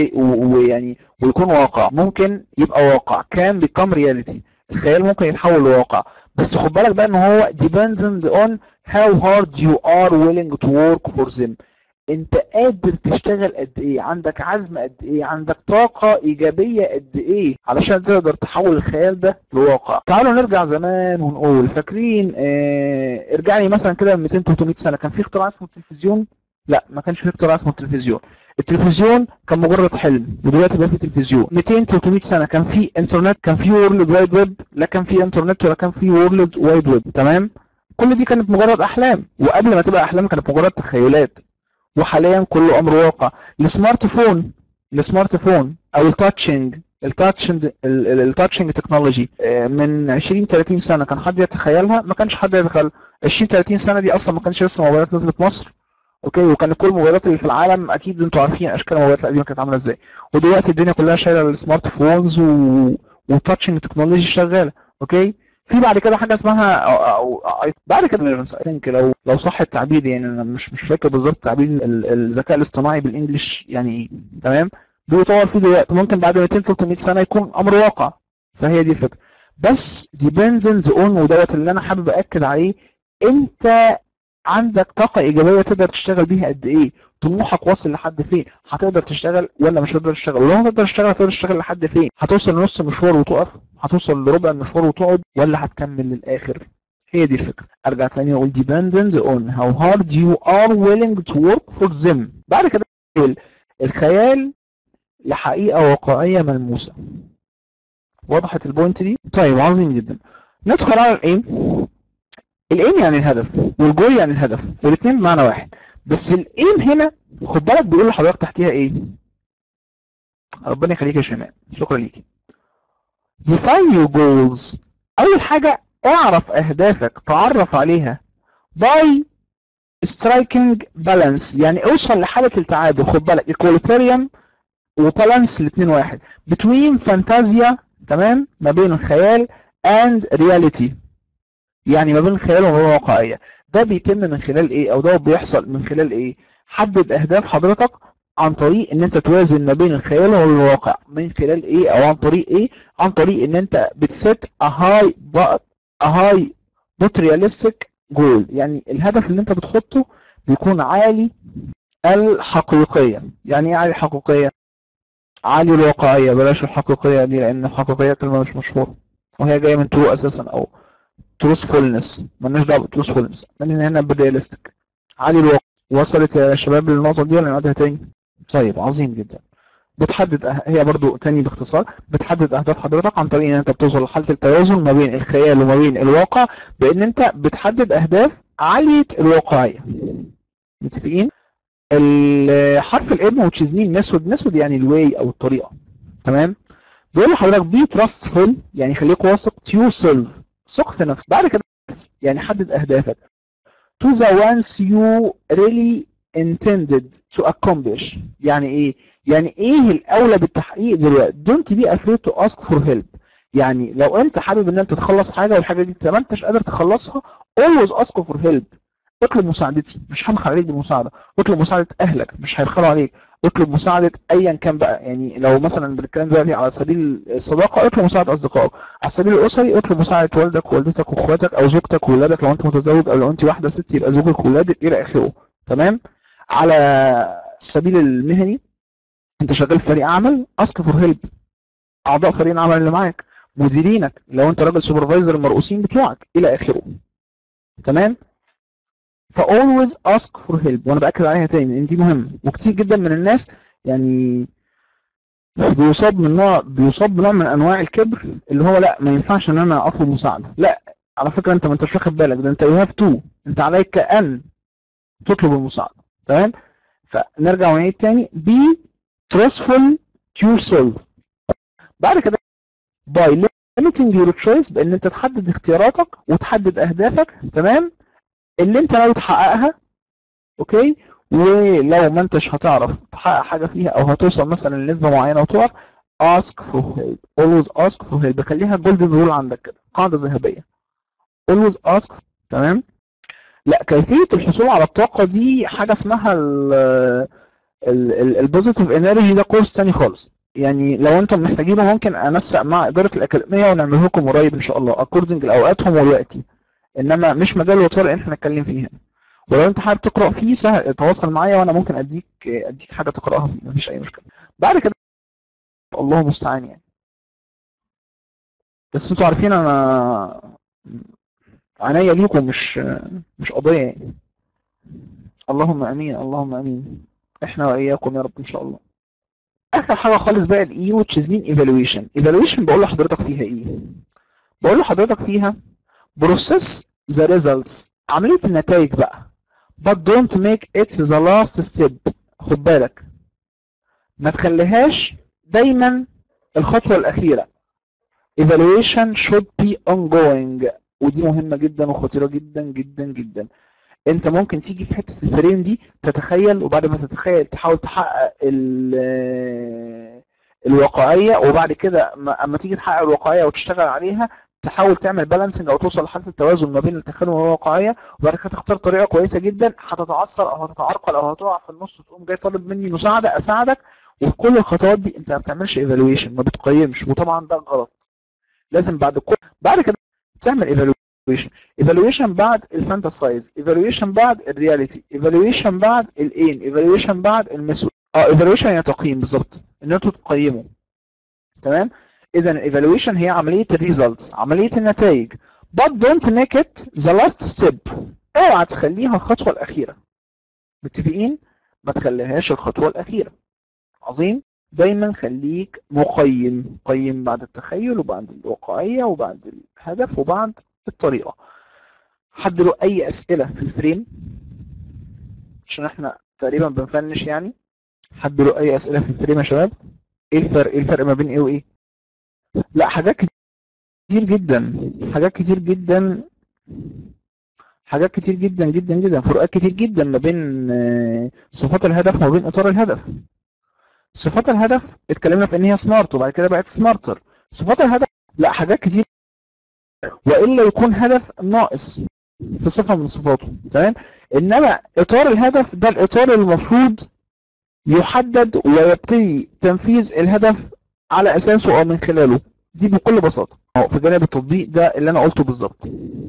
Speaker 2: ويعني و... ويكون واقع ممكن يبقى واقع كان بيكم رياليتي الخيال ممكن يتحول لواقع بس خد بالك بقى ان هو dependent on how hard you are willing to work for them انت قادر تشتغل قد ايه عندك عزم قد ايه عندك طاقة ايجابية قد ايه علشان تقدر تحول الخيال ده لواقع تعالوا نرجع زمان ونقول فاكرين اه ارجع لي مثلا كده 200 300 سنة كان في اختراع اسمه التلفزيون لا ما كانش في اختراع اسمه التلفزيون التلفزيون كان مجرد حلم ودلوقتي بقى في تلفزيون 200 300 سنه كان في انترنت كان في وورلد وايد ويب لا كان في انترنت ولا كان في وورلد وايد ويب تمام كل دي كانت مجرد احلام وقبل ما تبقى احلام كانت مجرد تخيلات وحاليا كله امر واقع السمارت فون السمارت فون او التاتشنج التاتشنج التاتشنج تكنولوجي من 20 30 سنه كان حد يتخيلها ما كانش حد يتخيل 20 30 سنه دي اصلا ما كانش لسه موبايلات نزلت مصر اوكي وكان كل الموبايلات اللي في العالم اكيد انتوا عارفين اشكال الموبايلات القديمه كانت عامله ازاي ودلوقتي الدنيا كلها شايله السمارت فونز و... والتاتشنج تكنولوجي شغاله اوكي في بعد كده حاجه اسمها أو أو أو بعد كده I think لو لو صح التعبير يعني انا مش مش فاكر بالظبط تعبير ال- الذكاء الاصطناعي بالانجلش يعني ايه تمام بيطور فيه دلوقتي ممكن بعد 200 300 سنه يكون امر واقع فهي دي الفكره بس dependent on ودوت اللي انا حابب اكد عليه انت عندك طاقه ايجابيه تقدر تشتغل بيها قد ايه طموحك واصل لحد فين هتقدر تشتغل ولا مش هتقدر تشتغل ولو هتقدر تشتغل هتقدر تشتغل لحد فين هتوصل لنص مشوار وتقف هتوصل لربع المشوار وتقعد ولا هتكمل للاخر هي دي الفكره ارجع تاني اقول dependent on how hard you are willing to work for them بعد كده ال- الخيال لحقيقه واقعيه ملموسه وضحت البوينت دي طيب عظيم جدا ندخل على الايم الايم يعني الهدف والجول يعني الهدف والاثنين بمعنى واحد بس الايم هنا خد بالك بيقول لحضرتك تحتيها ايه ربنا يخليك يا شيماء شكرا ليكي define your goals اول حاجه اعرف اهدافك تعرف عليها by striking balance يعني اوصل لحاله التعادل خد بالك equilibrium وبالانس الاثنين واحد between fantasia تمام ما بين الخيال and reality يعني ما بين الخيال وما بين الواقعيه ده بيتم من خلال ايه او ده بيحصل من خلال ايه حدد اهداف حضرتك عن طريق ان انت توازن ما بين الخيال وما بين الواقع من خلال ايه او عن طريق ايه عن طريق ان انت بتست a high but a high but realistic goal يعني الهدف اللي انت بتحطه بيكون عالي الحقيقية يعني ايه عالي الحقيقية عالي الواقعية بلاش الحقيقية دي لان الحقيقية كلمة مش مشهورة وهي جاية من true اساسا او truthfulness مالناش دعوة truthfulness من هنا بالرياليستيك عالي الواقع وصلت يا شباب للنقطة دي ولا نعيدها تاني؟ طيب عظيم جدا بتحدد أه... هي برضو تاني باختصار بتحدد اهداف حضرتك عن طريق ان انت بتوصل لحالة التوازن ما بين الخيال وما بين الواقع بان انت بتحدد اهداف عالية الواقعية متفقين؟ الحرف الام وتشيزمين نسود نسود يعني الواي او الطريقة تمام؟ بيقول لحضرتك بي تراستفول يعني خليك واثق تو سيلف ثق في نفسك بعد كده يعني حدد اهدافك to the ones you really intended to accomplish يعني ايه يعني ايه الاولى بالتحقيق دلوقتي don't be afraid to ask for help يعني لو انت حابب ان انت تخلص حاجه والحاجه دي ما انتش قادر تخلصها always ask for help اطلب مساعدتي مش هبخل عليك بمساعده اطلب مساعده اهلك مش هيبخلوا عليك اطلب مساعده ايا كان بقى يعني لو مثلا بنتكلم دلوقتي على سبيل الصداقه اطلب مساعده اصدقائك على السبيل الاسري اطلب مساعده والدك ووالدتك واخواتك او زوجتك وولادك لو انت متزوج او لو انت واحده ست يبقى زوجك وولادك الى اخره تمام على السبيل المهني انت شغال في فريق عمل اسك فور هيلب اعضاء فريق العمل اللي معاك مديرينك لو انت راجل سوبرفايزر المرؤوسين بتوعك الى اخره تمام ف always ask for help وانا باكد عليها تاني لان دي مهمه وكتير جدا من الناس يعني بيصاب من نوع بيصاب بنوع من انواع الكبر اللي هو لا ما ينفعش ان انا اطلب مساعده لا على فكره انت ما انتش واخد بالك ده انت you have to انت عليك ان تطلب المساعده تمام فنرجع ونعيد تاني be trustful to yourself بعد كده by limiting your choice بان انت تحدد اختياراتك وتحدد اهدافك تمام اللي انت ناوي تحققها اوكي ولو ما انتش هتعرف تحقق حاجه فيها او هتوصل مثلا لنسبه معينه وتقف ask for help always ask for help خليها جولدن رول عندك كده قاعده ذهبيه always ask تمام لا كيفيه الحصول على الطاقه دي حاجه اسمها البوزيتيف انرجي ده كورس تاني خالص يعني لو انتم محتاجينه ممكن انسق مع اداره الاكاديميه ونعمله لكم قريب ان شاء الله اكوردنج لاوقاتهم ووقتي انما مش مجال وطارق ان احنا نتكلم فيه هنا ولو انت حابب تقرا فيه سهل تواصل معايا وانا ممكن اديك اديك حاجه تقراها فيه مفيش اي مشكله بعد كده الله المستعان يعني بس انتوا عارفين انا عناية ليكم مش مش قضيه يعني اللهم امين اللهم امين احنا واياكم يا رب ان شاء الله اخر حاجه خالص بقى الاي which is mean evaluation evaluation بقول لحضرتك فيها ايه بقول لحضرتك فيها process the results عملية النتائج بقى but don't make it the last step خد بالك ما تخليهاش دايما الخطوة الأخيرة evaluation should be ongoing ودي مهمة جدا وخطيرة جدا جدا جدا انت ممكن تيجي في حته الفريم دي تتخيل وبعد ما تتخيل تحاول تحقق ال- الواقعيه وبعد كده ما- اما تيجي تحقق الواقعيه وتشتغل عليها تحاول تعمل بالانسنج او توصل لحاله التوازن ما بين التخيل والواقعيه وبعد كده تختار طريقه كويسه جدا هتتعثر او هتتعرقل او هتقع في النص وتقوم جاي طالب مني مساعده اساعدك وفي كل الخطوات دي انت ما بتعملش ايفالويشن ما بتقيمش وطبعا ده غلط لازم بعد كل بعد كده تعمل ايفالويشن ايفالويشن بعد الفانتاسايز ايفالويشن بعد الرياليتي ايفالويشن بعد الايم ايفالويشن بعد الميثود اه ايفالويشن يعني تقييم بالظبط ان انتوا تقيموا تمام اذا الايفالويشن هي عمليه الريزلتس عمليه النتائج but don't make it the last step اوعى تخليها الخطوه الاخيره متفقين ما تخليهاش الخطوه الاخيره عظيم دايما خليك مقيم قيم بعد التخيل وبعد الواقعيه وبعد الهدف وبعد الطريقه حد له اي اسئله في الفريم عشان احنا تقريبا بنفنش يعني حد له اي اسئله في الفريم يا شباب ايه الفرق ايه الفرق ما بين ايه وايه لا حاجات كتير جدا حاجات كتير جدا حاجات كتير جدا جدا جدا فروقات كتير جدا ما بين آه، صفات الهدف وما بين اطار الهدف صفات الهدف اتكلمنا في ان هي سمارت وبعد كده بقت سمارتر صفات الهدف لا حاجات كتير والا يكون هدف ناقص في صفه من صفاته تمام انما اطار الهدف ده الاطار اللي المفروض يحدد ويبتدي تنفيذ الهدف على اساسه او من خلاله دي بكل بساطه اهو في جانب التطبيق ده اللي انا قلته بالظبط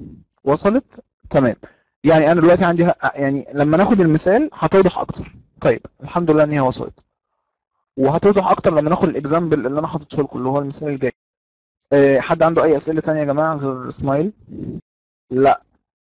Speaker 2: وصلت تمام يعني انا دلوقتي عندي ه- يعني لما ناخد المثال هتوضح اكتر طيب الحمد لله ان هي وصلت وهتوضح اكتر لما ناخد الاكزامبل اللي انا حاططه لكم اللي هو المثال الجاي أه حد عنده اي اسئله تانية يا جماعه غير اسماعيل لا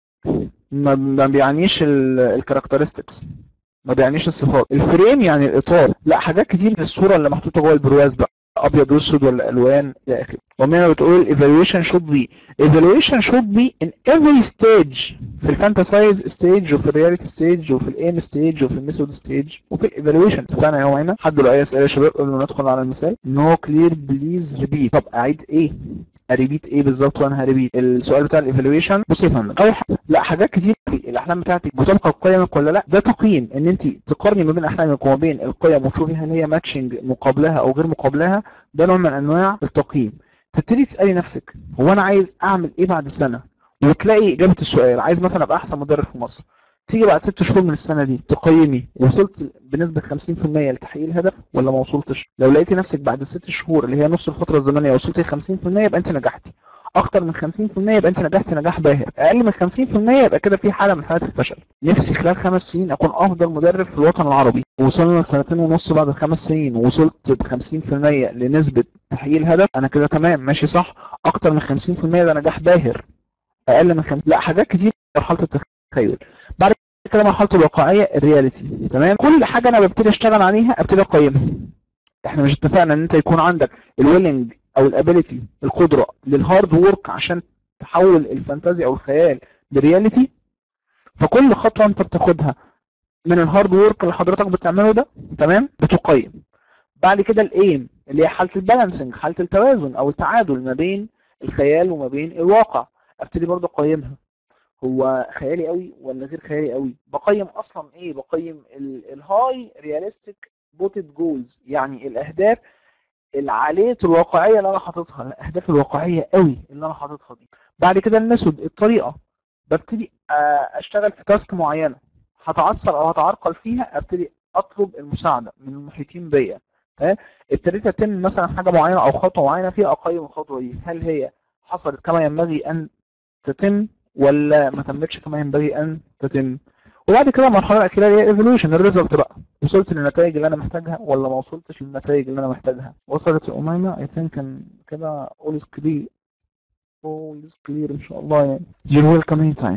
Speaker 2: ما ما بيعنيش الكاركترستكس ما بيعنيش الصفات الفريم يعني الاطار لا حاجات كتير من الصوره اللي محطوطه جوه البرواز بقى ابيض واسود ولا الوان الى اخره ومنها بتقول evaluation should be evaluation should be in every stage في الفانتاسايز ستيج وفي الرياليتي ستيج وفي الايم ستيج وفي الميثود ستيج وفي الايفالويشن اتفقنا يا هنا حد له اي اسئله يا شباب قبل ما ندخل على المثال نو كلير بليز ريبيت طب اعيد ايه اريبيت ايه بالظبط وانا هريبيت السؤال بتاع الايفالويشن بص يا فندم اول حاجه لا حاجات كتير في الاحلام بتاعتك مطابقه لقيمك ولا لا ده تقييم ان انت تقارني ما بين احلامك وما بين القيم وتشوفي هل هي ماتشنج مقابلها او غير مقابلها ده نوع من انواع التقييم تبتدي تسالي نفسك هو انا عايز اعمل ايه بعد سنه وتلاقي اجابه السؤال عايز مثلا ابقى احسن مدرب في مصر تيجي بعد ست شهور من السنه دي تقيمي وصلت بنسبه 50% لتحقيق الهدف ولا ما وصلتش لو لقيتي نفسك بعد الست شهور اللي هي نص الفتره الزمنيه وصلتي ل 50% يبقى انت نجحتي اكتر من 50% يبقى انت نجحت نجاح باهر اقل من 50% يبقى كده في حاله من حالات الفشل نفسي خلال خمس سنين اكون افضل مدرب في الوطن العربي وصلنا لسنتين ونص بعد الخمس سنين ووصلت ب 50% لنسبه تحقيق الهدف انا كده تمام ماشي صح اكتر من 50% ده نجاح باهر اقل من 50 لا حاجات كتير في مرحله التخيل بعد كده مرحله الواقعيه الرياليتي تمام كل حاجه انا ببتدي اشتغل عليها ابتدي اقيمها احنا مش اتفقنا ان انت يكون عندك الويلنج او الابيليتي القدره للهارد وورك عشان تحول الفانتازيا او الخيال لرياليتي فكل خطوه انت بتاخدها من الهارد وورك اللي حضرتك بتعمله ده تمام بتقيم بعد كده الايم اللي هي حاله البالانسنج حاله التوازن او التعادل ما بين الخيال وما بين الواقع ابتدي برضه اقيمها هو خيالي قوي ولا غير خيالي قوي بقيم اصلا ايه بقيم الهاي رياليستيك بوتد جولز يعني الاهداف العاليه الواقعيه اللي انا حاططها الاهداف الواقعيه قوي اللي انا حاططها دي بعد كده الميثود الطريقه ببتدي اشتغل في تاسك معينه هتعثر او هتعرقل فيها ابتدي اطلب المساعده من المحيطين بيا تمام ابتديت اتم مثلا حاجه معينه او خطوه معينه فيها اقيم الخطوه دي هل هي حصلت كما ينبغي ان تتم ولا ما تمتش كما ينبغي ان تتم وبعد كده المرحله الاخيره هي ايفولوشن الريزلت بقى وصلت للنتائج اللي انا محتاجها ولا ما وصلتش للنتائج اللي انا محتاجها وصلت الاميمه اي ثينك كان كده all is clear all is clear ان شاء الله يعني you're welcome anytime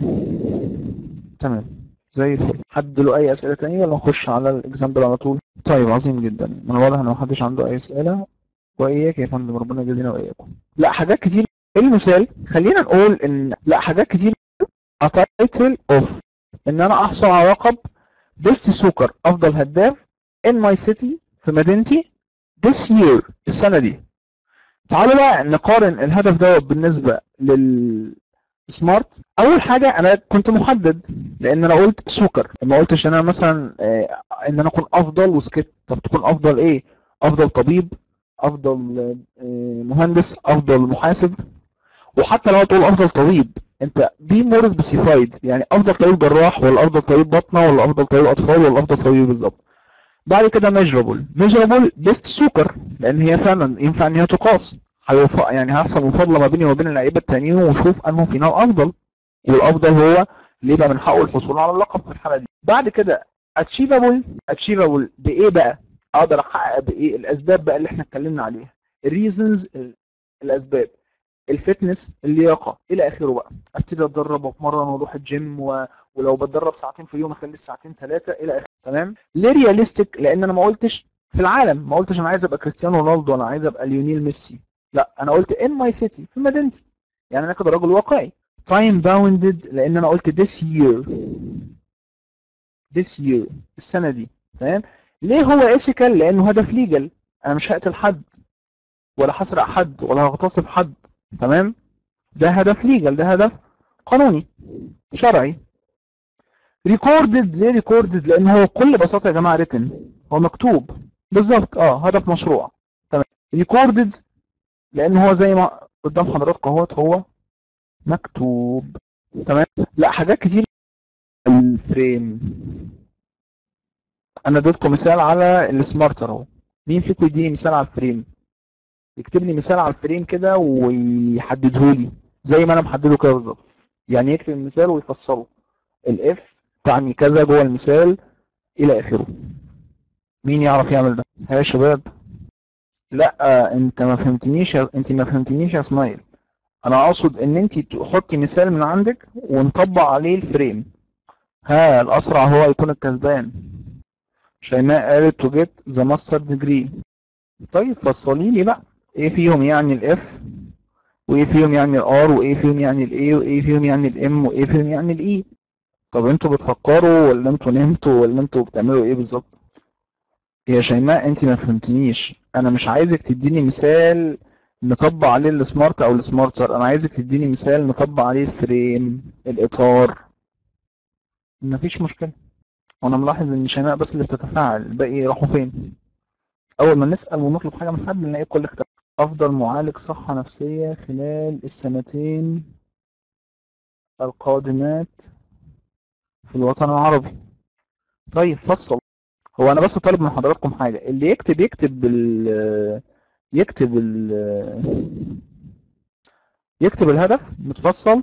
Speaker 2: تمام زي الفل حد له اي اسئله تانية ولا نخش على الاكزامبل على طول طيب عظيم جدا من الواضح ان محدش عنده اي اسئله واياك يا فندم ربنا يجازينا واياكم لا حاجات كتير المثال خلينا نقول ان لا حاجات كتير a title of ان انا احصل على لقب بيست سوكر افضل هداف in my city في مدينتي this year السنه دي تعالوا بقى نقارن الهدف دوت بالنسبه لل سمارت اول حاجه انا كنت محدد لان انا قلت سكر ما قلتش ان انا مثلا آه، ان انا اكون افضل وسكت طب تكون افضل ايه افضل طبيب افضل آه، مهندس افضل محاسب وحتى لو تقول افضل طبيب انت بي مور سبيسيفايد يعني افضل طبيب جراح ولا افضل طبيب باطنه ولا افضل طبيب اطفال ولا افضل طبيب بالظبط بعد كده ميجرابل ميجرابل بيست سكر لان هي فعلا ينفع ان هي تقاس هيوف- يعني هيحصل مفاضله ما بيني وما بين اللعيبه التانيين ونشوف انهم فينا الافضل والافضل هو اللي يبقى من حقه الحصول على اللقب في الحاله دي بعد كده اتشيفابل اتشيفابل بايه بقى اقدر احقق بايه الاسباب بقى اللي احنا اتكلمنا عليها الريزنز الاسباب الفتنس اللياقه الى اخره بقى ابتدي اتدرب واتمرن واروح الجيم و... ولو بتدرب ساعتين في اليوم اخلي الساعتين ثلاثه الى اخره تمام ليه رياليستيك لان انا ما قلتش في العالم ما قلتش انا عايز ابقى كريستيانو رونالدو انا عايز ابقى ليونيل ميسي لا انا قلت ان ماي سيتي في مدينتي يعني انا كده راجل واقعي تايم باوندد لان انا قلت this year this year السنه دي تمام ليه هو ايثيكال لانه هدف ليجل انا مش هقتل حد ولا هسرق حد ولا هغتصب حد تمام ده هدف ليجل ده هدف قانوني شرعي ريكوردد ليه ريكوردد لان هو بكل بساطه يا جماعه ريتن هو مكتوب بالظبط اه هدف مشروع تمام ريكوردد لان هو زي ما قدام حضراتكم اهوت هو مكتوب تمام لا حاجات كتير الفريم انا اديتكم مثال على السمارتر اهو مين فيكم يديني مثال على الفريم يكتب لي مثال على الفريم كده ويحدده لي زي ما انا محدده كده بالظبط يعني يكتب المثال ويفصله الاف تعني كذا جوه المثال الى اخره مين يعرف يعمل ده ها يا شباب لا انت ما فهمتنيش يا- انت ما فهمتنيش يا اسماعيل انا اقصد ان انت تحطي مثال من عندك ونطبق عليه الفريم ها الاسرع هو يكون الكسبان شيماء قالت to get the master degree طيب فصلي لي بقى ايه فيهم يعني الاف وايه فيهم يعني الار وايه فيهم يعني الاي وايه فيهم يعني الام وايه فيهم يعني الاي طب انتوا بتفكروا ولا انتوا نمتوا ولا انتوا بتعملوا ايه بالظبط يا شيماء انت ما فهمتنيش انا مش عايزك تديني مثال نطبق عليه السمارت او السمارتر انا عايزك تديني مثال نطبق عليه الفريم الاطار مفيش مشكله وانا ملاحظ ان شيماء بس اللي بتتفاعل الباقي راحوا فين اول ما نسال ونطلب حاجه من حد نلاقي الكل اختفى افضل معالج صحه نفسيه خلال السنتين القادمات في الوطن العربي طيب فصل هو انا بس طالب من حضراتكم حاجه اللي يكتب يكتب ال يكتب ال يكتب الهدف متفصل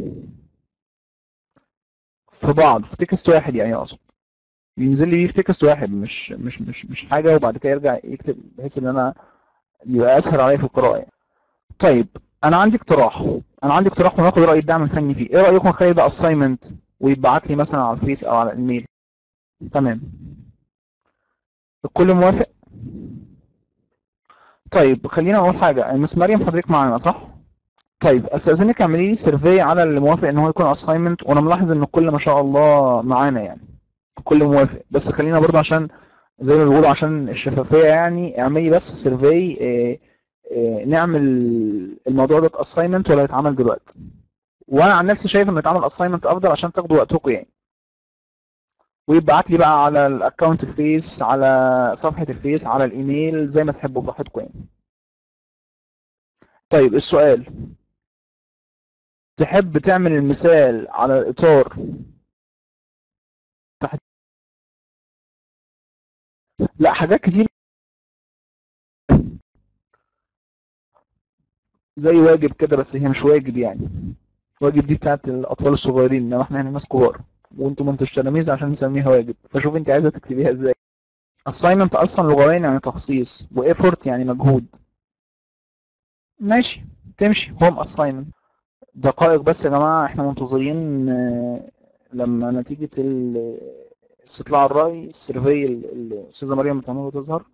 Speaker 2: في بعض في تكست واحد يعني اقصد ينزل لي بيه في تكست واحد مش مش مش مش حاجه وبعد كده يرجع يكتب بحيث ان انا يبقى اسهل عليا في القراءه يعني. طيب انا عندي اقتراح انا عندي اقتراح وناخد راي الدعم الفني فيه ايه رايكم نخلي ده اساينمنت ويتبعت لي مثلا على الفيس او على الايميل تمام الكل موافق طيب خلينا اقول حاجه مس مريم حضرتك معانا صح طيب استاذنك اعملي لي سيرفي على اللي موافق ان هو يكون اساينمنت وانا ملاحظ ان الكل ما شاء الله معانا يعني الكل موافق بس خلينا برضه عشان زي ما بيقولوا عشان الشفافيه يعني اعملي بس سيرفي اه اه نعمل الموضوع ده اساينمنت ولا يتعمل دلوقتي وانا عن نفسي شايف انه يتعمل اساينمنت افضل عشان تاخدوا وقتكم يعني ويبعت لي بقى على الاكونت الفيس على صفحه الفيس على الايميل زي ما تحبوا براحتكم يعني طيب السؤال تحب تعمل المثال على الإطار تحت لا حاجات كتير زي واجب كده بس هي مش واجب يعني واجب دي بتاعت الأطفال الصغيرين إنما إحنا هنا ناس كبار وأنتوا ما انتوش تلاميذ عشان نسميها واجب فشوف أنت عايزة تكتبيها إزاي assignment أصلا لغويا يعني تخصيص و effort يعني مجهود ماشي تمشي home assignment دقائق بس يا جماعة احنا منتظرين آه، لما نتيجة ال- استطلاع الرأي السيرفي ال- ال- الأستاذة مريم بتعمله تظهر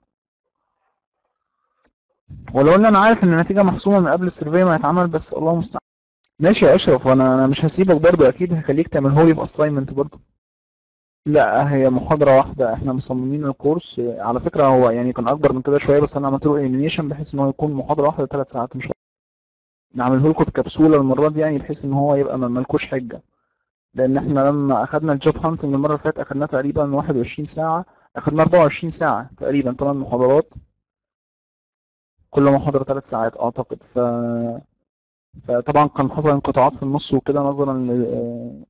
Speaker 2: ولو ان انا عارف ان النتيجة محسومة من قبل السيرفي ما يتعمل بس الله المستعان ماشي يا اشرف وانا انا مش هسيبك برضو اكيد هخليك تعمله لي في اساينمنت برضو لا هي محاضرة واحدة احنا مصممين الكورس آه، على فكرة هو يعني كان اكبر من كده شوية بس انا عملت له اليمينيشن بحيث ان هو يكون محاضرة واحدة ثلاث ساعات مش نعمله لكم في كبسولة المرة دي يعني بحيث ان هو يبقى ما ملكوش حجة لان احنا لما اخدنا الجوب هانتنج المرة اللي فاتت اخدناه تقريبا 21 ساعة اخدنا 24 ساعة تقريبا 8 محاضرات كل محاضرة 3 ساعات اعتقد ف فطبعا كان حصل انقطاعات في النص وكده نظرا ل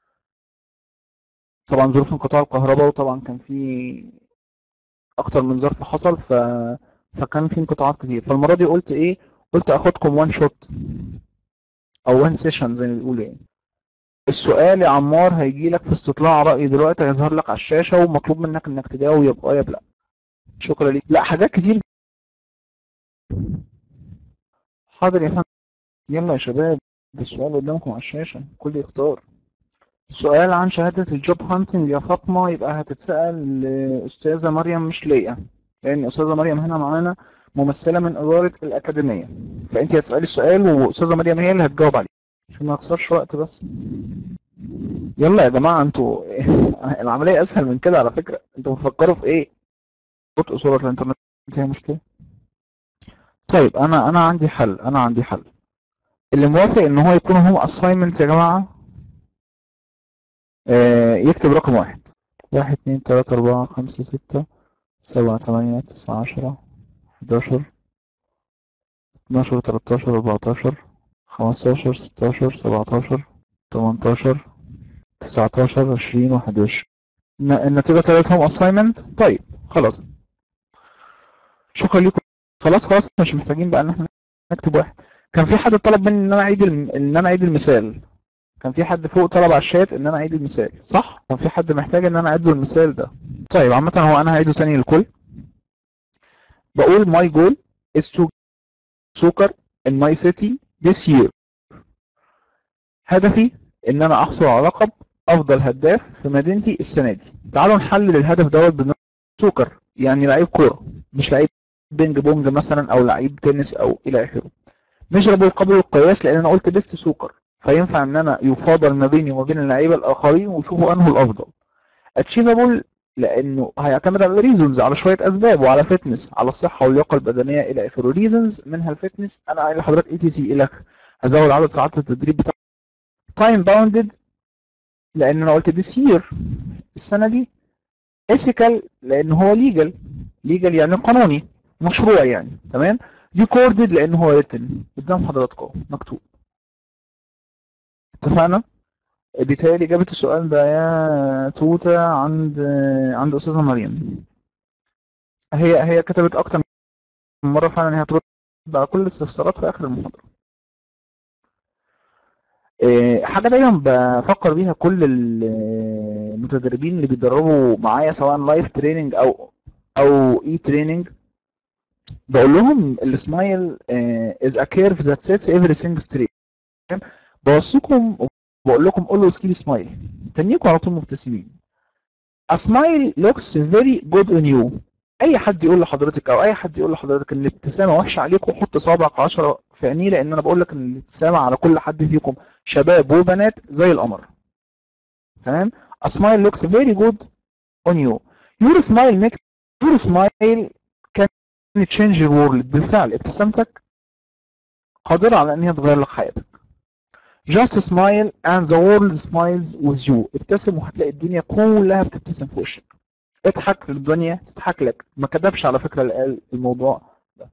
Speaker 2: طبعا ظروف انقطاع الكهرباء وطبعا كان في اكتر من ظرف حصل ف فكان في انقطاعات كتير فالمرة دي قلت ايه قلت اخدكم وان شوت او وان سيشن زي ما بيقولوا يعني السؤال يا عمار هيجي لك في استطلاع رأي دلوقتي هيظهر لك على الشاشة ومطلوب منك انك تجاوب يا بآه يا بلا شكرا ليك لا حاجات كتير حاضر يا فندم يلا يا شباب السؤال قدامكم على الشاشة كل يختار السؤال عن شهادة الجوب هانتنج يا فاطمة يبقى هتتسأل لأستاذة مريم مش ليا لأن أستاذة مريم هنا معانا ممثلة من إدارة الأكاديمية فأنت هتسألي السؤال وأستاذة مريم هي اللي هتجاوب عليه عشان ما نخسرش وقت بس يلا يا جماعة انتوا العملية أسهل من كده على فكرة انتوا بتفكروا في إيه؟ بطء سرعة الإنترنت هي مشكلة طيب أنا أنا عندي حل أنا عندي حل اللي موافق إن هو يكون هو assignment يا جماعة آه، يكتب رقم واحد واحد اتنين تلاتة أربعة خمسة ستة سبعة تمانية تسعة عشرة حداشر اتناشر تلاتاشر أربعتاشر خمستاشر ستاشر سبعتاشر تمنتاشر تسعتاشر عشرين واحد وعشرين النتيجة طلعتهم assignment طيب خلاص شكرا لكم خلاص خلاص مش محتاجين بقى ان احنا نكتب واحد كان في حد طلب مني ان انا اعيد الم... ان انا اعيد المثال كان في حد فوق طلب على الشات ان انا اعيد المثال صح كان في حد محتاج ان انا اعيد له المثال ده طيب عامه هو انا هعيده تاني للكل بقول my goal is to soccer in my city this year هدفي ان انا احصل على لقب افضل هداف في مدينتي السنه دي تعالوا نحلل الهدف دوت بن سوكر يعني لعيب كوره مش لعيب بينج بونج مثلا او لعيب تنس او الى اخره نشرب القبل والقياس لان انا قلت بيست سوكر فينفع ان انا يفاضل ما بيني وما بين اللعيبه الاخرين وشوفوا انه الافضل اتشيفابل لانه هيعتمد على ريزونز على شويه اسباب وعلى فتنس على الصحه واللياقه البدنيه الى اخره ريزونز منها الفتنس انا قايل لحضرتك اي تي سي الى هزود عدد ساعات التدريب بتاع تايم باوندد لان انا قلت this year السنه دي ethical لان هو legal legal يعني قانوني مشروع يعني تمام recorded لان هو written قدام حضراتكم مكتوب اتفقنا بالتالي جابت السؤال ده يا توتة عند عند استاذه مريم هي هي كتبت اكتر من مره فعلا هي هترد على كل الاستفسارات في اخر المحاضره إيه، حاجة دايما بفكر بيها كل المتدربين اللي بيتدربوا معايا سواء لايف تريننج او او اي تريننج بقول لهم السمايل از ا كيرف ذات سيتس everything straight بوصيكم وبقول لكم always keep smile تنيكم على طول مبتسمين a smile looks very good on you اي حد يقول لحضرتك او اي حد يقول لحضرتك ان الابتسامه وحشه عليكم حط صابعك 10 في عينيه لان انا بقول لك ان الابتسامه على كل حد فيكم شباب وبنات زي القمر تمام a smile looks very good on you your smile makes your smile can change your world بالفعل ابتسامتك قادرة على ان هي تغير لك حياتك just smile and the world smiles with you ابتسم وهتلاقي الدنيا كلها بتبتسم في وشك اضحك للدنيا تضحك لك ما كتبش على فكرة اللي قال الموضوع ده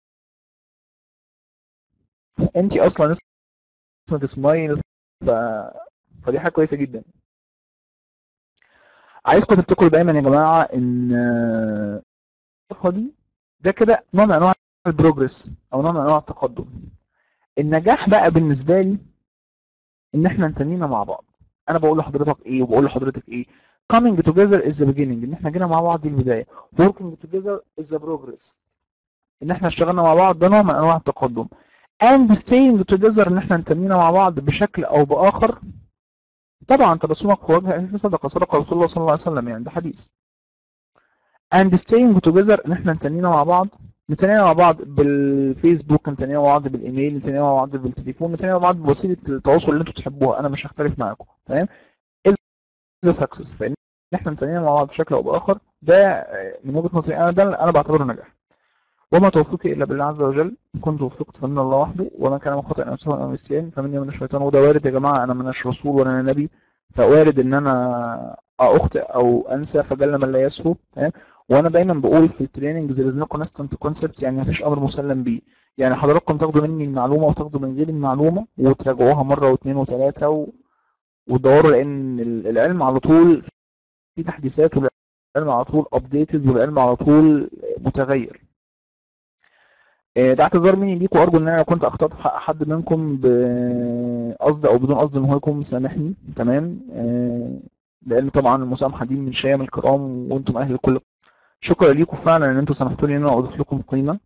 Speaker 2: انت اصلا اسمك سمايل ف... فدي حاجة كويسة جدا عايزكم تفتكروا دايما يا جماعة ان الصفحة دي ده كده نوع من انواع البروجرس او نوع من انواع التقدم النجاح بقى بالنسبة لي ان احنا نتنينا مع بعض انا بقول لحضرتك ايه وبقول لحضرتك ايه coming together is the beginning ان احنا جينا مع بعض دي البداية working together is the progress ان احنا اشتغلنا مع بعض ده نوع من انواع التقدم and staying together ان احنا انتمينا مع بعض بشكل او باخر طبعا تبسمك في وجه اخي صدق صدق رسول الله صلى الله عليه وسلم يعني ده حديث and staying together ان احنا انتمينا مع بعض نتنينا مع بعض بالفيسبوك نتنينا مع بعض بالايميل نتنينا مع بعض بالتليفون نتنينا مع بعض بوسيله التواصل اللي انتوا تحبوها انا مش هختلف معاكم تمام از سكسس فان احنا نتنينا مع بعض بشكل او باخر ده من وجهه نظري انا ده انا بعتبره نجاح وما توفيقي الا بالله عز وجل كنت وفقت فمن الله وحده وما كان من خطأ أو سهوا أو نسيان فمني من الشيطان وده وارد يا جماعة أنا مناش رسول ولا أنا نبي فوارد إن أنا أخطئ أو أنسى فجل من لا يسهو تمام وأنا دايما بقول في التريننج there is no constant concept يعني مفيش أمر مسلم بيه يعني حضراتكم تاخدوا مني المعلومة وتاخدوا من غيري المعلومة وتراجعوها مرة واثنين وثلاثة و... وتدوروا لأن العلم على طول في تحديثات والعلم على طول updated والعلم على طول متغير ده اعتذار مني ليكم وارجو ان انا كنت اخطأت في حق حد منكم بقصد او بدون قصد ان هو يكون مسامحني تمام لان طبعا المسامحه دي من شيم الكرام وانتم اهل كل شكرا ليكم فعلا ان انتم سمحتوا لي ان انا اضيف لكم قيمه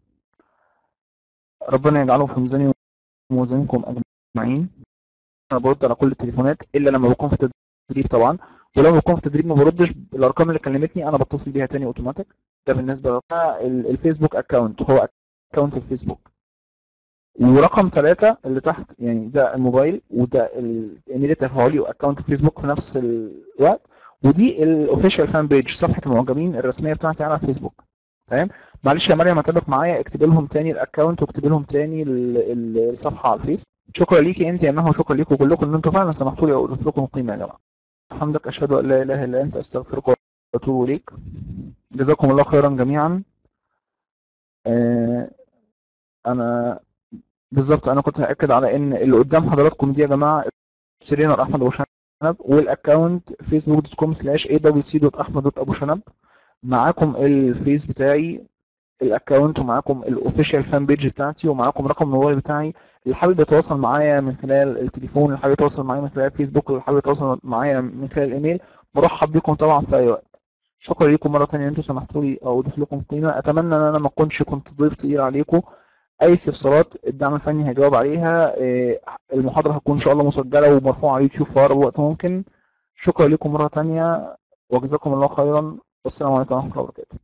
Speaker 2: ربنا يجعله في ميزاني وموازينكم اجمعين انا برد على كل التليفونات الا لما بكون في تدريب طبعا ولما بكون في تدريب ما بردش الارقام اللي كلمتني انا بتصل بيها تاني اوتوماتيك ده بالنسبه للفيسبوك اكونت هو اكونت الفيسبوك ورقم ثلاثة اللي تحت يعني ده الموبايل وده الايميل التفاعلي واكونت الفيسبوك في نفس الوقت ودي الاوفيشال فان بيج صفحه المعجبين الرسميه بتاعتي على الفيسبوك تمام معلش يا مريم هتابعك معايا اكتب لهم تاني الاكونت واكتب لهم تاني الصفحه على الفيس شكرا ليكي انت يا مها وشكرا ليكم كلكم ان انتم فعلا سمحتوا لي اقول لكم قيمه يا جماعه حمدك اشهد ان لا اله الا انت استغفرك واتوب اليك جزاكم الله خيرا جميعا آه انا بالظبط انا كنت هاكد على ان اللي قدام حضراتكم دي يا جماعه ترينر احمد ابو شنب والاكونت فيسبوك دوت كوم سلاش اي دبليو سي دوت احمد دوت ابو شنب معاكم الفيس بتاعي الاكونت ومعاكم الاوفيشال فان بيج بتاعتي ومعاكم رقم الموبايل بتاعي اللي حابب يتواصل معايا من خلال التليفون اللي حابب يتواصل معايا من خلال الفيسبوك اللي حابب يتواصل معايا من خلال الايميل مرحب بكم طبعا في اي وقت شكرا لكم مره ثانيه ان انتم سمحتوا لي اضيف لكم قيمه اتمنى ان انا ما اكونش كنت ضيف تقيل عليكم اي استفسارات الدعم الفني هيجاوب عليها المحاضره هتكون ان شاء الله مسجله ومرفوعه على اليوتيوب في اقرب وقت ممكن شكرا لكم مره ثانيه وجزاكم الله خيرا والسلام عليكم ورحمه الله وبركاته